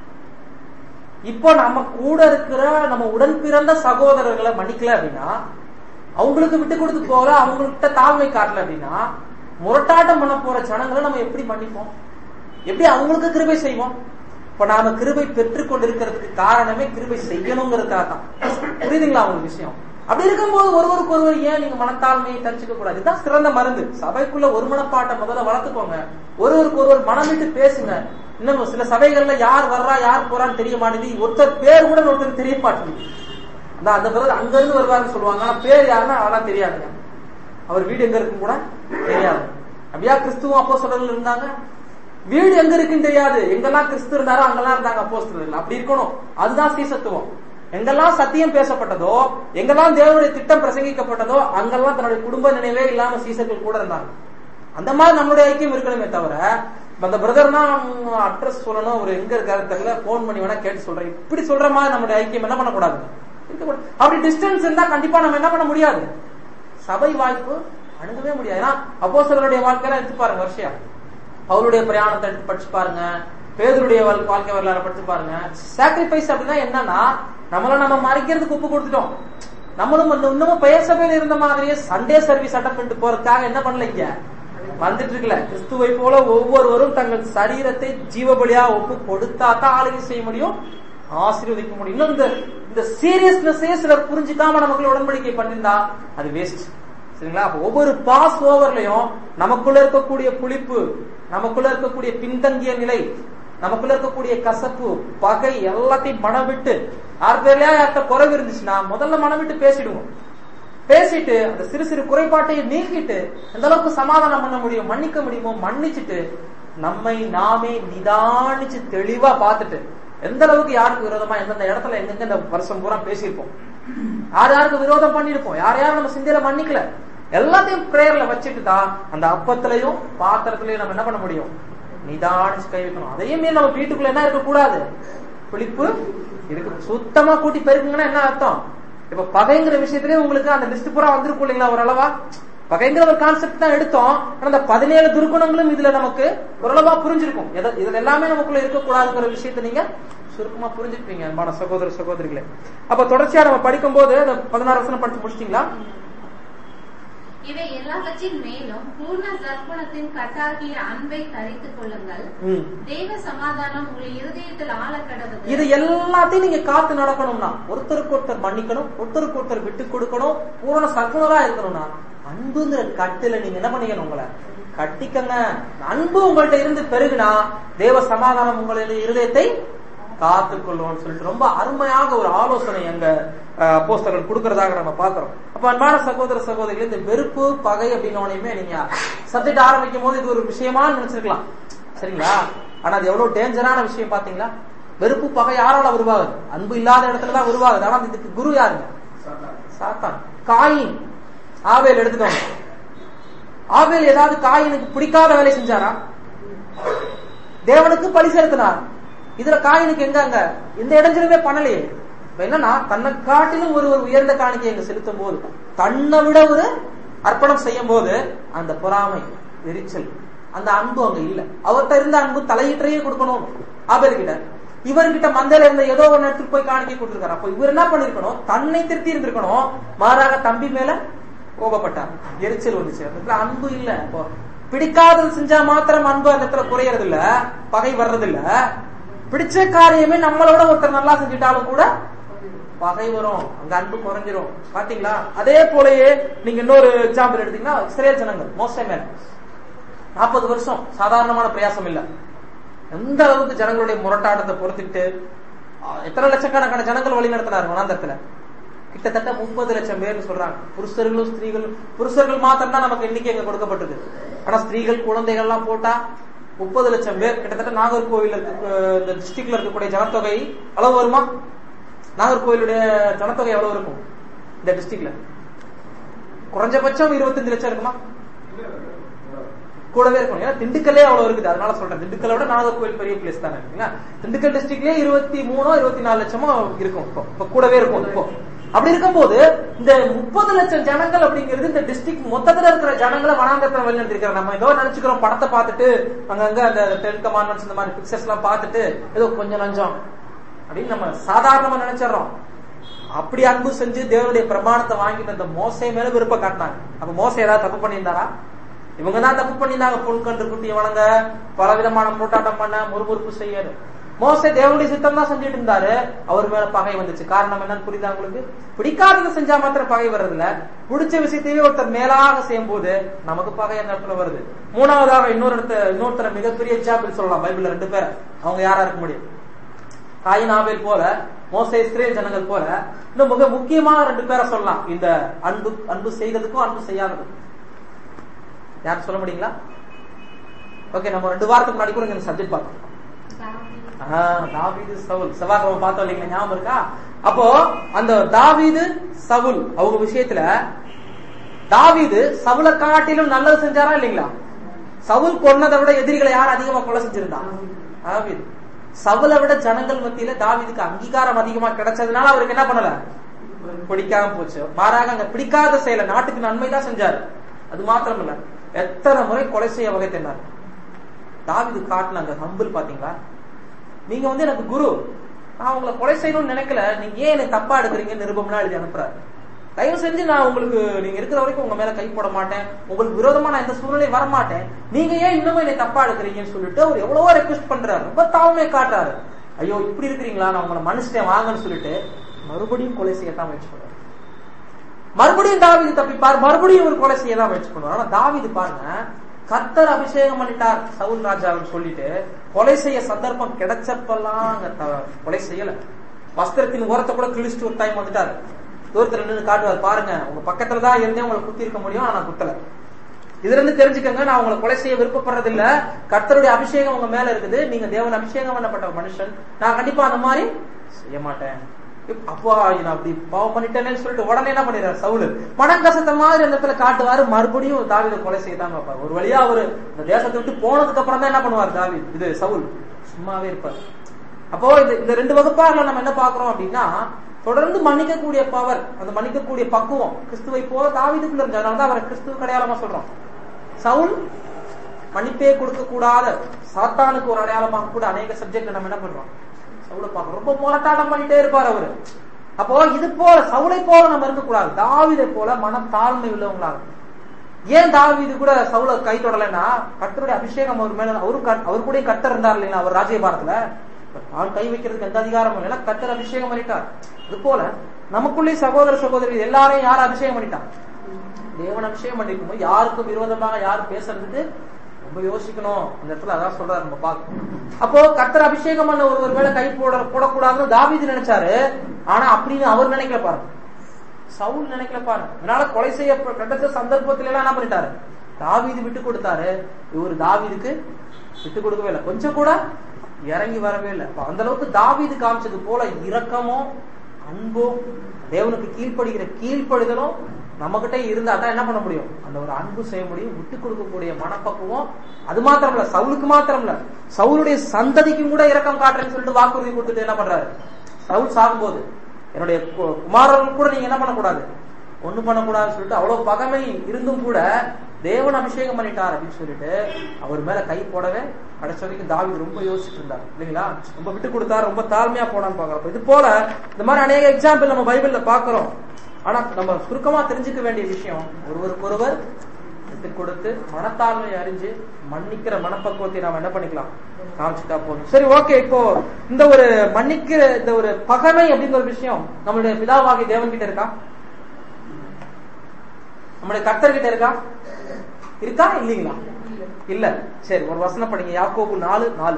இப்போ நம்ம கூட இருக்கிற நம்ம உடன் பிறந்த சகோதரர்களை மன்னிக்கல அப்படின்னா அவங்களுக்கு விட்டு கொடுத்து போல அவங்கள்ட்ட தாழ்மை காட்டல அப்படின்னா முரட்டாட்டம் பண்ண போற ஜனங்களை நம்ம எப்படி மன்னிப்போம் எப்படி அவங்களுக்கு கிருபை செய்வோம் இப்ப நாம கிருபை பெற்றுக் கொண்டிருக்கிறதுக்கு காரணமே கிருபை செய்யணுங்கிறதுக்காக தான் புரியுதுங்களா உங்களுக்கு விஷயம் அப்படி இருக்கும்போது ஒருவருக்கு ஒருவர் ஏன் நீங்க மனத்தாழ்மையை தரிச்சுக்க கூடாது இதுதான் சிறந்த மருந்து சபைக்குள்ள ஒரு மனப்பாட்டை முதல்ல வளர்த்துக்கோங்க ஒருவருக்கு ஒருவர் மனம் விட்டு பேசுங்க இன்னும் சில சபைகள்ல யார் வர்றா யார் போறான்னு தெரிய மாட்டேங்குது ஒருத்தர் பேர் கூட ஒருத்தர் தெரிய மாட்டேங்குது அந்த அந்த பிறகு அங்க இருந்து வருவாருன்னு சொல்லுவாங்க ஆனா பேர் யாருன்னா அதெல்லாம் தெரியாதுங்க அவர் வீடு எங்க இருக்குன்னு கூட தெரியாது அப்படியா கிறிஸ்துவம் அப்போ இருந்தாங்க வீடு எங்க இருக்குன்னு தெரியாது எங்கெல்லாம் கிறிஸ்து இருந்தாரோ அங்கெல்லாம் இருந்தாங்க அப்போ அப்படி இருக்கணும் அதுதான் சீசத்துவம் எங்கெல்லாம் சத்தியம் பேசப்பட்டதோ எங்கெல்லாம் தேவனுடைய திட்டம் பிரசங்கிக்கப்பட்டதோ அங்கெல்லாம் தன்னுடைய குடும்ப நினைவே இல்லாம சீசர்கள் கூட இருந்தாங்க அந்த மாதிரி நம்மளுடைய ஐக்கியம் இருக்கணுமே தவிர அந்த பிரதர்னா அட்ரஸ் சொல்லணும் அவர் எங்க இருக்காரு தெரியல போன் பண்ணி வேணா கேட்டு சொல்றேன் இப்படி சொல்ற மாதிரி நம்மளுடைய ஐக்கியம் என்ன பண்ணக்கூடாது இருக்கக்கூடாது. அப்படி டிஸ்டன்ஸ் இருந்தா கண்டிப்பா நம்ம என்ன பண்ண முடியாது சபை வாய்ப்பு அணுகவே முடியாது ஏன்னா அப்போ சிலருடைய வாழ்க்கையில எடுத்து பாருங்க வருஷம் அவருடைய பிரயாணத்தை எடுத்து படிச்சு பாருங்க பேதருடைய வாழ்- வாழ்க்கை வரலாறு படிச்சு பாருங்க சாக்ரிஃபைஸ் அப்படின்னா என்னன்னா நம்மள நம்ம மறைக்கிறதுக்கு ஒப்பு கொடுத்துட்டோம் நம்மளும் வந்து இன்னமும் பெயர் சபையில இருந்த மாதிரியே சண்டே சர்வீஸ் அட்டன் பண்ணிட்டு போறதுக்காக என்ன பண்ணலைங்க வந்துட்டு இருக்கல கிறிஸ்துவை போல ஒவ்வொருவரும் தங்கள் சரீரத்தை ஜீவபலியா ஒப்பு கொடுத்தா தான் ஆளுகை செய்ய முடியும் ஆசீர்வதிக்க முடியும் இன்னும் இந்த இந்த சீரியஸ்னஸே சிலர் புரிஞ்சுக்காம நமக்குள்ள உடன்படிக்கை பண்ணிருந்தா அது வேஸ்ட் சரிங்களா அப்ப ஒவ்வொரு பாஸ் ஓவர்லயும் நமக்குள்ள இருக்கக்கூடிய புளிப்பு நமக்குள்ள இருக்கக்கூடிய பின்தங்கிய நிலை நமக்குள்ள இருக்கக்கூடிய கசப்பு பகை எல்லாத்தையும் மனம் விட்டு யார் பேர்லயா யார்கிட்ட குறைவு இருந்துச்சுன்னா முதல்ல மனம் விட்டு பேசிடுவோம் பேசிட்டு அந்த சிறு சிறு குறைபாட்டையை நீக்கிட்டு எந்த அளவுக்கு சமாதானம் பண்ண முடியும் மன்னிக்க முடியுமோ மன்னிச்சுட்டு நம்மை நாமே நிதானிச்சு தெளிவா பார்த்துட்டு எந்த அளவுக்கு யாருக்கு விரோதமா எந்தெந்த இடத்துல எங்கெங்க இந்த வருஷம் பூரா பேசியிருப்போம் யார் யாருக்கு விரோதம் பண்ணிருப்போம் யார் யாரும் நம்ம சிந்தையில மன்னிக்கல எல்லாத்தையும் பிரேயர்ல வச்சுட்டு தான் அந்த அப்பத்திலையும் பாத்திரத்திலையும் நம்ம என்ன பண்ண முடியும் நிதானிச்சு கை வைக்கணும் அதையும் மீறி நம்ம வீட்டுக்குள்ள என்ன இருக்கக்கூடாது புளிப்பு இருக்கு சுத்தமா கூட்டி பெருக்குங்கன்னா என்ன அர்த்தம் இப்ப பகைங்கிற விஷயத்திலே உங்களுக்கு அந்த லிஸ்ட் பூரா வந்திருக்கும் இல்லைங்களா ஓரளவா பகைங்கிற ஒரு கான்செப்ட் தான் எடுத்தோம் ஆனா அந்த பதினேழு துர்குணங்களும் இதுல நமக்கு ஓரளவா புரிஞ்சிருக்கும் எத- இதுல எல்லாமே நமக்குள்ள இருக்கக்கூடாதுங்கிற விஷயத்தை நீங்க சுருக்கமா புரிஞ்சுப்பீங்க அன்பான சகோதர சகோதரிகளே அப்ப தொடர்ச்சியா நம்ம படிக்கும் போது அந்த பதினாறு வருஷம் படிச்சு முடிச்சிட்டீங்களா இவை எல்லாவற்றின் மேலும் பூர்ண சர்க்குணத்தின் கட்டாகிய அன்பை தரித்துக் கொள்ளுங்கள் ம். தேவ சமாதானம் உங்கள் இருதயத்தில் ஆழ கடவுது இது எல்லாத்தையும் நீங்க காத்து நடக்கணும்னா ஒருத்தருக்கு ஒருத்தர் மன்னிக்கணும் ஒருத்தருக்கு ஒருத்தர் விட்டு கொடுக்கணும் பூரண சர்க்குணரா இருக்கணும்னா அன்புங்கிற கட்டுல நீங்க என்ன பண்ணிக்கணும் உங்களை கட்டிக்கங்க அன்பு உங்கள்ட்ட இருந்து பெருகுனா தேவ சமாதானம் உங்களுடைய இருதயத்தை காத்துக்கொள்ளும்னு சொல்லிட்டு ரொம்ப அருமையாக ஒரு ஆலோசனை அங்க போஸ்டர்கள் கொடுக்கறதாக நம்ம பாக்குறோம் அப்ப அன்பான சகோதர சகோதரிகள் இந்த வெறுப்பு பகை அப்படின்னோடையுமே நீங்க சப்ஜெக்ட் ஆரம்பிக்கும் போது இது ஒரு விஷயமா நினைச்சிருக்கலாம் சரிங்களா ஆனா அது எவ்வளவு டேஞ்சரான விஷயம் பாத்தீங்களா வெறுப்பு பகை யாரால உருவாகுது அன்பு இல்லாத இடத்துல தான் உருவாகுது ஆனா இதுக்கு குரு யாருங்க சாத்தான் காயின் ஆவேல் எடுத்துக்கோங்க ஆவேல் ஏதாவது காயினுக்கு பிடிக்காத வேலை செஞ்சாரா தேவனுக்கு பலி செலுத்தினார் இதுல காயினுக்கு எங்க அங்க இந்த இடைஞ்சலுமே பண்ணலையே இப்ப என்னன்னா தன்னை காட்டிலும் ஒரு ஒரு உயர்ந்த காணிக்கை அங்க செலுத்தும் போது தன்னை விட ஒரு அர்ப்பணம் செய்யும் போது அந்த பொறாமை எரிச்சல் அந்த அன்பு அங்க இல்ல அவர்கிட்ட இருந்த அன்பு தலையீற்றையே கொடுக்கணும் ஆபேல் கிட்ட இவர்கிட்ட மந்தையில இருந்த ஏதோ ஒரு இடத்துக்கு போய் காணிக்கை கொடுத்திருக்காரு அப்போ இவர் என்ன பண்ணிருக்கணும் தன்னை திருத்தி இருந்திருக்கணும் மாறாக தம்பி மேல கோபப்பட்டார் எரிச்சல் வந்துச்சு அந்த இடத்துல அன்பு இல்ல அப்போ பிடிக்காதது செஞ்சா மாத்திரம் அன்பு அந்த இடத்துல குறையறது இல்ல பகை வர்றது இல்ல பிடிச்ச காரியமே நம்மளோட ஒருத்தர் நல்லா செஞ்சுட்டாலும் கூட பகை வரும் அங்க அன்பு குறைஞ்சிரும் பாத்தீங்களா அதே போலயே நீங்க இன்னொரு எக்ஸாம்பிள் எடுத்தீங்கன்னா இஸ்ரேல் ஜனங்கள் மோசே மேல நாற்பது வருஷம் சாதாரணமான பிரயாசம் இல்ல எந்த அளவுக்கு ஜனங்களுடைய முரட்டாட்டத்தை பொறுத்துக்கிட்டு அஹ், எத்தனை லட்சக்கணக்கான ஜனங்கள் வழி நடத்தினார் வனாந்தரத்துல கிட்டத்தட்ட முப்பது லட்சம் பேர்னு சொல்றாங்க புருஷர்களும் ஸ்திரீகளும் புருஷர்கள் மாத்திரம் தான் நமக்கு எண்ணிக்கை அங்க கொடுக்கப்பட்டிருக்கு ஆனா ஸ்திரீகள் குழந்தைகள் எல்லாம் போட்டா முப்பது லட்சம் பேர் கிட்டத்தட்ட நாகர்கோவில் இருக்க இந்த டிஸ்ட்ரிக்ட்ல இருக்கக்கூடிய ஜனத்தொகை அளவு வருமா நாகர்கோவிலுடைய ஜனத்தொகை எவ்வளவு இருக்கும் இந்த டிஸ்ட்ரிக்ட்ல குறைஞ்சபட்சம் இருபத்தஞ்சு லட்சம் இருக்குமா கூடவே இருக்கும் ஏன்னா திண்டுக்கல்லே அவ்வளவு இருக்குது அதனால சொல்றேன் திண்டுக்கலை விட நாகர்கோவில் பெரிய பிளேஸ் தானே இல்லைங்களா திண்டுக்கல் டிஸ்ட்ரிக்ட்லயே இருபத்தி மூணோ இருபத்தி நாலு லட்சமோ இருக்கும் இப்போ இப்ப கூடவே இருக்கும் இப்போ அப்படி இருக்கும்போது இந்த முப்பது லட்சம் ஜனங்கள் அப்படிங்கிறது இந்த டிஸ்ட்ரிக்ட் மொத்தத்துல இருக்கிற ஜனங்களை வனாந்தரத்துல வழிநடத்திருக்கிற நம்ம ஏதோ நினைச்சுக்கிறோம் படத்தை பார்த்துட்டு அங்கங்க அந்த டென் கமாண்ட்மெண்ட்ஸ் இந்த மாதிரி பிக்சர்ஸ் எல்லாம் பார்த்துட்டு ஏதோ கொஞ்சம் லஞ்சம் அப்படின்னு நம்ம சாதாரணமா நினைச்சிடறோம் அப்படி அன்பு செஞ்சு தேவனுடைய பிரமாணத்தை வாங்கிட்டு அந்த மோசை மேல விருப்பம் காட்டினாங்க அப்ப மோசை ஏதாவது தப்பு பண்ணியிருந்தாரா இவங்க தான் தப்பு பண்ணியிருந்தாங்க பொன் கன்று குட்டியை வணங்க பல விதமான போட்டாட்டம் பண்ண முறுமுறுப்பு செய்யணும் மோசை தேவனுடைய சித்தம் தான் செஞ்சுட்டு இருந்தாரு அவர் மேல பகை வந்துச்சு காரணம் என்னன்னு புரியுதா உங்களுக்கு பிடிக்காததை செஞ்சா மாத்திரம் பகை வர்றது இல்ல பிடிச்ச விஷயத்தையே ஒருத்தர் மேலாக செய்யும் போது நமக்கு பகை அந்த இடத்துல வருது மூணாவதாக இன்னொரு இடத்த இன்னொருத்தர மிகப்பெரிய எக்ஸாம்பிள் சொல்லலாம் பைபிள்ல ரெண்டு பேர் அவங்க யாரா இருக்க முடியும் காயின் ஆபேல் போல மோசே இஸ்ரேல் ஜனங்கள் போல இன்னும் மிக முக்கியமான ரெண்டு பேரை சொல்லலாம் இந்த அன்பு அன்பு செய்ததுக்கும் அன்பு செய்யாததுக்கும் யார் சொல்ல முடியுங்களா ஓகே நம்ம ரெண்டு வாரத்துக்கு முன்னாடி கூட இந்த சப்ஜெக்ட் பார்த்தோம் ஆஹ், தாவீது சவுல் செவ்வாய்க்கிழமை பார்த்தோம் இல்லைங்களா ஞாபகம் இருக்கா அப்போ அந்த தாவீது சவுல் அவங்க விஷயத்துல தாவீது சவுலை காட்டிலும் நல்லது செஞ்சாரா இல்லைங்களா சவுல் கொன்னதை விட எதிரிகளை யார் அதிகமா கொலை செஞ்சிருந்தா தாவீது சவுலை விட ஜனங்கள் மத்தியில தாவீதுக்கு அங்கீகாரம் அதிகமா கிடைச்சதுனால அவருக்கு என்ன பண்ணல பிடிக்காம போச்சு மாறாக அங்க பிடிக்காத செயலை நாட்டுக்கு நன்மைதான் செஞ்சாரு அது மாத்திரம் இல்ல எத்தனை முறை கொலை செய்ய வகை தென்னார் தாவீது காட்டின அந்த ஹம்பிள் பாத்தீங்களா நீங்க வந்து எனக்கு குரு நான் உங்களை கொலை செய்யணும்னு நினைக்கல நீங்க ஏன் என்னை தப்பா எடுக்கிறீங்க நிருபம்லாம் எழுதி அனுப்புறாரு தயவு செஞ்சு நான் உங்களுக்கு நீங்க இருக்கிற வரைக்கும் உங்க மேல கை போட மாட்டேன் உங்களுக்கு விரோதமா நான் எந்த சூழ்நிலையும் வர மாட்டேன் நீங்க ஏன் இன்னமும் என்னை தப்பா எடுக்கிறீங்கன்னு சொல்லிட்டு அவர் எவ்வளவோ ரெக்வஸ்ட் பண்றாரு ரொம்ப தாழ்மையை காட்டுறாரு ஐயோ இப்படி இருக்கிறீங்களா நான் உங்களை மனுஷன் வாங்கன்னு சொல்லிட்டு மறுபடியும் கொலை செய்யத்தான் முயற்சி பண்றாரு மறுபடியும் தாவீது தப்பிப்பார் மறுபடியும் ஒரு கொலை செய்ய தான் முயற்சி பண்ணுவார் ஆனா தாவீது பாருங்க கர்த்தர் அபிஷேகம் பண்ணிட்டார் சவுல் ராஜாவுன்னு சொல்லிட்டு கொலை செய்ய சந்தர்ப்பம் கிடைச்சப்பெல்லாம் அங்க த- கொலை செய்யல வஸ்திரத்தின் ஓரத்தை கூட கிழிச்சிட்டு ஒரு டைம் வந்துட்டாரு தூரத்துல நின்று காட்டுவார் பாருங்க உங்க பக்கத்துல தான் இருந்தே உங்களை குத்தி இருக்க முடியும் ஆனா நான் குத்தல இதுல இருந்து தெரிஞ்சுக்கங்க நான் உங்களை கொலை செய்ய விருப்பப்படுறது இல்ல கர்த்தருடைய அபிஷேகம் உங்க மேல இருக்குது நீங்க தேவன் அபிஷேகம் பண்ணப்பட்ட மனுஷன் நான் கண்டிப்பா அந்த மாதிரி செய்ய மாட்டேன் இப்- அப்பா நான் அப்படி பாவம் பண்ணிட்டேனேன்னு சொல்லிட்டு உடனே என்ன பண்ணிடுறாரு சவுலு மனங்கசத்த மாதிரி அந்த இடத்துல காட்டுவாரு மறுபடியும் தாவீதை கொலை செய்யத்தான் வைப்பார் ஒரு வழியா அவரு இந்த தேசத்தை விட்டு போனதுக்கு அப்புறம் தான் என்ன பண்ணுவார் தாவீது இது சவுல் சும்மாவே இருப்பார் அப்போ இந்த இந்த ரெண்டு வகுப்பாறுல நம்ம என்ன பாக்குறோம் அப்படின்னா தொடர்ந்து மன்னிக்கக்கூடிய பவர் அந்த மன்னிக்கக்கூடிய பக்குவம் கிறிஸ்துவை போல தாவீதுக்குள்ள இருந்ததுனால தான் அவரை கிறிஸ்துவ அடையாளமா சொல்றோம் சவுல் மன்னிப்பே கொடுக்க கூடாத சாத்தானுக்கு ஒரு அடையாளமாக கூட அநேக சப்ஜெக்ட் நம்ம என்ன பண்றோம் சவுலை பார்க்க ரொம்ப முரட்டாட்டம் பண்ணிட்டே இருப்பார் அவரு அப்போ இது போல சவுளை போல நம்ம இருக்கக்கூடாது தாவீதை போல மன தாழ்மை உள்ளவங்களாக ஏன் தாவீது கூட சவுல கை தொடலைன்னா கர்த்தருடைய அபிஷேகம் அவர் மேல அவரு கர்த்த- அவர் கூட கர்த்தர் இருந்தார் இல்லைங்களா அவர் ராஜ்யபாரத்துல தான் கை வைக்கிறதுக்கு எந்த அதிகாரமும் இல்லை ஏன்னா கர்த்தர் அபிஷேகம் பண்ணிட்டார் அது போல நமக்குள்ளே சகோதர சகோதரி எல்லாரையும் யார் அபிஷேகம் பண்ணிட்டார் தேவன் அபிஷேகம் பண்ணிருக்கும் போது யாருக்கும் விரோதமாக யார் பேசுறதுக்கு ரொம்ப யோசிக்கணும் இந்த இடத்துல அதான் சொல்றாரு நம்ம பார்க்கணும் அப்போ கர்த்தர் அபிஷேகம் பண்ண ஒருவர் மேல கை போட போடக்கூடாதுன்னு தாவீது நினைச்சாரு ஆனா அப்படின்னு அவர் நினைக்கல பாருங்க சவுல் நினைக்கல பாருங்க அதனால கொலை செய்ய கிடைச்ச சந்தர்ப்பத்துல எல்லாம் என்ன பண்ணிட்டாரு தாவீது விட்டு கொடுத்தாரு இவர் தாவீதுக்கு விட்டு கொடுக்கவே இல்லை கொஞ்சம் கூட இறங்கி வரவே இல்லை அப்ப அந்த அளவுக்கு தாவீது காமிச்சது போல இரக்கமும் அன்பும் தேவனுக்கு கீழ்ப்படுகிற கீழ்ப்படுதலும் நம்ம கிட்ட இருந்தா தான் என்ன பண்ண முடியும் அந்த ஒரு அன்பு செய்ய முடியும் விட்டு கொடுக்கக்கூடிய மனப்பக்குவம் அது மாத்திரம் இல்ல சவுலுக்கு மாத்திரம் இல்ல சவுலுடைய சந்ததிக்கும் கூட இரக்கம் காட்டுறேன்னு சொல்லிட்டு வாக்குறுதி கொடுத்துட்டு என்ன பண்றாரு சவுல் சாகும்போது என்னுடைய கு- குமாரர்கள் கூட நீங்க என்ன பண்ணக்கூடாது ஒண்ணு பண்ணக்கூடாதுன்னு சொல்லிட்டு அவ்வளவு பகமை இருந்தும் கூட தேவன் அபிஷேகம் பண்ணிட்டார் அப்படின்னு சொல்லிட்டு அவர் மேல கை போடவே கடைசி வரைக்கும் தாவீது ரொம்ப யோசிச்சுட்டு இருந்தார் இல்லைங்களா ரொம்ப விட்டு கொடுத்தார் ரொம்ப தாழ்மையா போனான்னு பாக்குறோம் இது போல இந்த மாதிரி அநேக எக்ஸாம்பிள் நம்ம பைபிள்ல பாக்குறோம் ஆனா நம்ம சுருக்கமா தெரிஞ்சுக்க வேண்டிய விஷயம் ஒருவருக்கொருவர் விட்டு கொடுத்து மனத்தாழ்மை அறிஞ்சு மன்னிக்கிற மனப்பக்குவத்தை நாம என்ன பண்ணிக்கலாம் காமிச்சுட்டா போதும் சரி ஓகே இப்போ இந்த ஒரு மன்னிக்கிற இந்த ஒரு பகமை அப்படிங்கிற ஒரு விஷயம் நம்மளுடைய பிதாவாகி தேவன் கிட்ட இருக்கா நம்மளுடைய கர்த்தர் கிட்ட இருக்கா இருக்கா இல்லீங்களா இல்ல சரி ஒரு வசனம் படிங்க யாக்கோபு நாலு நாலு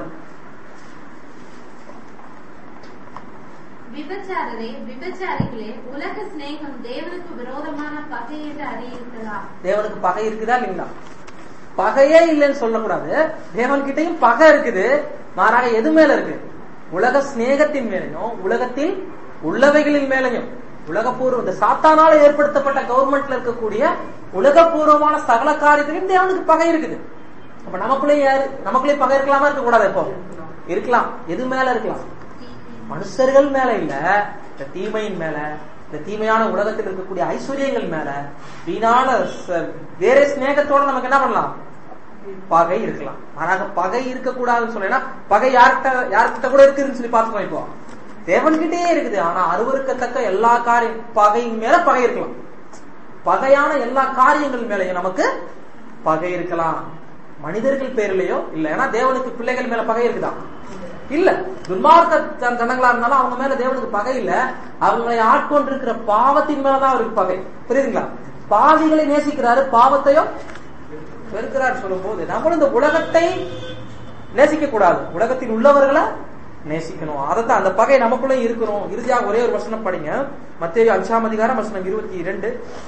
விபச்சாரரே விபச்சாரிகளே உலக சிநேகம் தேவனுக்கு விரோதமான பகை என்று அறியிருக்கிறா தேவனுக்கு பகை இருக்குதா இல்லைங்களா பகையே இல்லைன்னு சொல்லக்கூடாது தேவன் கிட்டயும் பகை இருக்குது மாறாக எது மேல இருக்கு உலக சிநேகத்தின் மேலையும் உலகத்தில் உள்ளவைகளின் மேலையும் உலகப்பூர்வ இந்த சாத்தானால ஏற்படுத்தப்பட்ட கவர்மெண்ட்ல இருக்கக்கூடிய உலகப்பூர்வமான சகல காரியத்திலையும் தேவனுக்கு பகை இருக்குது அப்ப நமக்குள்ளே யாரு நமக்குள்ளே பகை இருக்கலாமா இருக்க கூடாது இப்போ இருக்கலாம் எது மேல இருக்கலாம் மனுஷர்கள் மேல இல்ல இந்த தீமையின் மேல இந்த தீமையான உலகத்தில் இருக்கக்கூடிய ஐஸ்வர்யங்கள் மேல வீணான ச- வேற சிநேகத்தோட நமக்கு என்ன பண்ணலாம் பகை இருக்கலாம் மாறாக பகை இருக்கக்கூடாதுன்னு சொன்னா பகை யார்கிட்ட யார்கிட்ட கூட இருக்குதுன்னு சொல்லி பார்த்துக்கோ இப்போ தேவன்கிட்டயே இருக்குது ஆனா அருவருக்கத்தக்க எல்லா காரியம் பகையின் மேல பகை இருக்கலாம் பகையான எல்லா காரியங்கள் மேலயும் நமக்கு பகை இருக்கலாம் மனிதர்கள் பேர்லயோ இல்ல ஏன்னா தேவனுக்கு பிள்ளைகள் மேல பகை இருக்குதா இல்ல துன்மார்க்க ஜன- ஜனங்களா இருந்தாலும் அவங்க மேல தேவனுக்கு பகை இல்ல அவங்களை ஆட்கொண்டிருக்கிற பாவத்தின் மேலதான் அவருக்கு பகை புரியுதுங்களா பாவிகளை நேசிக்கிறாரு பாவத்தையும் வெறுக்கிறார் சொல்லும் போது நம்மளும் இந்த உலகத்தை நேசிக்க கூடாது உலகத்தில் உள்ளவர்களை நேசிக்கணும் அதைத்தான் அந்த பகை நமக்குள்ள இருக்கணும் இறுதியாக ஒரே ஒரு வசனம் படிங்க மத்திய அஞ்சாம் அதிகாரம் வசனம் இருபத்தி இரண்டு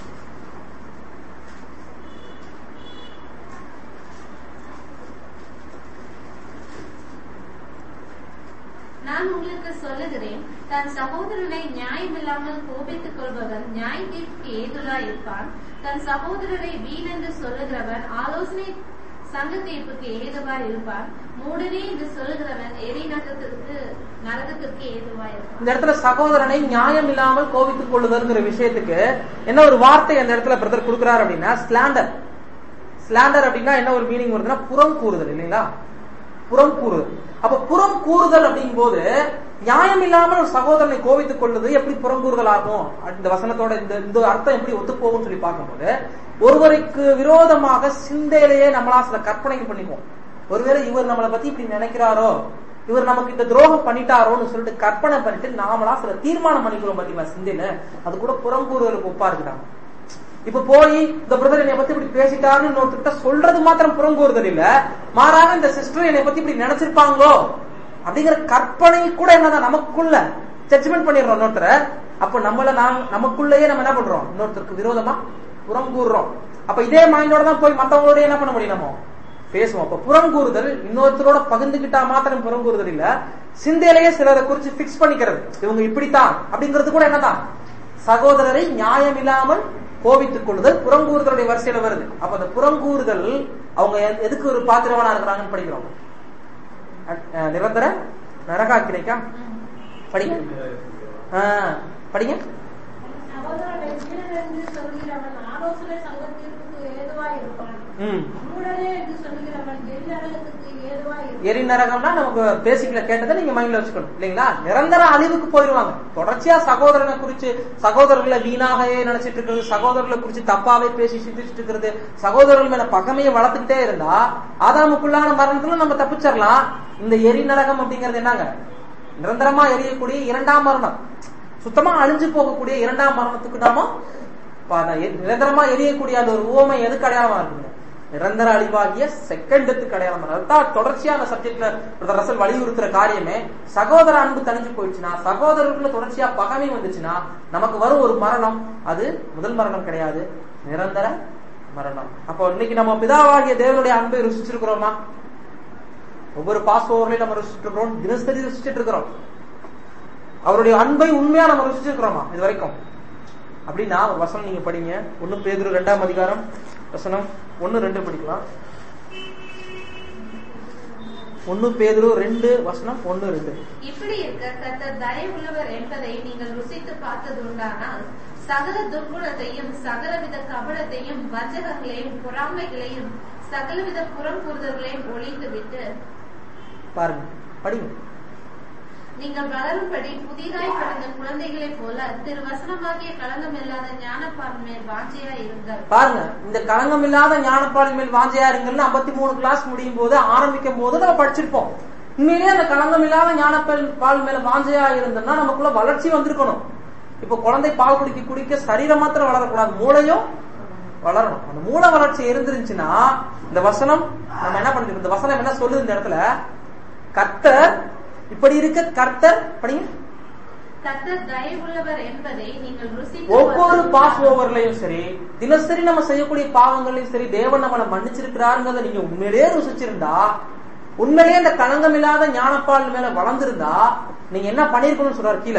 நான் உங்களுக்கு சொல்லுகிறேன் தன் சகோதரனை நியாயமில்லாமல் கோபித்துக் கொள்பவன் நியாய தீர்ப்புக்கு ஏதுலா இருப்பான் தன் சகோதரரை வீண் என்று சொல்லுகிறவன் ஆலோசனை சங்க தீர்ப்புக்கு ஏதுவா இருப்பான் மூடனே என்று சொல்லுகிறவன் எரி நரகத்திற்கு நரகத்திற்கு ஏதுவா இருப்பான் இந்த இடத்துல சகோதரனை நியாயம் இல்லாமல் கோபித்துக் கொள்ளுதல்ங்கிற விஷயத்துக்கு என்ன ஒரு வார்த்தை அந்த இடத்துல பிரதர் கொடுக்கிறார் அப்படின்னா ஸ்லாண்டர் ஸ்லாண்டர் அப்படின்னா என்ன ஒரு மீனிங் வருதுன்னா புறம் கூறுதல் இல்லைங்களா புறம் கூறுதல் அப்ப புறம் கூறுதல் அப்படிங்கும் போது நியாயம் இல்லாமல் ஒரு சகோதரனை கோவித்துக் கொள்வது எப்படி புறம் கூறுதல் ஆகும் இந்த வசனத்தோட இந்த இந்த அர்த்தம் எப்படி ஒத்து போகும்னு சொல்லி பார்க்கும்போது ஒருவருக்கு விரோதமாக சிந்தையிலேயே நம்மளா சில கற்பனைகள் பண்ணிக்குவோம் ஒருவேளை இவர் நம்மளை பத்தி இப்படி நினைக்கிறாரோ இவர் நமக்கு இந்த துரோகம் பண்ணிட்டாரோன்னு சொல்லிட்டு கற்பனை பண்ணிட்டு நாமளா சில தீர்மானம் பண்ணிக்கிறோம் பாத்தீங்களா சிந்தையில அது கூட புறங்கூறுதலுக்கு ஒப்பா இருக்குதாங்க இப்ப போய் இந்த பிரதர் என்னை பத்தி இப்படி பேசிட்டாருன்னு இன்னொருத்தர்கிட்ட சொல்றது மாத்திரம் புறங்கூறுதல் இல்ல மாறாக இந்த சிஸ்டர் என்னை பத்தி இப்படி நினைச்சிருப்பாங்களோ அப்படிங்கிற கற்பனை கூட என்னதான் நமக்குள்ள ஜட்ஜ்மெண்ட் பண்ணிடுறோம் இன்னொருத்தர அப்ப நம்மள நாம் நமக்குள்ளேயே நம்ம என்ன பண்றோம் இன்னொருத்தருக்கு விரோதமா புறங்கூறுறோம் அப்ப இதே மைண்டோட தான் போய் மத்தவங்களோட என்ன பண்ண முடியும் நம்ம பேசுவோம் அப்ப புறங்கூறுதல் இன்னொருத்தரோட பகிர்ந்துகிட்டா மாத்திரம் புறங்கூறுதல் இல்ல சிந்தையிலேயே சிலரை குறிச்சு பிக்ஸ் பண்ணிக்கிறது இவங்க இப்படித்தான் அப்படிங்கிறது கூட என்னதான் சகோதரரை நியாயம் இல்லாமல் கோபித்துக் கொள்ளுதல் புறங்கூறுதலுடைய வரிசையில வருது அப்ப அந்த புறங்கூறுதல் அவங்க எ- எதுக்கு ஒரு பாத்திரவனா இருக்கிறாங்கன்னு படிக்கிறோம் அஹ் நிரந்தர நரகாக்கினைக்கா படிங்க ஆஹ் படிங்க சகோதரனை வீரன் என்று சொல்கிறவன் ஆலோசனை சங்கத்திற்கு ஏதுவா இருப்பான் ம் மூடனே என்று சொல்கிறவன் எரிநரகத்துக்கு ஏதுவா இருப்பான் எரி நரகம்னா நமக்கு பேசிக்கல கேட்டதை நீங்க மைண்ட்ல வச்சுக்கணும் இல்லைங்களா நிரந்தர அழிவுக்கு போயிருவாங்க தொடர்ச்சியா சகோதரனை குறிச்சு சகோதரர்களை வீணாகவே நினைச்சிட்டு இருக்கிறது சகோதரர்களை குறிச்சு தப்பாவே பேசி சிந்திச்சுட்டு இருக்கிறது சகோதரர்கள் மேல பகமையை வளர்த்துக்கிட்டே இருந்தா ஆதாமுக்குள்ளான மரணத்துல நம்ம தப்பிச்சிடலாம் இந்த எரி நரகம் அப்படிங்கிறது என்னங்க நிரந்தரமா எரியக்கூடிய இரண்டாம் மரணம் சுத்தமா அழிஞ்சு போகக்கூடிய இரண்டாம் மரணத்துக்கு நாம ப- அந்த எ- நிரந்தரமா எரியக்கூடிய அந்த ஒரு உவமை எதுக்கு அடையாளமா இருக்குங்க நிரந்தர அழிவாகிய செகண்டத்துக்கு அடையாளமா இருக்கு. அதுதான் தொடர்ச்சியா அந்த சப்ஜெக்ட்ல பிரதர் ரசல் வலியுறுத்துற காரியமே சகோதர அன்பு தணிஞ்சு போயிடுச்சுன்னா சகோதரர்களுக்குள்ள தொடர்ச்சியா பகமை வந்துச்சுன்னா நமக்கு வரும் ஒரு மரணம் அது முதல் மரணம் கிடையாது நிரந்தர மரணம் அப்போ இன்னைக்கு நம்ம பிதாவாகிய தேவனுடைய அன்பை ருசிச்சிருக்கிறோமா ஒவ்வொரு பாஸ்ஓவர்லயும் நம்ம ருசிச்சுட்டு இருக்கிறோம் தினசரி ருசிச்சுட்டு இருக்கிறோம் அவருடைய அன்பை உண்மையா நம்ம ருசிச்சிருக்கிறோமா இது வரைக்கும் அப்படின்னா ஒரு வசனம் நீங்க படிங்க ஒண்ணு பேதுரு ரெண்டாம் அதிகாரம் வசனம் ஒண்ணு ரெண்டு படிக்கலாம் ஒண்ணு பேதுரு ரெண்டு வசனம் ஒண்ணு ரெண்டு இப்படி இருக்க கர்த்தர் தயவுள்ளவர் என்பதை நீங்கள் ருசித்து பார்த்தது உண்டானால் சகல துர்குணத்தையும் சகலவித கபடத்தையும் வஞ்சகங்களையும் பொறாமைகளையும் சகலவித புறங்கூறுதல்களையும் ஒழித்து விட்டு பாருங்க படிங்க நீங்கள் வளரும்படி புதிதாய் பிறந்த குழந்தைகளைப் போல திரு வசனமாகிய களங்கம் இல்லாத ஞானப்பான் மேல் வாஞ்சையா இருங்கள் பாருங்க இந்த களங்கம் இல்லாத ஞானப்பால் மேல் வாஞ்சையா இருங்கன்னு ஐம்பத்தி மூணு கிளாஸ் முடியும் போது ஆரம்பிக்கும் போது நம்ம படிச்சிருப்போம் உண்மையிலேயே அந்த களங்கம் இல்லாத ஞானப்பால் பால் மேல வாஞ்சையா இருந்தோம்னா நமக்குள்ள வளர்ச்சி வந்திருக்கணும் இப்போ குழந்தை பால் குடிக்க குடிக்க சரீரம் மாத்திரம் வளரக்கூடாது மூளையும் வளரணும் அந்த மூளை வளர்ச்சி இருந்துருச்சுன்னா இந்த வசனம் நம்ம என்ன பண்ணிருக்கோம் இந்த வசனம் என்ன சொல்லுது இந்த இடத்துல கர்த்தர் இப்படி இருக்க கர்த்தர் படிங்க கர்த்தர் தயவுள்ளவர் என்பதை நீங்கள் ருசித்து ஒவ்வொரு பார்த்து- பாஸ் ஓவர்லயும் சரி தினசரி நம்ம செய்யக்கூடிய பாவங்களையும் சரி தேவன் நம்மளை மன்னிச்சிருக்கிறாருங்கிறத நீங்க உண்மையிலேயே ருசிச்சிருந்தா உண்மையிலேயே இந்த களங்கம் இல்லாத ஞானப்பால் மேல வளர்ந்திருந்தா நீங்க என்ன பண்ணிருக்கணும்னு சொல்றாரு கீழே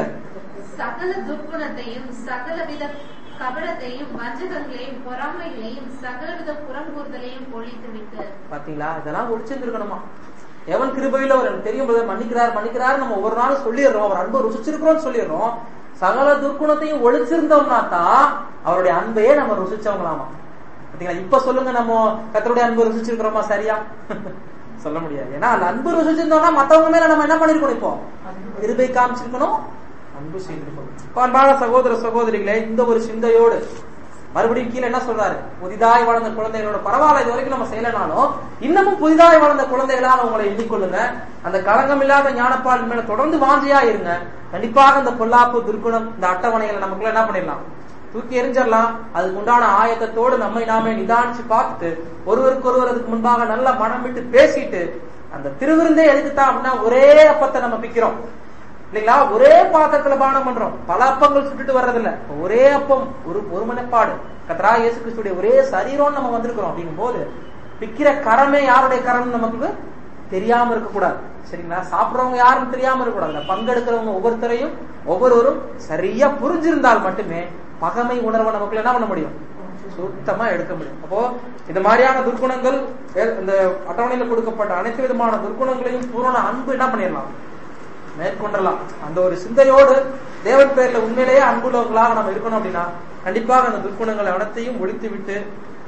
சகல துர்க்குணத்தையும் சகலவித கபடத்தையும் வஞ்சகங்களையும் பொறாமைகளையும் சகலவித புறங்கூறுதலையும் பொழித்து விட்டு பாத்தீங்களா இதெல்லாம் ஒழிச்சிருந்துருக்கணுமா எவன் கிருபையில அவர் எனக்கு தெரியும் brother, மன்னிக்கிறார் மன்னிக்கிறார் நம்ம ஒவ்வொரு நாளும் சொல்லிடுறோம் அவர் அன்பை ருசிச்சிருக்கிறோம்னு சொல்லிடுறோம் சகல துர்க்குணத்தையும் ஒழிச்சிருந்தோம்னா தான் அவருடைய அன்பையே நம்ம ருசிச்சவங்களாமா பாத்தீங்களா இப்ப சொல்லுங்க நம்ம கத்தருடைய அன்பு ருசிச்சிருக்கிறோமா சரியா சொல்ல முடியாது ஏன்னா அந்த அன்பு ருசிச்சிருந்தோம்னா மத்தவங்க மேல நம்ம என்ன பண்ணிருக்கணும் இப்போ கிருபை காமிச்சிருக்கணும் அன்பு செய்திருக்கணும் இப்ப அன்பான சகோதர சகோதரிகளே இந்த ஒரு சிந்தையோடு மறுபடியும் கீழே என்ன சொல்றாரு புதிதாய் வளர்ந்த குழந்தைகளோட பரவாயில்ல இது வரைக்கும் நம்ம செய்யலனாலும் இன்னமும் புதிதாய் வளர்ந்த குழந்தைகளாக உங்களை எண்ணிக்கொள்ளுங்க அந்த களங்கம் இல்லாத ஞானப்பால் மேல தொடர்ந்து வாஞ்சியா இருங்க கண்டிப்பாக இந்த பொல்லாப்பு துர்க்குணம் இந்த அட்டவணைகளை நமக்குள்ள என்ன பண்ணிடலாம் தூக்கி எரிஞ்சிடலாம் அதுக்கு உண்டான ஆயத்தத்தோடு நம்மை நாமே நிதானிச்சு பார்த்துட்டு ஒருவருக்கு ஒருவர் அதுக்கு முன்பாக நல்ல மனம் விட்டு பேசிட்டு அந்த திருவிருந்தே எதுக்குத்தான் அப்படின்னா ஒரே அப்பத்தை நம்ம பிக்கிறோம் இல்லைங்களா ஒரே பாத்திரத்துல பானம் பண்றோம் பல அப்பங்கள் சுட்டுட்டு வர்றதில்ல ஒரே அப்பம் ஒரு ஒரு மனப்பாடு கத்ரா இயேசு கிறிஸ்துடைய ஒரே சரீரம் நம்ம வந்திருக்கிறோம் அப்படிங்கும் போது பிக்கிற கரமே யாருடைய கரம் நமக்கு தெரியாம இருக்கக்கூடாது சரிங்களா சாப்பிடுறவங்க யாரும் தெரியாம இருக்கக்கூடாது பங்கெடுக்கிறவங்க ஒவ்வொருத்தரையும் ஒவ்வொருவரும் சரியா புரிஞ்சிருந்தால் மட்டுமே பகமை உணர்வை நமக்குள்ள என்ன பண்ண முடியும் சுத்தமா எடுக்க முடியும் அப்போ இந்த மாதிரியான துர்க்குணங்கள் வே- இந்த அட்டவணையில கொடுக்கப்பட்ட அனைத்து விதமான துர்க்குணங்களையும் பூரண அன்பு என்ன பண்ணிடலாம் மேற்கொண்டலாம் அந்த ஒரு சிந்தையோடு தேவன் பேர்ல உண்மையிலேயே அன்புள்ளவர்களாக நம்ம இருக்கணும் அப்படின்னா கண்டிப்பாக அந்த துர்க்குணங்களை அனைத்தையும் ஒழித்து விட்டு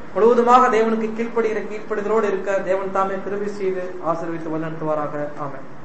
முழுவதுமாக தேவனுக்கு கீழ்ப்படுகிற கீழ்ப்படுதலோடு இருக்க தேவன் தாமே கிருபை செய்து ஆசீர்வித்து வழிநடத்துவாராக ஆமென்